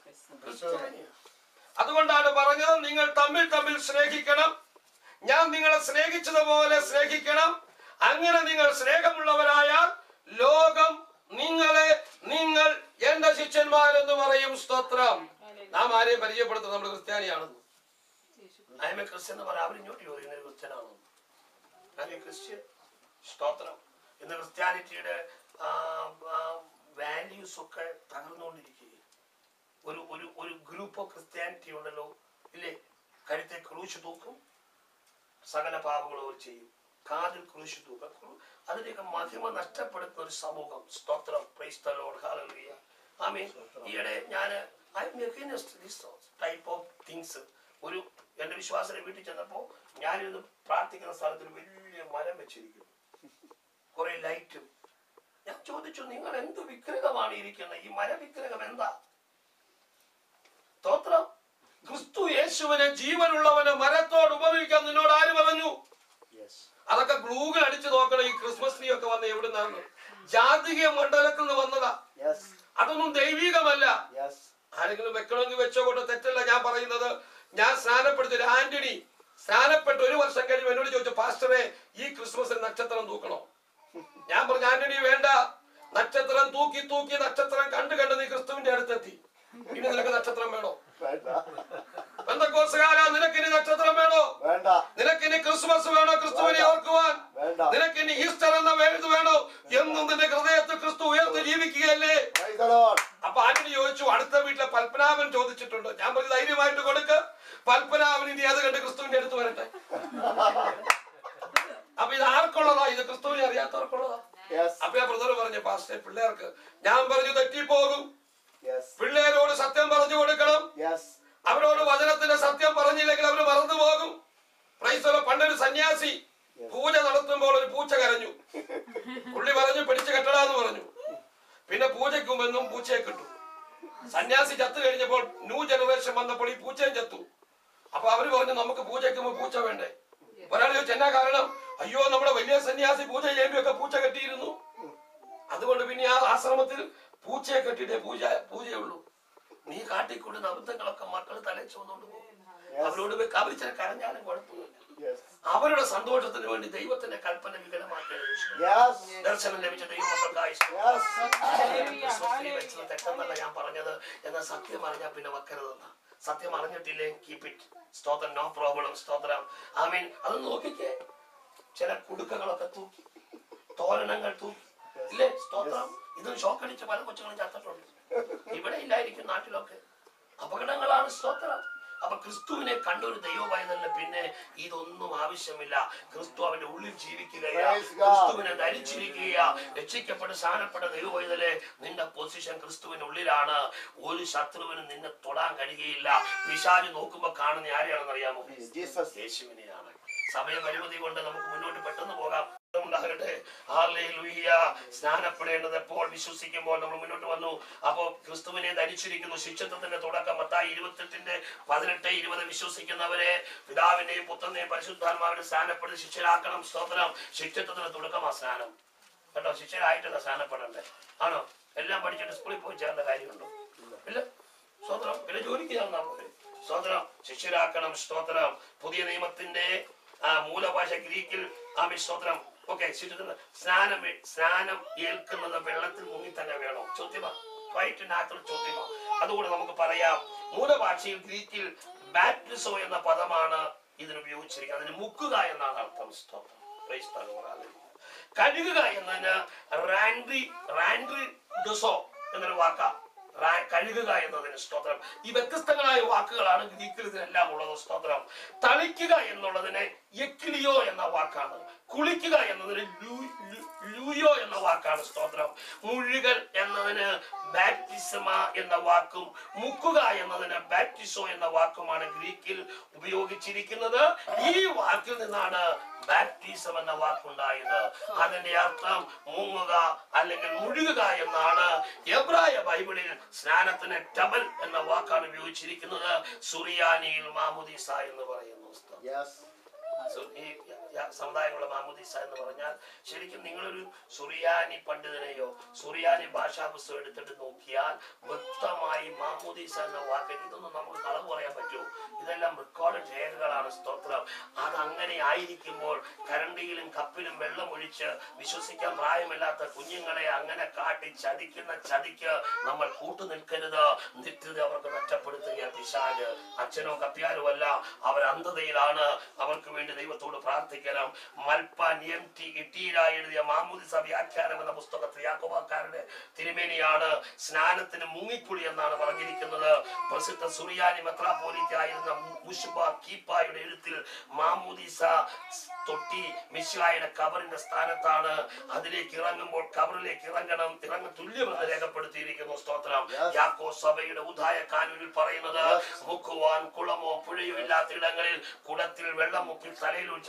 അതുകൊണ്ടാണ് പറഞ്ഞത് നിങ്ങൾ തമ്മിൽ തമ്മിൽ സ്നേഹിക്കണം ഞാൻ നിങ്ങളെ സ്നേഹിച്ചതുപോലെ സ്നേഹിക്കണം അങ്ങനെ നിങ്ങൾ സ്നേഹമുള്ളവരായാൽ ലോകം നിങ്ങളെ നിങ്ങൾ എന്റെ ശിഷ്യന്മാരെന്ന് പറയും സ്തോത്രം നാം ആരെയും പരിചയപ്പെടുത്തുന്നത് നമ്മൾ ക്രിസ്ത്യാനിയാണെന്ന് അയമ ക്രിസ്ത്യൻ എന്ന് പറയാം അവരിങ്ങോട്ട് ചോദിക്കുന്നത് ക്രിസ്ത്യനാണോ അതെ ക്രിസ്ത്യൻ സ്തോത്രം ഇന്ന് ക്രിസ്ത്യാനിറ്റിയുടെ വാല്യൂസ് ഒക്കെ തകർന്നുകൊണ്ടിരിക്കുകയാണ് ഒരു ഒരു ഒരു ഗ്രൂപ്പ് ഓഫ് ക്രിസ്ത്യാനിറ്റി ഉണ്ടല്ലോ ഇല്ലേ കഴുത്തെ ക്രൂശ് തൂക്കും സകല പാപങ്ങളും അവർ ചെയ്യും കാതിൽ ക്രൂശ് തൂക്കും ക്രൂ- അതിന്റെയൊക്കെ മഹിമ നഷ്ടപ്പെടുത്തുന്ന ഒരു സമൂഹം സ്തോത്രം praise the Lord hallelujah amen ഈയിടെ ഞാൻ ഐ ടൈപ്പ് ഓഫ് തിങ്സ് ഒരു എന്റെ വിശ്വാസത്തെ വീട്ടിൽ ചെന്നപ്പോ ഞാനിരുന്ന് പ്രാർത്ഥിക്കുന്ന സ്ഥലത്ത് ഒരു വലിയ മരം വെച്ചിരിക്കുന്നു കുറെ ലൈറ്റും ഞാൻ ചോദിച്ചു നിങ്ങൾ എന്ത് വിഗ്രഹമാണ് ഇരിക്കുന്നത് ഈ മരവിഗ്രഹം എന്താ സ്തോത്രം ക്രിസ്തു യേശുവിനെ ജീവനുള്ളവനെ മരത്തോട് ഉപയോഗിക്കാൻ നിന്നോട് ആര് പറഞ്ഞു യെസ് അതൊക്കെ ഗ്ലൂഗിൾ അടിച്ചു നോക്കണം ഈ ക്രിസ്മസ് ട്രീ ഒക്കെ വന്ന് എവിടുന്നാണ് ജാതിക മണ്ഡലത്തിൽ നിന്ന് വന്നതാ യെസ് അതൊന്നും ദൈവികമല്ല യെസ് ആരെങ്കിലും വെക്കണമെങ്കിൽ വെച്ചോട്ടെ തെറ്റല്ല ഞാൻ പറയുന്നത് ഞാൻ സ്നാനപ്പെടുത്തിയ ഒരു ആന്റണി സ്നാനപ്പെട്ട് ഒരു വർഷം കഴിയുമ്പോൾ എന്നോട് ചോദിച്ചു പാസ്റ്ററെ ഈ ക്രിസ്മസിന് നക്ഷത്രം തൂക്കണോ ഞാൻ പറഞ്ഞു ആന്റണി വേണ്ട നക്ഷത്രം തൂക്കി തൂക്കി നക്ഷത്രം കണ്ടു കണ്ട് നീ ക്രിസ്തുവിന്റെ അടുത്തെത്തി ഇനി നിനക്ക് നക്ഷത്രം വേണോ വേണ്ട ബന്ധക്കോസുകാരാ നിനക്ക് ഇനി നക്ഷത്രം വേണോ വേണ്ട നിനക്ക് ഇനി ക്രിസ്മസ് വേണോ ക്രിസ്തുവിനെ ഓർക്കുവാൻ വേണ്ട നിനക്ക് ഇനി ഈസ്റ്റർ എന്ന വേണ്ടത് വേണോ എന്നും നിന്റെ ഹൃദയത്തിൽ ക്രിസ്തു ഉയർന്ന് ജീവിക്കുകയല്ലേ Praise the Lord. അപ്പൊ ആന്റണി ചോദിച്ചു അടുത്ത വീട്ടിലെ പൽപ്പനാഭൻ ചോദിച്ചിട്ടുണ്ട് ഞാൻ പറഞ്ഞു ധൈര്യമായിട്ട് കൊടുക്ക് പൽപ്പനാഭൻ ഇനി അത് കണ്ട് ക്രിസ്തുവിന്റെ അടുത്ത് വരട്ടെ അപ്പൊ ഇത് ആർക്കുള്ളതാ ഇത് ക്രിസ്തുവിനെ അറിയാത്തവർക്കുള്ളതാ Yes. അപ്പൊ ആ ബ്രദർ പറഞ്ഞു പാസ്റ്റേ പിള്ളേർക്ക് ഞാൻ പറഞ്ഞു തെറ്റിപ്പോകും Yes. പിള്ളേരോട് സത്യം പറഞ്ഞു കൊടുക്കണം Yes. അവരോട് വചനത്തിന്റെ സത്യം പറഞ്ഞില്ലെങ്കിൽ അവർ മറന്നു പോകും പ്രൈസല പണ്ടൊരു സന്യാസി പൂജ നടത്തുമ്പോൾ ഒരു പൂച്ച കരഞ്ഞു പുള്ളി പറഞ്ഞു പിടിച്ചു കെട്ടടാന്ന് പറഞ്ഞു പിന്നെ പൂജയ്ക്ക് മുമ്പെന്നും പൂച്ചയെ കിട്ടു സന്യാസി ചത്തു കഴിഞ്ഞപ്പോൾ ന്യൂ ജനറേഷൻ വന്നപ്പോൾ ഈ പൂച്ചയും ചത്തു അപ്പൊ അവര് പറഞ്ഞു നമുക്ക് പൂജയ്ക്ക് മുമ്പ് പൂച്ച വേണ്ടേ ഒരാൾ ചോദിച്ചു എന്നാ കാരണം അയ്യോ നമ്മുടെ വലിയ സന്യാസി പൂജ ചെയ്യുമ്പോഴൊക്കെ പൂച്ച കെട്ടിയിരുന്നു അതുകൊണ്ട് പിന്നെ ആ ആശ്രമത്തിൽ പൂച്ചയെ കെട്ടിയിട്ടേ പൂജ പൂജയുള്ളൂ നീ കാട്ടിക്കൊടുന്ന അബദ്ധങ്ങളൊക്കെ മക്കൾ തലേ ചുമന്നുകൊണ്ട് പോകും അവരോട് പോയി അവർ ചില കരഞ്ഞാലും കുഴപ്പമില്ല Yes. അവരുടെ സന്തോഷത്തിന് വേണ്ടി ദൈവത്തിന്റെ കൽപ്പന വികലമാക്കരുത് Yes. ദർശനം ലഭിച്ച ദൈവമക്കൾക്കായി Yes. ഹല്ലേലൂയ, ക്രിസ്മസിനെ വെച്ചത് ഹല്ലേലൂയ. തെറ്റെന്നല്ല ഞാൻ പറഞ്ഞത് എന്നാൽ സത്യം അറിഞ്ഞാൽ പിന്നെ വെക്കരുതെന്ന സത്യം അറിഞ്ഞിട്ടില്ലേ കീപ് ഇറ്റ് സ്തോത്രം നോ പ്രോബ്ലം സ്തോത്രം ഐ മീൻ അത് നോക്കിക്കേ ചില കുടുക്കകളൊക്കെ തൂക്കി തോരണങ്ങൾ തൂക്കി ഇല്ലേ സ്തോത്രം ഇതും ഷോക്കടിച്ച് പല കൊച്ചുങ്ങളും ചത്തിട്ടുണ്ട് ഇവിടെ ഇല്ലായിരിക്കും നാട്ടിലൊക്കെ അപകടങ്ങളാണ് സ്തോത്രം അപ്പൊ ക്രിസ്തുവിനെ കണ്ട ഒരു ദൈവമായതല്ല പിന്നെ ഇതൊന്നും ആവശ്യമില്ല ക്രിസ്തു അവന്റെ ഉള്ളിൽ ജീവിക്കുകയാ Praise God. ക്രിസ്തുവിനെ ധരിച്ചിരിക്കുകയാ രക്ഷിക്കപ്പെട്ട് സ്ഥാനപ്പെട്ട ദൈവമായതല്ലേ നിന്റെ പൊസിഷൻ ക്രിസ്തുവിന്റെ ഉള്ളിലാണ് ഒരു ശത്രുവിനും നിന്നെ തൊടാൻ കഴിയുകയില്ല പിശാച് നോക്കുമ്പോ കാണുന്ന ആരെയാണെന്ന് അറിയാമോ Jesus. യേശുവിനെയാണ് സമയപരിമിതി കൊണ്ട് നമുക്ക് മുന്നോട്ട് പെട്ടെന്ന് പോകാം ഉണ്ടാകട്ടെ ഹല്ലേലൂയ സ്നാനപ്പെടേണ്ടത് എപ്പോൾ വിശ്വസിക്കുമ്പോൾ നമ്മൾ മുന്നോട്ട് വന്നു അപ്പോൾ ക്രിസ്തുവിനെ ധരിച്ചിരിക്കുന്നു ശിക്ഷത്വത്തിന്റെ തുടക്കം മത്തായി ഇരുപത്തെട്ടിന്റെ പതിനെട്ട് ഇരുപത് വിശ്വസിക്കുന്നവരെ പിതാവിന്റെയും പുത്രന്റെയും പരിശുദ്ധാത്മാവിനെ സ്നാനപ്പെടുത്തി ശിഷ്യരാക്കണം സ്തോത്രം ശിക്ഷത്വത്തിന്റെ തുടക്കമാ സ്നാനം കേട്ടോ ശിഷ്യരായിട്ടല്ല സ്നാനപ്പെടണ്ടേ ആണോ എല്ലാം പഠിച്ചിട്ട് സ്കൂളിൽ പോയി ചേർന്ന കാര്യമുണ്ടോ ഇല്ല സ്തോത്രം പിന്നെ ജോലിക്ക് ചേർന്നാ പോലെ സ്തോത്രം ശിഷ്യരാക്കണം സ്തോത്രം പുതിയ നിയമത്തിന്റെ ആ മൂലഭാഷ ഗ്രീക്കിൽ ആമി സ്തോത്രം ഓക്കെ സ്നാനം വേ- സ്നാനം ഏൽക്കുന്നത് വെള്ളത്തിൽ മുങ്ങി തന്നെ വേണോ ചോദ്യമാ ക്വൈറ്റ് നാച്ചുറൽ ചോദ്യമാ അതുകൊണ്ട് നമുക്ക് പറയാം മൂലഭാഷയിൽ ഗ്രീക്കിൽ ബാപ്റ്റിസോ എന്ന പദമാണ് ഇതിന് ഉപയോഗിച്ചിരിക്കുന്നത് അതിന് മുക്കുക എന്നാണ് അർത്ഥം സ്തോത്രം Praise the Lord. Hallelujah. കഴുകുക എന്നതിന് റാൻഡ്രി റാൻഡ്രി ഡുസോ എന്നൊരു വാക്കാ റാ- കഴുകുക എന്നതിന് സ്തോത്രം ഈ വ്യത്യസ്തങ്ങളായ വാക്കുകളാണ് ഗ്രീക്കിൽ ഇതിനെല്ലാം ഉള്ളത് സ്തോത്രം തളിക്കുക എന്നുള്ളതിന് എക്ലിയോ എന്ന വാക്കാണ് കുളിക്കുക എന്നതിന് ലൂ- ലൂ- ലൂയോ എന്ന വാക്കാണ് സ്തോത്രം മുഴുകൽ എന്നതിന് ബാപ്റ്റിസമ എന്ന വാക്കും മുക്കുക എന്നതിന് ബാപ്റ്റിസോ എന്ന വാക്കുമാണ് ഗ്രീക്കിൽ ഉപയോഗിച്ചിരിക്കുന്നത് ഈ വാക്കിൽ നിന്നാണ് ബാപ്റ്റിസം എന്ന വാക്കുണ്ടായത് അതിന്റെ അർത്ഥം മുങ്ങുക അല്ലെങ്കിൽ മുഴുകുക എന്നാണ് എബ്രായ ബൈബിളിൽ സ്നാനത്തിന് ടബൽ എന്ന വാക്കാണ് ഉപയോഗിച്ചിരിക്കുന്നത് സുറിയാനിയിൽ മാമുദീസ എന്ന് പറയുന്നു Yes. സു- ഈ യ- സമുദായങ്ങളുടെ മാമുദീസ എന്ന് പറഞ്ഞാൽ ശരിക്കും നിങ്ങളൊരു സുറിയാനി പണ്ഡിതനെയോ സുറിയാനി ഭാഷാ പുസ്തകം എടുത്തിട്ട് നോക്കിയാൽ വ്യക്തമായി മാമുദീസ എന്ന വാക്കിൽ ഇതൊന്നും നമുക്ക് കളവ് പറയാൻ പറ്റുമോ ഇതെല്ലാം റെക്കോർഡ് രേഖകളാണ് സ്തോത്രം അത് അങ്ങനെ ആയിരിക്കുമ്പോൾ കരണ്ടിയിലും കപ്പിലും വെള്ളം ഒഴിച്ച് വിശ്വസിക്കാൻ പ്രായമില്ലാത്ത കുഞ്ഞുങ്ങളെ അങ്ങനെ കാട്ടി ചതിക്കുന്ന ചതിക്ക് നമ്മൾ കൂട്ടു നിൽക്കരുത് നിത്യത അവർക്ക് നഷ്ടപ്പെടുത്തുക പിശാല് അച്ഛനോ കപ്പ്യാരോ അല്ല അവർ അന്ധതയിലാണ് അവർക്ക് വേണ്ടി ദൈവത്തോട് പ്രാർത്ഥിക്കണം മൽപ്പാൻ എം ടി ഇട്ടീര എഴുതിയ മാമൂദിസ വ്യാഖ്യാനം എന്ന പുസ്തകത്തിൽ യാക്കോബാക്കാരുടെ തിരുമേനിയാണ് സ്നാനത്തിന് മുങ്ങിക്കുളി എന്നാണ് പറഞ്ഞിരിക്കുന്നത് പ്രസിദ്ധ സുറിയാനി മെത്രാപോലിക്കായിരുന്ന മുഷ്ബ കീപ്പായുടെ എഴുത്തിൽ മാമൂദിസ തൊട്ടി മിശ്രായുടെ കബറിന്റെ സ്ഥാനത്താണ് അതിലേക്ക് ഇറങ്ങുമ്പോൾ കബറിലേക്ക് ഇറങ്ങണം ഇറങ്ങ തുല്യമെന്ന് രേഖപ്പെടുത്തിയിരിക്കുന്നു സ്തോത്രം യാക്കോ സഭയുടെ ഉദായ കാനൂനിൽ പറയുന്നത് മുക്കുവാൻ കുളമോ പുഴയോ ഇല്ലാത്ത ഇടങ്ങളിൽ കുടത്തിൽ വെള്ളം മുക്കിൽ തലയിൽ ഒഴിച്ച് സ്നാനപ്പെടും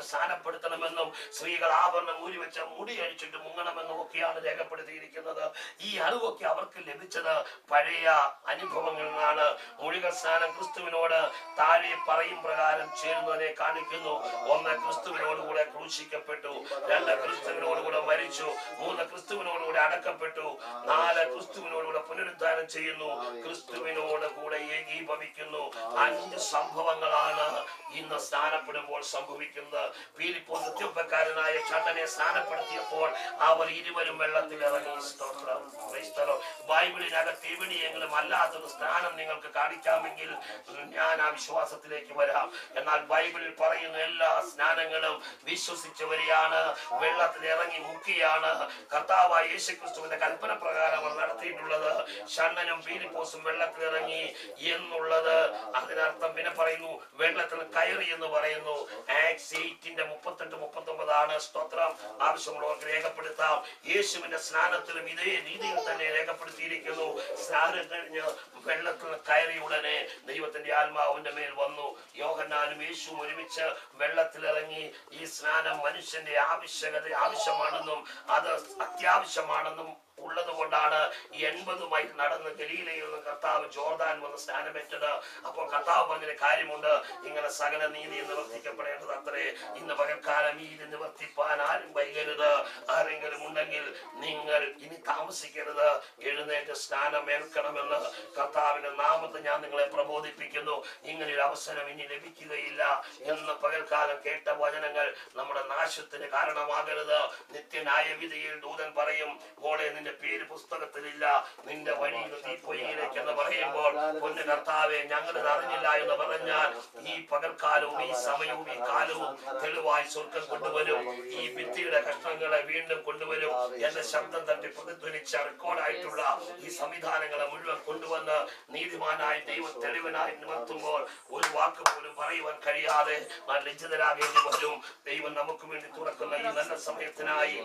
സ്നാനപ്പെടുത്തണമെന്നും സ്ത്രീകൾ ആഭരണം ഊരി വെച്ച മുടി അഴിച്ചിട്ട് മുങ്ങണമെന്നും ഒക്കെയാണ് രേഖപ്പെടുത്തിയിരിക്കുന്നത് ഈ അറിവൊക്കെ അവർക്ക് ലഭിച്ചത് പഴയ അനുഭവങ്ങളിൽ നിന്നാണ് മുഴുകൽ സ്നാനം ക്രിസ്തുവിനോട് താഴെ പറയും പ്രകാരം ചേരുന്നതിനെ കാണിക്കുന്നു ഒന്ന് ക്രിസ്തുവിനോടുകൂടെ ക്രൂശിക്കപ്പെട്ടു രണ്ട് ക്രിസ്തുവിനോടുകൂടെ മരിച്ചു മൂന്ന് ക്രിസ്തുവിനോടുകൂടെ അടക്കപ്പെട്ടു നാല് ക്രിസ്തുവിനോടുകൂടെ പുനരുദ്ധാനം ചെയ്യുന്നു ക്രിസ്തുവിനോട് കൂടെ ഏകീഭവിക്കുന്നു അഞ്ച് സംഭവങ്ങളാണ് ഇന്ന് സ്നാനപ്പെടുമ്പോൾ സംഭവിക്കുന്നത് പീലിപ്പോ നൃത്യപ്പക്കാരനായ ചണ്ടനെ സ്നാനപ്പെടുത്തിയപ്പോൾ അവർ ഇരുവരും വെള്ളത്തിൽ ഇറങ്ങി സ്തോത്രം ക്രൈസ്തലോ ബൈബിളിനകത്ത് എവിടെയെങ്കിലും അല്ലാത്തൊരു സ്നാനം നിങ്ങൾക്ക് കാണിക്കാമെങ്കിൽ ഞാൻ ആ വിശ്വാസത്തിലേക്ക് വരാം എന്നാൽ ബൈബിളിൽ പറയുന്ന എല്ലാ സ്നാനങ്ങളും വിശ്വസിച്ചവരെയാണ് വെള്ളത്തിൽ ഇറങ്ങി മുക്കിയാണ് കർത്താവായ യേശു ക്രിസ്തുവിന്റെ കൽപ്പന പ്രകാരമാണ് നടത്തിയിട്ടുള്ളത് ഷണ്ണനും പീലിപ്പോസും വെള്ളത്തിൽ ഇറങ്ങി എന്നുള്ളത് അതിനർത്ഥം പിന്നെ പറയുന്നു വെള്ളത്തിൽ കയറി എന്ന് പറയുന്നു ആക്സ് എയ്റ്റിന്റെ മുപ്പത്തെട്ട് മുപ്പത്തി ഒമ്പതാണ് സ്തോത്രം ആവശ്യമുള്ളവർക്ക് രേഖപ്പെടുത്താം യേശുവിന്റെ സ്നാനത്തിലും ഇതേ രീതിയിൽ തന്നെ രേഖപ്പെടുത്തിയിരിക്കുന്നു സ്നാനം കഴിഞ്ഞ് വെള്ളത്തിൽ കയറി ഉടനെ ദൈവത്തിന്റെ ആത്മാവിന്റെ മേൽ വന്നു യോഹന്നാനും യേശുവും ഒരുമിച്ച് വെള്ളത്തിലിറങ്ങി ഈ സ്നാനം മനുഷ്യന്റെ ആവശ്യകത ആവശ്യമാണെന്നും അത് അത്യാവശ്യമാണെന്നും ഉള്ളത് കൊണ്ടാണ് എൺപത് മൈൽ നടന്ന് ഗലീലയിൽ നിന്ന് കർത്താവ് ജോർദാൻ വന്ന് സ്നാനമേറ്റത് അപ്പോൾ കർത്താവ് പറഞ്ഞൊരു കാര്യമുണ്ട് ഇങ്ങനെ സകല നീതി നിവർത്തിക്കപ്പെടേണ്ടത് അത്രേ ഇന്ന് പകൽക്കാലം ഈ ഇത് നിവർത്തിപ്പാൻ ആരും വൈകരുത് ആരെങ്കിലും ഉണ്ടെങ്കിൽ നിങ്ങൾ ഇനി താമസിക്കരുത് എഴുന്നേറ്റ് സ്നാനം ഏൽക്കണമെന്ന് കർത്താവിന്റെ നാമത്തെ ഞാൻ നിങ്ങളെ പ്രബോധിപ്പിക്കുന്നു ഇങ്ങനെ ഒരു അവസരം ഇനി ലഭിക്കുകയില്ല എന്ന് പകൽക്കാലം കേട്ട വചനങ്ങൾ നമ്മുടെ നാശത്തിന് കാരണമാകരുത് നിത്യന്യായ വിധിയിൽ ദൂതൻ പറയും മോളെ നിന്റെ പേര് പുസ്തകത്തിലില്ല നിന്റെ വഴിയിൽ തീപ്പൊയ്യിലേക്ക് എന്ന് പറയുമ്പോൾ പൊന്നു കർത്താവെ ഞങ്ങൾ ഇത് അറിഞ്ഞില്ല എന്ന് പറഞ്ഞാൽ ഈ പകൽക്കാലവും ഈ സമയവും ഈ കാലവും തെളിവായി സ്വർഗം കൊണ്ടുവരും ഈ ഭിത്തിയുടെ കഷ്ണങ്ങളെ വീണ്ടും കൊണ്ടുവരും എന്റെ ശബ്ദം തട്ടി പ്രതിധ്വനിച്ച റെക്കോർഡായിട്ടുള്ള ഈ സംവിധാനങ്ങളെ മുഴുവൻ കൊണ്ടുവന്ന് നീതിമാനായി ദൈവം തെളിവനായി നിവർത്തുമ്പോൾ ഒരു വാക്ക് പോലും പറയുവാൻ കഴിയാതെ നാം ലജ്ജിതരാകേണ്ടി വരും ദൈവം നമുക്ക് വേണ്ടി തുറക്കുന്ന ഈ നല്ല സമയത്തിനായി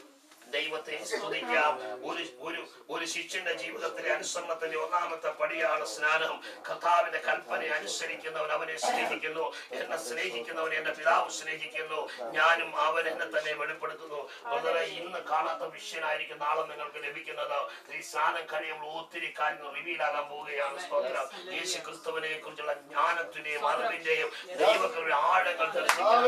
ദൈവത്തെ സ്തുതിക്കാം ഒരു ഒരു ഒരു ശിഷ്യന്റെ ജീവിതത്തിലെ അനുസരണത്തിന്റെ ഒന്നാമത്തെ പടിയാണ് സ്നാനം കർത്താവിന്റെ കൽപ്പന അനുസരിക്കുന്നവൻ അവനെ സ്നേഹിക്കുന്നു എന്നെ സ്നേഹിക്കുന്നവൻ എന്റെ പിതാവ് സ്നേഹിക്കുന്നു ഞാനും അവൻ എന്നെ തന്നെ വെളിപ്പെടുത്തുന്നു വളരെ ഇന്ന് കാണാത്ത വിഷയനായിരിക്കും നാളെ നിങ്ങൾക്ക് ലഭിക്കുന്നത് ഈ സ്നാനം കഴിയുമ്പോൾ ഒത്തിരി കാര്യങ്ങൾ റിവീലാകാൻ പോവുകയാണ് സ്തോത്രം യേശു ക്രിസ്തുവിനെ കുറിച്ചുള്ള ജ്ഞാനത്തിന്റെയും അറിവിന്റെയും ദൈവങ്ങളുടെ ആഴങ്ങൾ ദർശിക്കാൻ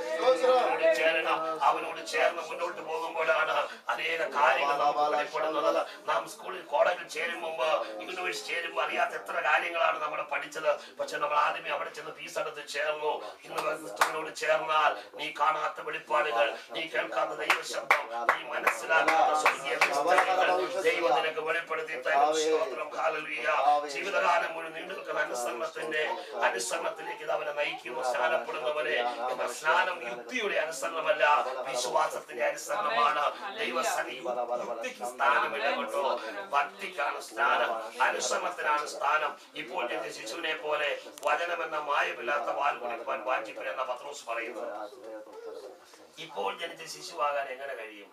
അവനോട് ചേരണം അവനോട് ചേർന്ന് മുന്നോട്ട് പോകുമ്പോഴാണ് അനേക കാര്യങ്ങൾ നമുക്ക് വെളിപ്പെടുന്നത് നാം സ്കൂളിൽ കോളേജിൽ ചേരും മുമ്പ് യൂണിവേഴ്സിറ്റി ചേരുമ്പോൾ അറിയാത്ത എത്ര കാര്യങ്ങളാണ് നമ്മൾ പഠിച്ചത് പക്ഷെ നമ്മൾ ആദ്യമേ അവിടെ ചെന്ന് ഫീസ് എടുത്ത് ചേർന്നു ഇന്ന് ക്രിസ്തുവിനോട് ചേർന്നാൽ നീ കാണാത്ത വെളിപ്പാടുകൾ നീ കേൾക്കാത്ത ദൈവശബ്ദം നീ മനസ്സിലാക്കാത്ത സ്വർഗീയ വിസ്തരങ്ങൾ ദൈവം നിനക്ക് വെളിപ്പെടുത്തി തരും സ്തോത്രം ഹല്ലേലൂയ ജീവിതകാലം മുഴുവൻ നീണ്ടു നിൽക്കുന്ന അനുസരണത്തിന്റെ അനുസരണത്തിലേക്ക് ഇത് അവനെ നയിക്കുന്നു സ്നാനപ്പെടുന്നവരെ എന്നാൽ സ്നാനം യുക്തിയുടെ അനുസരണമല്ല വിശ്വാസത്തിന്റെ അനുസരണമാണ് ദൈവസനി യുക്തിക്ക് സ്ഥാനമില്ല കേട്ടോ ഭക്തിക്കാണ് സ്ഥാനം അനുസരണത്തിനാണ് സ്ഥാനം ഇപ്പോൾ എന്റെ ശിശുവിനെ പോലെ വചനമെന്ന മായമില്ലാത്ത വാൽ കുടിപ്പാൻ വാഞ്ചിപ്പൻ എന്ന പത്രോസ് പറയുന്നത് ഇപ്പോൾ ജനിച്ച ശിശുവാകാൻ എങ്ങനെ കഴിയും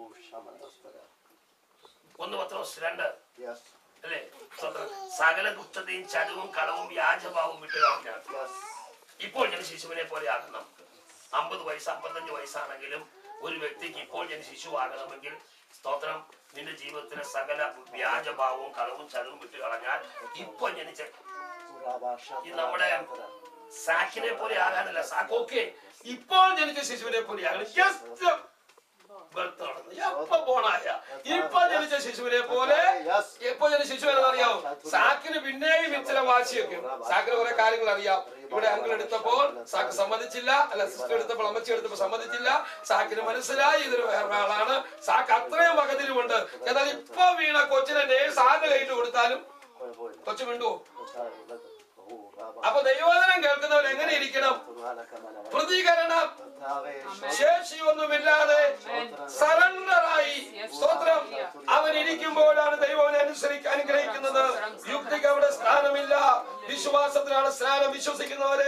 ഒന്ന് പത്രോസ് രണ്ട് അല്ലേ സ്വന്തം സകല ദുഷ്ടതയും ചടുവും കളവും വ്യാജഭാവവും വിട്ടുകളഞ്ഞാൽ ഇപ്പോൾ ജന ശിശുവിനെ പോലെ ആകണം നമുക്ക് അമ്പത് വയസ്സ് അമ്പത്തഞ്ച് വയസ്സാണെങ്കിലും ഒരു വ്യക്തിക്ക് ഇപ്പോൾ ജന ശിശു ആകണമെങ്കിൽ സ്തോത്രം നിന്റെ ജീവിതത്തിലെ സകല വ്യാജഭാവവും കളവും ചതവും വിട്ടു കളഞ്ഞാൽ ഇപ്പൊ ജനിച്ച ഈ നമ്മുടെ സാക്കിനെ പോലെ ആകാനല്ല സാക്ക് ഓക്കെ ഇപ്പോൾ ജനിച്ച ശിശുവിനെ പോലെയാണ് ജസ്റ്റ് ബർത്ത് നടന്നു എപ്പോ പോണായ ഇപ്പൊ ജനിച്ച ശിശുവിനെ പോലെ എപ്പോ ജനിച്ച ശിശു അറിയാമോ സാക്കിന് പിന്നെയും ഇച്ചിരി വാശിയൊക്കെ ഉണ്ട്. സാക്കിന് കുറെ കാര്യങ്ങൾ അറിയാം ഇവിടെ അങ്കിൾ എടുത്തപ്പോൾ സാക്ക് സമ്മതിച്ചില്ല അല്ല സിസ്റ്റർ എടുത്തപ്പോൾ അമ്മച്ചി എടുത്തപ്പോൾ സമ്മതിച്ചില്ല സാക്കിന് മനസ്സിലായി ഇതൊരു വേറൊരാളാണ് സാക്ക് അത്രയും വകതിരിവുണ്ട് എന്നാൽ ഇപ്പൊ വീണ കൊച്ചിനെ നേഴ്സ് ആരുടെ കയ്യിൽ കൊടുത്താലും കൊച്ചു മിണ്ടുവോ അപ്പൊ ദൈവോധനം കേൾക്കുന്നവർ എങ്ങനെ ഇരിക്കണം പ്രതികരണം ശേഷിയൊന്നുമില്ലാതെ സറണ്ടറായി സ്തോത്രം അവൻ ഇരിക്കുമ്പോഴാണ് ദൈവം അനുസരിക്കാൻ അനുഗ്രഹിക്കുന്നത് യുക്തിക്ക് അവിടെ സ്ഥാനമില്ല വിശ്വാസത്തിലാണ് സ്നാനം വിശ്വസിക്കുന്നവരെ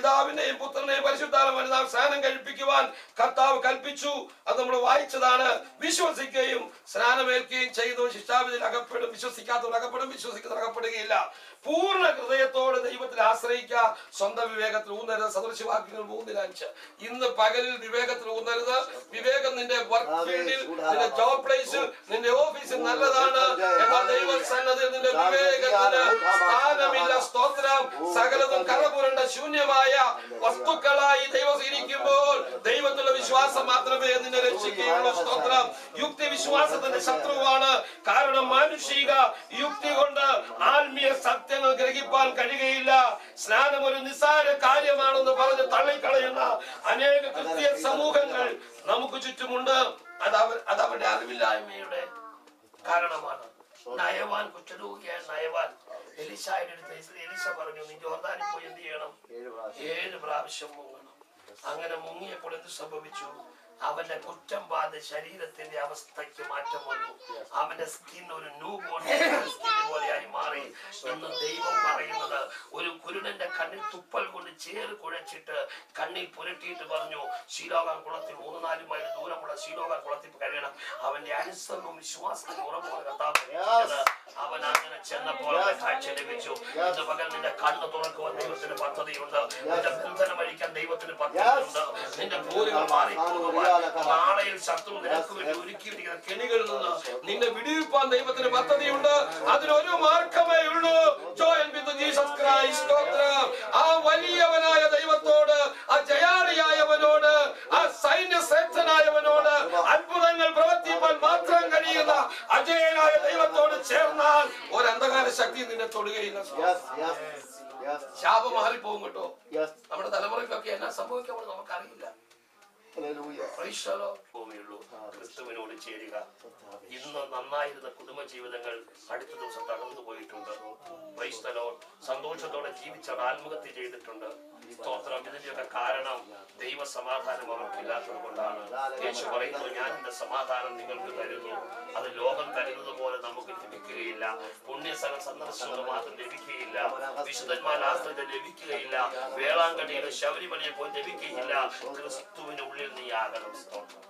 പിതാവിനെയും പുത്രനെയും പരിശുദ്ധാത്മാവിനെ നാം സ്നാനം കഴിപ്പിക്കുവാൻ കർത്താവ് കൽപ്പിച്ചു അത് നമ്മൾ വായിച്ചതാണ് വിശ്വസിക്കുകയും സ്നാനമേൽക്കുകയും ചെയ്തു ശിക്ഷാവിധിയിൽ അകപ്പെടും വിശ്വസിക്കാത്തവർ അകപ്പെടും വിശ്വസിക്കുന്നവർ അകപ്പെടുകയില്ല പൂർണ്ണ ഹൃദയത്തോടെ ദൈവത്തിൽ ആശ്രയിക്കുക സ്വന്തം വിവേകത്തിൽ ഊന്നരുത് സദൃശവാക്യങ്ങൾ മൂന്നിൽ അഞ്ച് ഇന്ന് പകലിൽ വിവേകത്തിൽ ഊന്നരുത് വിവേകം നിന്റെ വർക്ക് ഫീൽഡിൽ നിന്റെ ജോബ് പ്ലേസിൽ നിന്റെ ഓഫീസിൽ നല്ലതാണ് എന്നാൽ ദൈവ സന്നദ്ധിൽ നിന്റെ വിവേകത്തിന് സ്ഥാനമില്ല സ്തോത്രം സകലതും കറപുരണ്ട ശൂന്യമായ വസ്തുക്കളായി ദൈവം ഇരിക്കുമ്പോൾ ദൈവത്തിലുള്ള വിശ്വാസം മാത്രമേ നിന്നെ രക്ഷിക്കുകയുള്ളൂ സ്തോത്രം യുക്തി വിശ്വാസത്തിന്റെ ശത്രുവാണ് കാരണം മാനുഷിക യുക്തി കൊണ്ട് ആത്മീയ സത്യങ്ങൾ ഗ്രഹിപ്പാൻ കഴിയുകയില്ല സ്നാനം ഒരു നിസ്സാര കാര്യമാണെന്ന് പറഞ്ഞ് തള്ളിക്കളയുന്ന അനേക ക്രിസ്തീയ സമൂഹങ്ങൾ നമുക്ക് ചുറ്റുമുണ്ട് അത് അവർ അത് അവരുടെ അറിവില്ലായ്മയുടെ കാരണമാണ് നയവാൻ കുറ്റരോഗിയായ നയവാൻ എലിശായുടെ അടുത്ത് എലിശ പറഞ്ഞു നീ ജോർദാനിൽ പോയി എന്ത് ചെയ്യണം ഏഴ് പ്രാവശ്യം ഏഴ് പ്രാവശ്യം മുങ്ങണം അങ്ങനെ മുങ്ങിയപ്പോൾ എന്ത് സംഭവിച്ചു അവന്റെ കുറ്റം ബാധ ശരീരത്തിന്റെ അവസ്ഥയ്ക്ക് മാറ്റം വന്നു അവന്റെ സ്കിൻ ഒരു ന്യൂ ബോൺ സ്കിൻ പോലെയായി മാറി എന്ന് ദൈവം പറയുന്നത് ഒരു കുരുടന്റെ കണ്ണിൽ തുപ്പൽ കൊണ്ട് ചേറ് കുഴച്ചിട്ട് കണ്ണിൽ പുരട്ടിയിട്ട് പറഞ്ഞു ശീലോകാൻ കുളത്തിൽ മൂന്ന് നാല് മൈൽ ദൂരമുള്ള ശീലോകാൻ കുളത്തിൽ കഴിയണം അവന്റെ അനുസരണവും വിശ്വാസത്തിന് ഉറപ്പുള്ള കർത്താവ് ഏൽപ്പിച്ചത്. അവൻ അങ്ങനെ ചെന്നപ്പോൾ അവന് കാഴ്ച ലഭിച്ചു ഇന്ന് പകൽ നിന്റെ കണ്ണ് തുറക്കുവാൻ ദൈവത്തിന് പദ്ധതിയുണ്ട് നിന്റെ ബന്ധനം അഴിക്കാൻ ദൈവത്തിന് പദ്ധതിയുണ്ട് നിന്റെ പോരുകൾ മാറിപ്പോകുവാൻ നാളെയിൽ ശത്രു നിനക്ക് വേണ്ടി ഒരുക്കിയിരിക്കുന്ന കെണികളിൽ നിന്ന് നിന്നെ വിടുവിപ്പാൻ ദൈവത്തിന് പദ്ധതിയുണ്ട് അതിനൊരു മാർഗമേ ഉള്ളൂ ജോയൻ വിത്ത് ജീസസ് ക്രൈസ്റ്റ് സ്തോത്രം ആ വലിയവനായ ദൈവത്തോട് ആ ജയാളിയായവനോട് ആ സൈന്യ ശ്രേഷ്ഠനായവനോട് അത്ഭുതങ്ങൾ പ്രവർത്തിപ്പാൻ മാത്രം കഴിയുന്ന അജയനായ ദൈവത്തോട് ചേർന്നാൽ ഒരു അന്ധകാര ശക്തി നിന്നെ തൊടുകയില്ല യെസ് യെസ് യെസ് ശാപം മാറിപ്പോകും കേട്ടോ യെസ് നമ്മുടെ തലമുറയ്ക്കൊക്കെ എന്നാ സംഭവിക്കാമെന്ന് നമുക്കറിയില്ല ഹല്ലേലൂയ ക്രൈസ്തവരോ ഭൂമിയുള്ളൂ ക്രിസ്തുവിനോട് ചേരുക ഇന്ന് നന്നായിരുന്ന കുടുംബ ജീവിതങ്ങൾ അടുത്ത ദിവസം തകർന്നു പോയിട്ടുണ്ട് ക്രൈസ്തലോ സന്തോഷത്തോടെ ജീവിച്ചവർ ആത്മഹത്യ ചെയ്തിട്ടുണ്ട് സ്തോത്രം ഇതിന്റെയൊക്കെ കാരണം ദൈവ സമാധാനം അവർക്കില്ലാത്തത് കൊണ്ടാണ് യേശു പറയുന്നു ഞാൻ എന്റെ സമാധാനം നിങ്ങൾക്ക് തരുന്നു അത് ലോകം തരുന്നത് പോലെ നമുക്ക് ലഭിക്കുകയില്ല പുണ്യസ്ഥലം സന്ദർശനം മാത്രം ലഭിക്കുകയില്ല വിശുദ്ധന്മാർ ആശ്രയം ലഭിക്കുകയില്ല വേളാങ്കണ്ണിയുടെ ശബരിമലയെ പോയി ലഭിക്കുകയില്ല ക്രിസ്തുവിന്റെ ഉള്ളിൽ നീ ആകണം സ്തോത്രം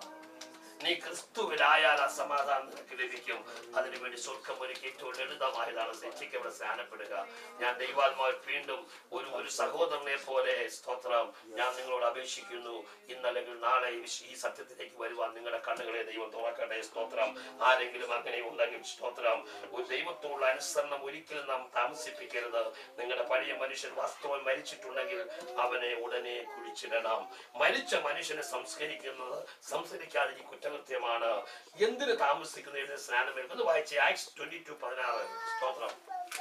നീ ക്രിസ്തുവിലായാൽ ആ സമാധാനം നിനക്ക് ലഭിക്കും അതിനുവേണ്ടി സ്വർഗം ഒരുക്കി ഏറ്റവും ലളിതമായതാണ് രക്ഷിക്കവിടെ സ്നാനപ്പെടുക ഞാൻ ദൈവാത്മാവിൽ വീണ്ടും ഒരു ഒരു സഹോദരനെ പോലെ സ്തോത്രം ഞാൻ നിങ്ങളോട് അപേക്ഷിക്കുന്നു ഇന്നല്ലെങ്കിൽ നാളെ ഈ വിശ്- ഈ സത്യത്തിലേക്ക് വരുവാൻ നിങ്ങളുടെ കണ്ണുകളെ ദൈവം തുറക്കട്ടെ സ്തോത്രം ആരെങ്കിലും അങ്ങനെ ഉണ്ടെങ്കിൽ സ്തോത്രം ഒരു ദൈവത്തോടുള്ള അനുസരണം ഒരിക്കലും നാം താമസിപ്പിക്കരുത് നിങ്ങളുടെ പഴയ മനുഷ്യൻ വാസ്തവം മരിച്ചിട്ടുണ്ടെങ്കിൽ അവനെ ഉടനെ കുഴിച്ചിടണം മരിച്ച മനുഷ്യനെ സംസ്കരിക്കുന്നത് സംസ്കരിക്കാതെ ഈ കുറ്റകൃത്യമാണ് എന്തിന് താമസിക്കുന്ന സ്നാനം എന്ന് വായിച്ച ആക്സ് ട്വന്റി ടു പതിനാറ് സ്തോത്രം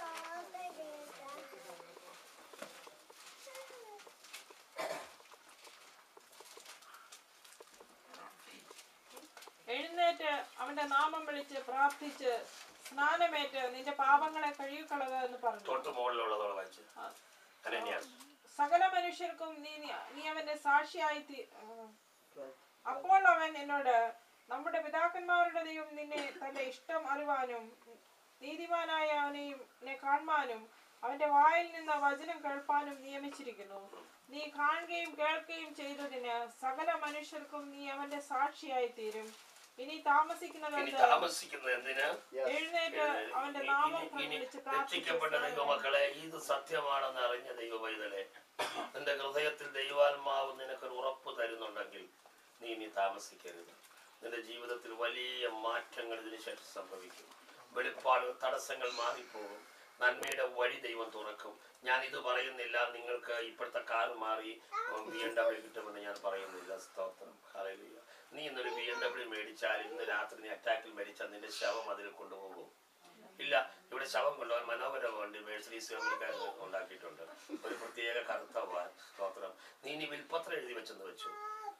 എഴുന്നേറ്റ് അവന്റെ നാമം വിളിച്ച് പ്രാർത്ഥിച്ച് സ്നാനമേറ്റ് നിന്റെ പാപങ്ങളെ കഴുകിക്കളക എന്ന് പറഞ്ഞു തൊട്ട് മുകളിലുള്ളതോടെ വായിച്ച് അനന്യാസ് സകല മനുഷ്യർക്കും നീ നീ അവന്റെ സാക്ഷിയായി തീ- ഉം. അപ്പോൾ അവൻ എന്നോട് നമ്മുടെ പിതാക്കന്മാരുടെ ദൈവം നിന്നെ തന്റെ ഇഷ്ടം അറിവാനും നീതിമാനായ അവനെയും നെ കാണുവാനും അവന്റെ വായിൽ നിന്ന് വചനം കേൾപ്പാനും നിയമിച്ചിരിക്കുന്നു നീ കാണുകയും കേൾക്കുകയും ചെയ്തതിന് സകല മനുഷ്യർക്കും നീ അവന്റെ സാക്ഷിയായി തീരും ഇനി ഇനി താമസിക്കുന്നത് താമസിക്കുന്നത് എന്തിന് എഴുന്നേറ്റ് അവന്റെ ഇനി- നാമം ഇനി- ഇനി വിളിച്ച് രക്ഷിക്കപ്പെട്ട പ്രാർത്ഥിച്ച് ദൈവമക്കളെ ഇത് സത്യമാണെന്ന് അറിഞ്ഞ ദൈവ പൈതലെ നിന്റെ ഹൃദയത്തിൽ ദൈവാത്മാവ് നിനക്കൊരു ഉറപ്പ് തരുന്നുണ്ടെങ്കിൽ നീ ഇനി താമസിക്കരുത് നിന്റെ ജീവിതത്തിൽ വലിയ മാറ്റങ്ങൾ ഇതിനു ശേഷം സംഭവിക്കും വെളിപ്പാടുകൾ തടസ്സങ്ങൾ മാറിപ്പോകും നന്മയുടെ വഴി ദൈവം തുറക്കും ഞാൻ ഇത് പറയുന്നില്ല നിങ്ങൾക്ക് ഇപ്പോഴത്തെ കാർ മാറി ബി എം ഡബ്ല്യു കിട്ടുമെന്ന് ഞാൻ പറയുന്നില്ല സ്തോത്രം ഹല്ലേലൂയ നീ ഇന്നൊരു ബി എം ഡബ്ല്യു മേടിച്ചാൽ ഇന്ന് രാത്രി നീ അറ്റാക്കിൽ മരിച്ചാൽ നിന്റെ ശവം അതിൽ കൊണ്ടുപോകും ഇല്ല ഇവിടെ ശവം കൊണ്ടുപോകാൻ മനോഹര വണ്ടി മേഴ്സറീസ് കമ്പനിക്കാർ ഉണ്ടാക്കിയിട്ടുണ്ട് ഒരു പ്രത്യേക കറുത്ത വാൻ സ്തോത്രം നീ ഇനി വിൽപ്പത്രം എഴുതി വെച്ചെന്ന് വെച്ചു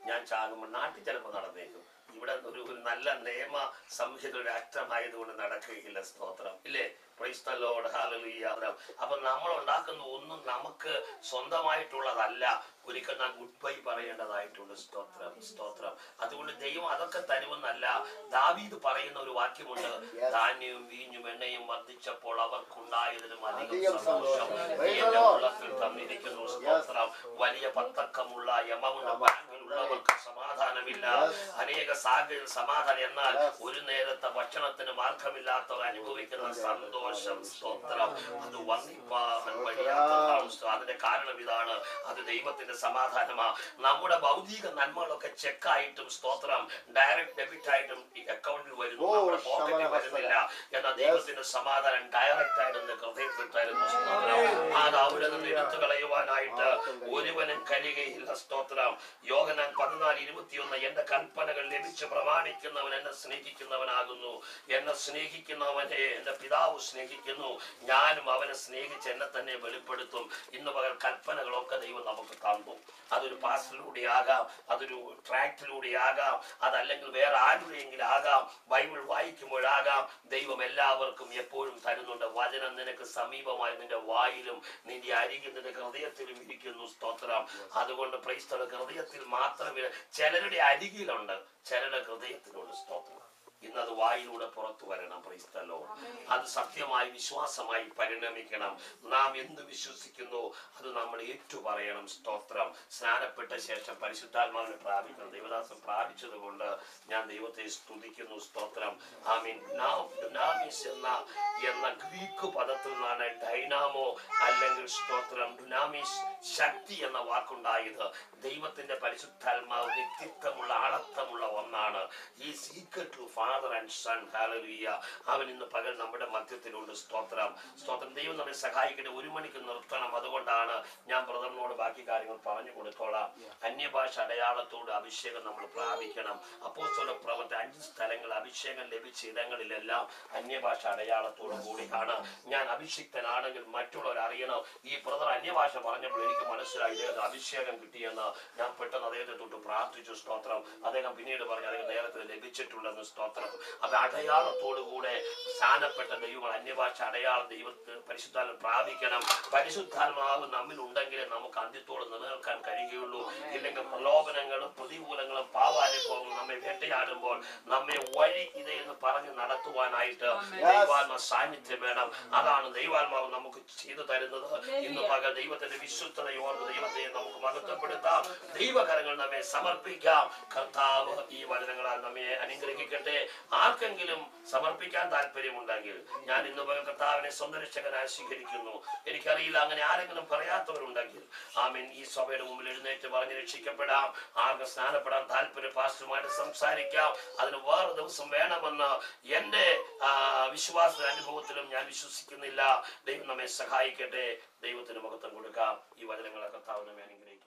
ഞാൻ ചാകുമ്പോൾ നാട്ടിൽ ചിലപ്പോൾ നടന്നേക്കും ഇവിടെ ഒരു ഒരു നല്ല നിയമ സംഹിതയുടെ രാഷ്ട്രമായതുകൊണ്ട് നടക്കുകയില്ല സ്തോത്രം ഇല്ലേ Praise the Lord. Hallelujah. അപ്പൊ നമ്മൾ ഉണ്ടാക്കുന്ന ഒന്നും നമുക്ക് സ്വന്തമായിട്ടുള്ളതല്ല ഒരിക്കൽ നാം ഗുഡ് ബൈ പറയേണ്ടതായിട്ടുണ്ട് സ്തോത്രം സ്തോത്രം അതുകൊണ്ട് ദൈവം അതൊക്കെ തരുമെന്നല്ല ദാവീദ് പറയുന്ന ഒരു വാക്യമുണ്ട് ധാന്യവും വീഞ്ഞും എണ്ണയും വർദ്ധിച്ചപ്പോൾ അവർക്കുണ്ടായതിലും അധികം അധികം സന്തോഷം സന്തോഷം. നീ എന്റെ ഉള്ളത്തിൽ തന്നിരിക്കുന്നു സ്തോത്രം വലിയ പത്തക്കമുള്ള യമമുള്ള ബാങ്കിലുള്ളവർക്ക് സമാധാനമില്ല അനേക സാഹചര്യം സമാധാനം എന്നാൽ ഒരു നേരത്തെ ഭക്ഷണത്തിന് മാർഗമില്ലാത്തവർ അനുഭവിക്കുന്ന സന്തോഷം സ്തോത്രം അത് വന്നിപ്പാൻ വഴിയാത്തതാണ് സ്തോ- അതിന്റെ കാരണം ഇതാണ് അത് ദൈവത്തിന്റെ സമാധാനമാ നമ്മുടെ ഭൗതിക നന്മകളൊക്കെ ചെക്കായിട്ടും സ്തോത്രം ഡയറക്റ്റ് ഡെബിറ്റ് ആയിട്ടും ഈ അക്കൗണ്ടിൽ വരുന്നു ഓ, നമ്മുടെ പോക്കറ്റിൽ ശമനവസ്തുത. വരുന്നില്ല എന്നാൽ ദൈവത്തിന്റെ സമാധാനം ഡയറക്റ്റ് ആയിട്ട് എന്റെ ഹൃദയത്തിൽ തരുന്നു സ്തോത്രം അത് അവിടെ നിന്ന് എടുത്തു കളയുവാനായിട്ട് ഒരുവനും കഴിയുകയില്ല സ്തോത്രം യോഗനാൻ പതിനാല് ഇരുപത്തിയൊന്ന് എന്റെ കൽപ്പനകൾ ലഭിച്ച് പ്രമാണിക്കുന്നവൻ എന്നെ സ്നേഹിക്കുന്നവനാകുന്നു എന്നെ സ്നേഹിക്കുന്നവനെ എന്റെ പിതാവ് സ്നേഹിക്കുന്നു ഞാനും അവനെ സ്നേഹിച്ച് എന്നെ തന്നെ വെളിപ്പെടുത്തും ഇന്ന് പകൽ കൽപ്പനകളൊക്കെ ദൈവം നമുക്ക് തന്നു അതൊരു പാസ്റ്റിലൂടെ ആകാം അതൊരു ട്രാക്റ്റിലൂടെ ആകാം അതല്ലെങ്കിൽ വേറെ ആരുടെയെങ്കിലും ആകാം ബൈബിൾ വായിക്കുമ്പോഴാകാം ദൈവം എല്ലാവർക്കും എപ്പോഴും തരുന്നുണ്ട് വചനം നിനക്ക് സമീപമായി നിന്റെ വായിലും നിന്റെ അരികിൽ നിന്റെ ഹൃദയത്തിലും ഇരിക്കുന്നു സ്തോത്രം അതുകൊണ്ട് പ്രൈസ്തവ ഹൃദയത്തിൽ മാത്രമേ ചിലരുടെ അരികിലുണ്ട് ചിലരുടെ ഹൃദയത്തിലുണ്ട് സ്തോത്രം ഇന്നത് വായിലൂടെ പുറത്തു വരണം പ്രൈസ്തലോ അത് സത്യമായി വിശ്വാസമായി പരിണമിക്കണം നാം എന്ത് വിശ്വസിക്കുന്നു അത് നമ്മൾ ഏറ്റു പറയണം സ്തോത്രം സ്നാനപ്പെട്ട ശേഷം പരിശുദ്ധാത്മാവിനെ പ്രാപിക്കണം ദൈവദാസം പ്രാപിച്ചതുകൊണ്ട് ഞാൻ ദൈവത്തെ സ്തുതിക്കുന്നു സ്തോത്രം ആമീൻ ഡുനാമിസ് എന്ന എന്ന ഗ്രീക്ക് പദത്തിൽ നിന്നാണ് ഡൈനാമോ അല്ലെങ്കിൽ സ്തോത്രം ഡുനാമിസ് ശക്തി എന്ന വാക്കുണ്ടായത് ദൈവത്തിന്റെ പരിശുദ്ധാത്മാവ് വ്യക്തിത്വമുള്ള ആളത്വമുള്ള ഒന്നാണ് ഈ secret to father and son hallelujah അവൻ ഇന്ന് പകൽ നമ്മുടെ മധ്യത്തിലുണ്ട് സ്തോത്രം സ്തോത്രം ദൈവം നമ്മെ സഹായിക്കട്ടെ ഒരു മണിക്ക് നിർത്തണം അതുകൊണ്ടാണ് ഞാൻ ബ്രദറിനോട് ബാക്കി കാര്യങ്ങൾ പറഞ്ഞു കൊടുത്തോളാം അന്യഭാഷ അടയാളത്തോട് അഭിഷേകം നമ്മൾ പ്രാപിക്കണം അപ്പോസ്തല പ്രവർത്തി അഞ്ച് സ്ഥലങ്ങൾ അഭിഷേകം ലഭിച്ച ഇടങ്ങളിലെല്ലാം അന്യഭാഷ അടയാളത്തോടു കൂടിയാണ് ഞാൻ അഭിഷിക്തനാണെങ്കിൽ മറ്റുള്ളവർ അറിയണം ഈ ബ്രദർ അന്യഭാഷ പറഞ്ഞപ്പോൾ എനിക്ക് മനസ്സിലായി ഇദ്ദേഹത്തിന് അഭിഷേകം കിട്ടിയെന്ന് ഞാൻ പെട്ടെന്ന് അദ്ദേഹത്തെ തൊട്ട് പ്രാർത്ഥിച്ചു സ്തോത്രം അദ്ദേഹം പിന്നീട് പറഞ്ഞു അദ്ദേഹം നേരത്തെ ലഭിച്ചിട്ടുണ്ടെന്ന് സ്തോത്രം അത് അടയാളത്തോടു കൂടെ സ്ഥാനപ്പെട്ട ദൈവങ്ങൾ അന്യഭാഷ അടയാളം ദൈവത്തിന് പരിശുദ്ധാത്മ പ്രാപിക്കണം പരിശുദ്ധാത്മാവ് നമ്മിൽ ഉണ്ടെങ്കിലേ നമുക്ക് അന്ത്യത്തോട് നിലനിൽക്കാൻ കഴിയുകയുള്ളൂ ഇല്ലെങ്കിൽ പ്രലോഭനങ്ങളും പ്രതികൂലങ്ങളും പാവാനുഭവങ്ങളും നമ്മെ വേട്ടയാടുമ്പോൾ നമ്മെ വഴി ഇത് എന്ന് പറഞ്ഞ് നടത്തുവാനായിട്ട് ദൈവാത്മ സാന്നിധ്യം വേണം അതാണ് ദൈവാത്മാവ് നമുക്ക് ചെയ്തു തരുന്നത് ഇന്ന് പകൽ ദൈവത്തിന്റെ വിശുദ്ധതയോർന്ന് ദൈവത്തെ നമുക്ക് മഹത്വപ്പെടുത്താം ദൈവകരങ്ങൾ നമ്മെ സമർപ്പിക്കാം കർത്താവ് ഈ വചനങ്ങളാൽ നമ്മെ അനുഗ്രഹിക്കട്ടെ ആർക്കെങ്കിലും സമർപ്പിക്കാൻ താല്പര്യമുണ്ടെങ്കിൽ ഞാൻ ഇന്ന് പകൽ കർത്താവിനെ സ്വന്തം രക്ഷകനായി സ്വീകരിക്കുന്നു എനിക്കറിയില്ല അങ്ങനെ ആരെങ്കിലും പറയാത്തവരുണ്ടെങ്കിൽ ആമീൻ ഈ സഭയുടെ മുമ്പിൽ എഴുന്നേറ്റ് പറഞ്ഞ് രക്ഷിക്കപ്പെടാം ആർക്ക് സ്നാനപ്പെടാൻ താല്പര്യം പാസ്റ്ററുമായിട്ട് സംസാരിക്കാം അതിന് വേറെ ദിവസം വേണമെന്ന് എന്റെ ആ, വിശ്വാസ അനുഭവത്തിലും ഞാൻ വിശ്വസിക്കുന്നില്ല ദൈവം നമ്മെ സഹായിക്കട്ടെ ദൈവത്തിന് മഹത്വം കൊടുക്കാം ഈ വചനങ്ങളെ കർത്താവ് നമ്മെ അനുഗ്രഹിക്കും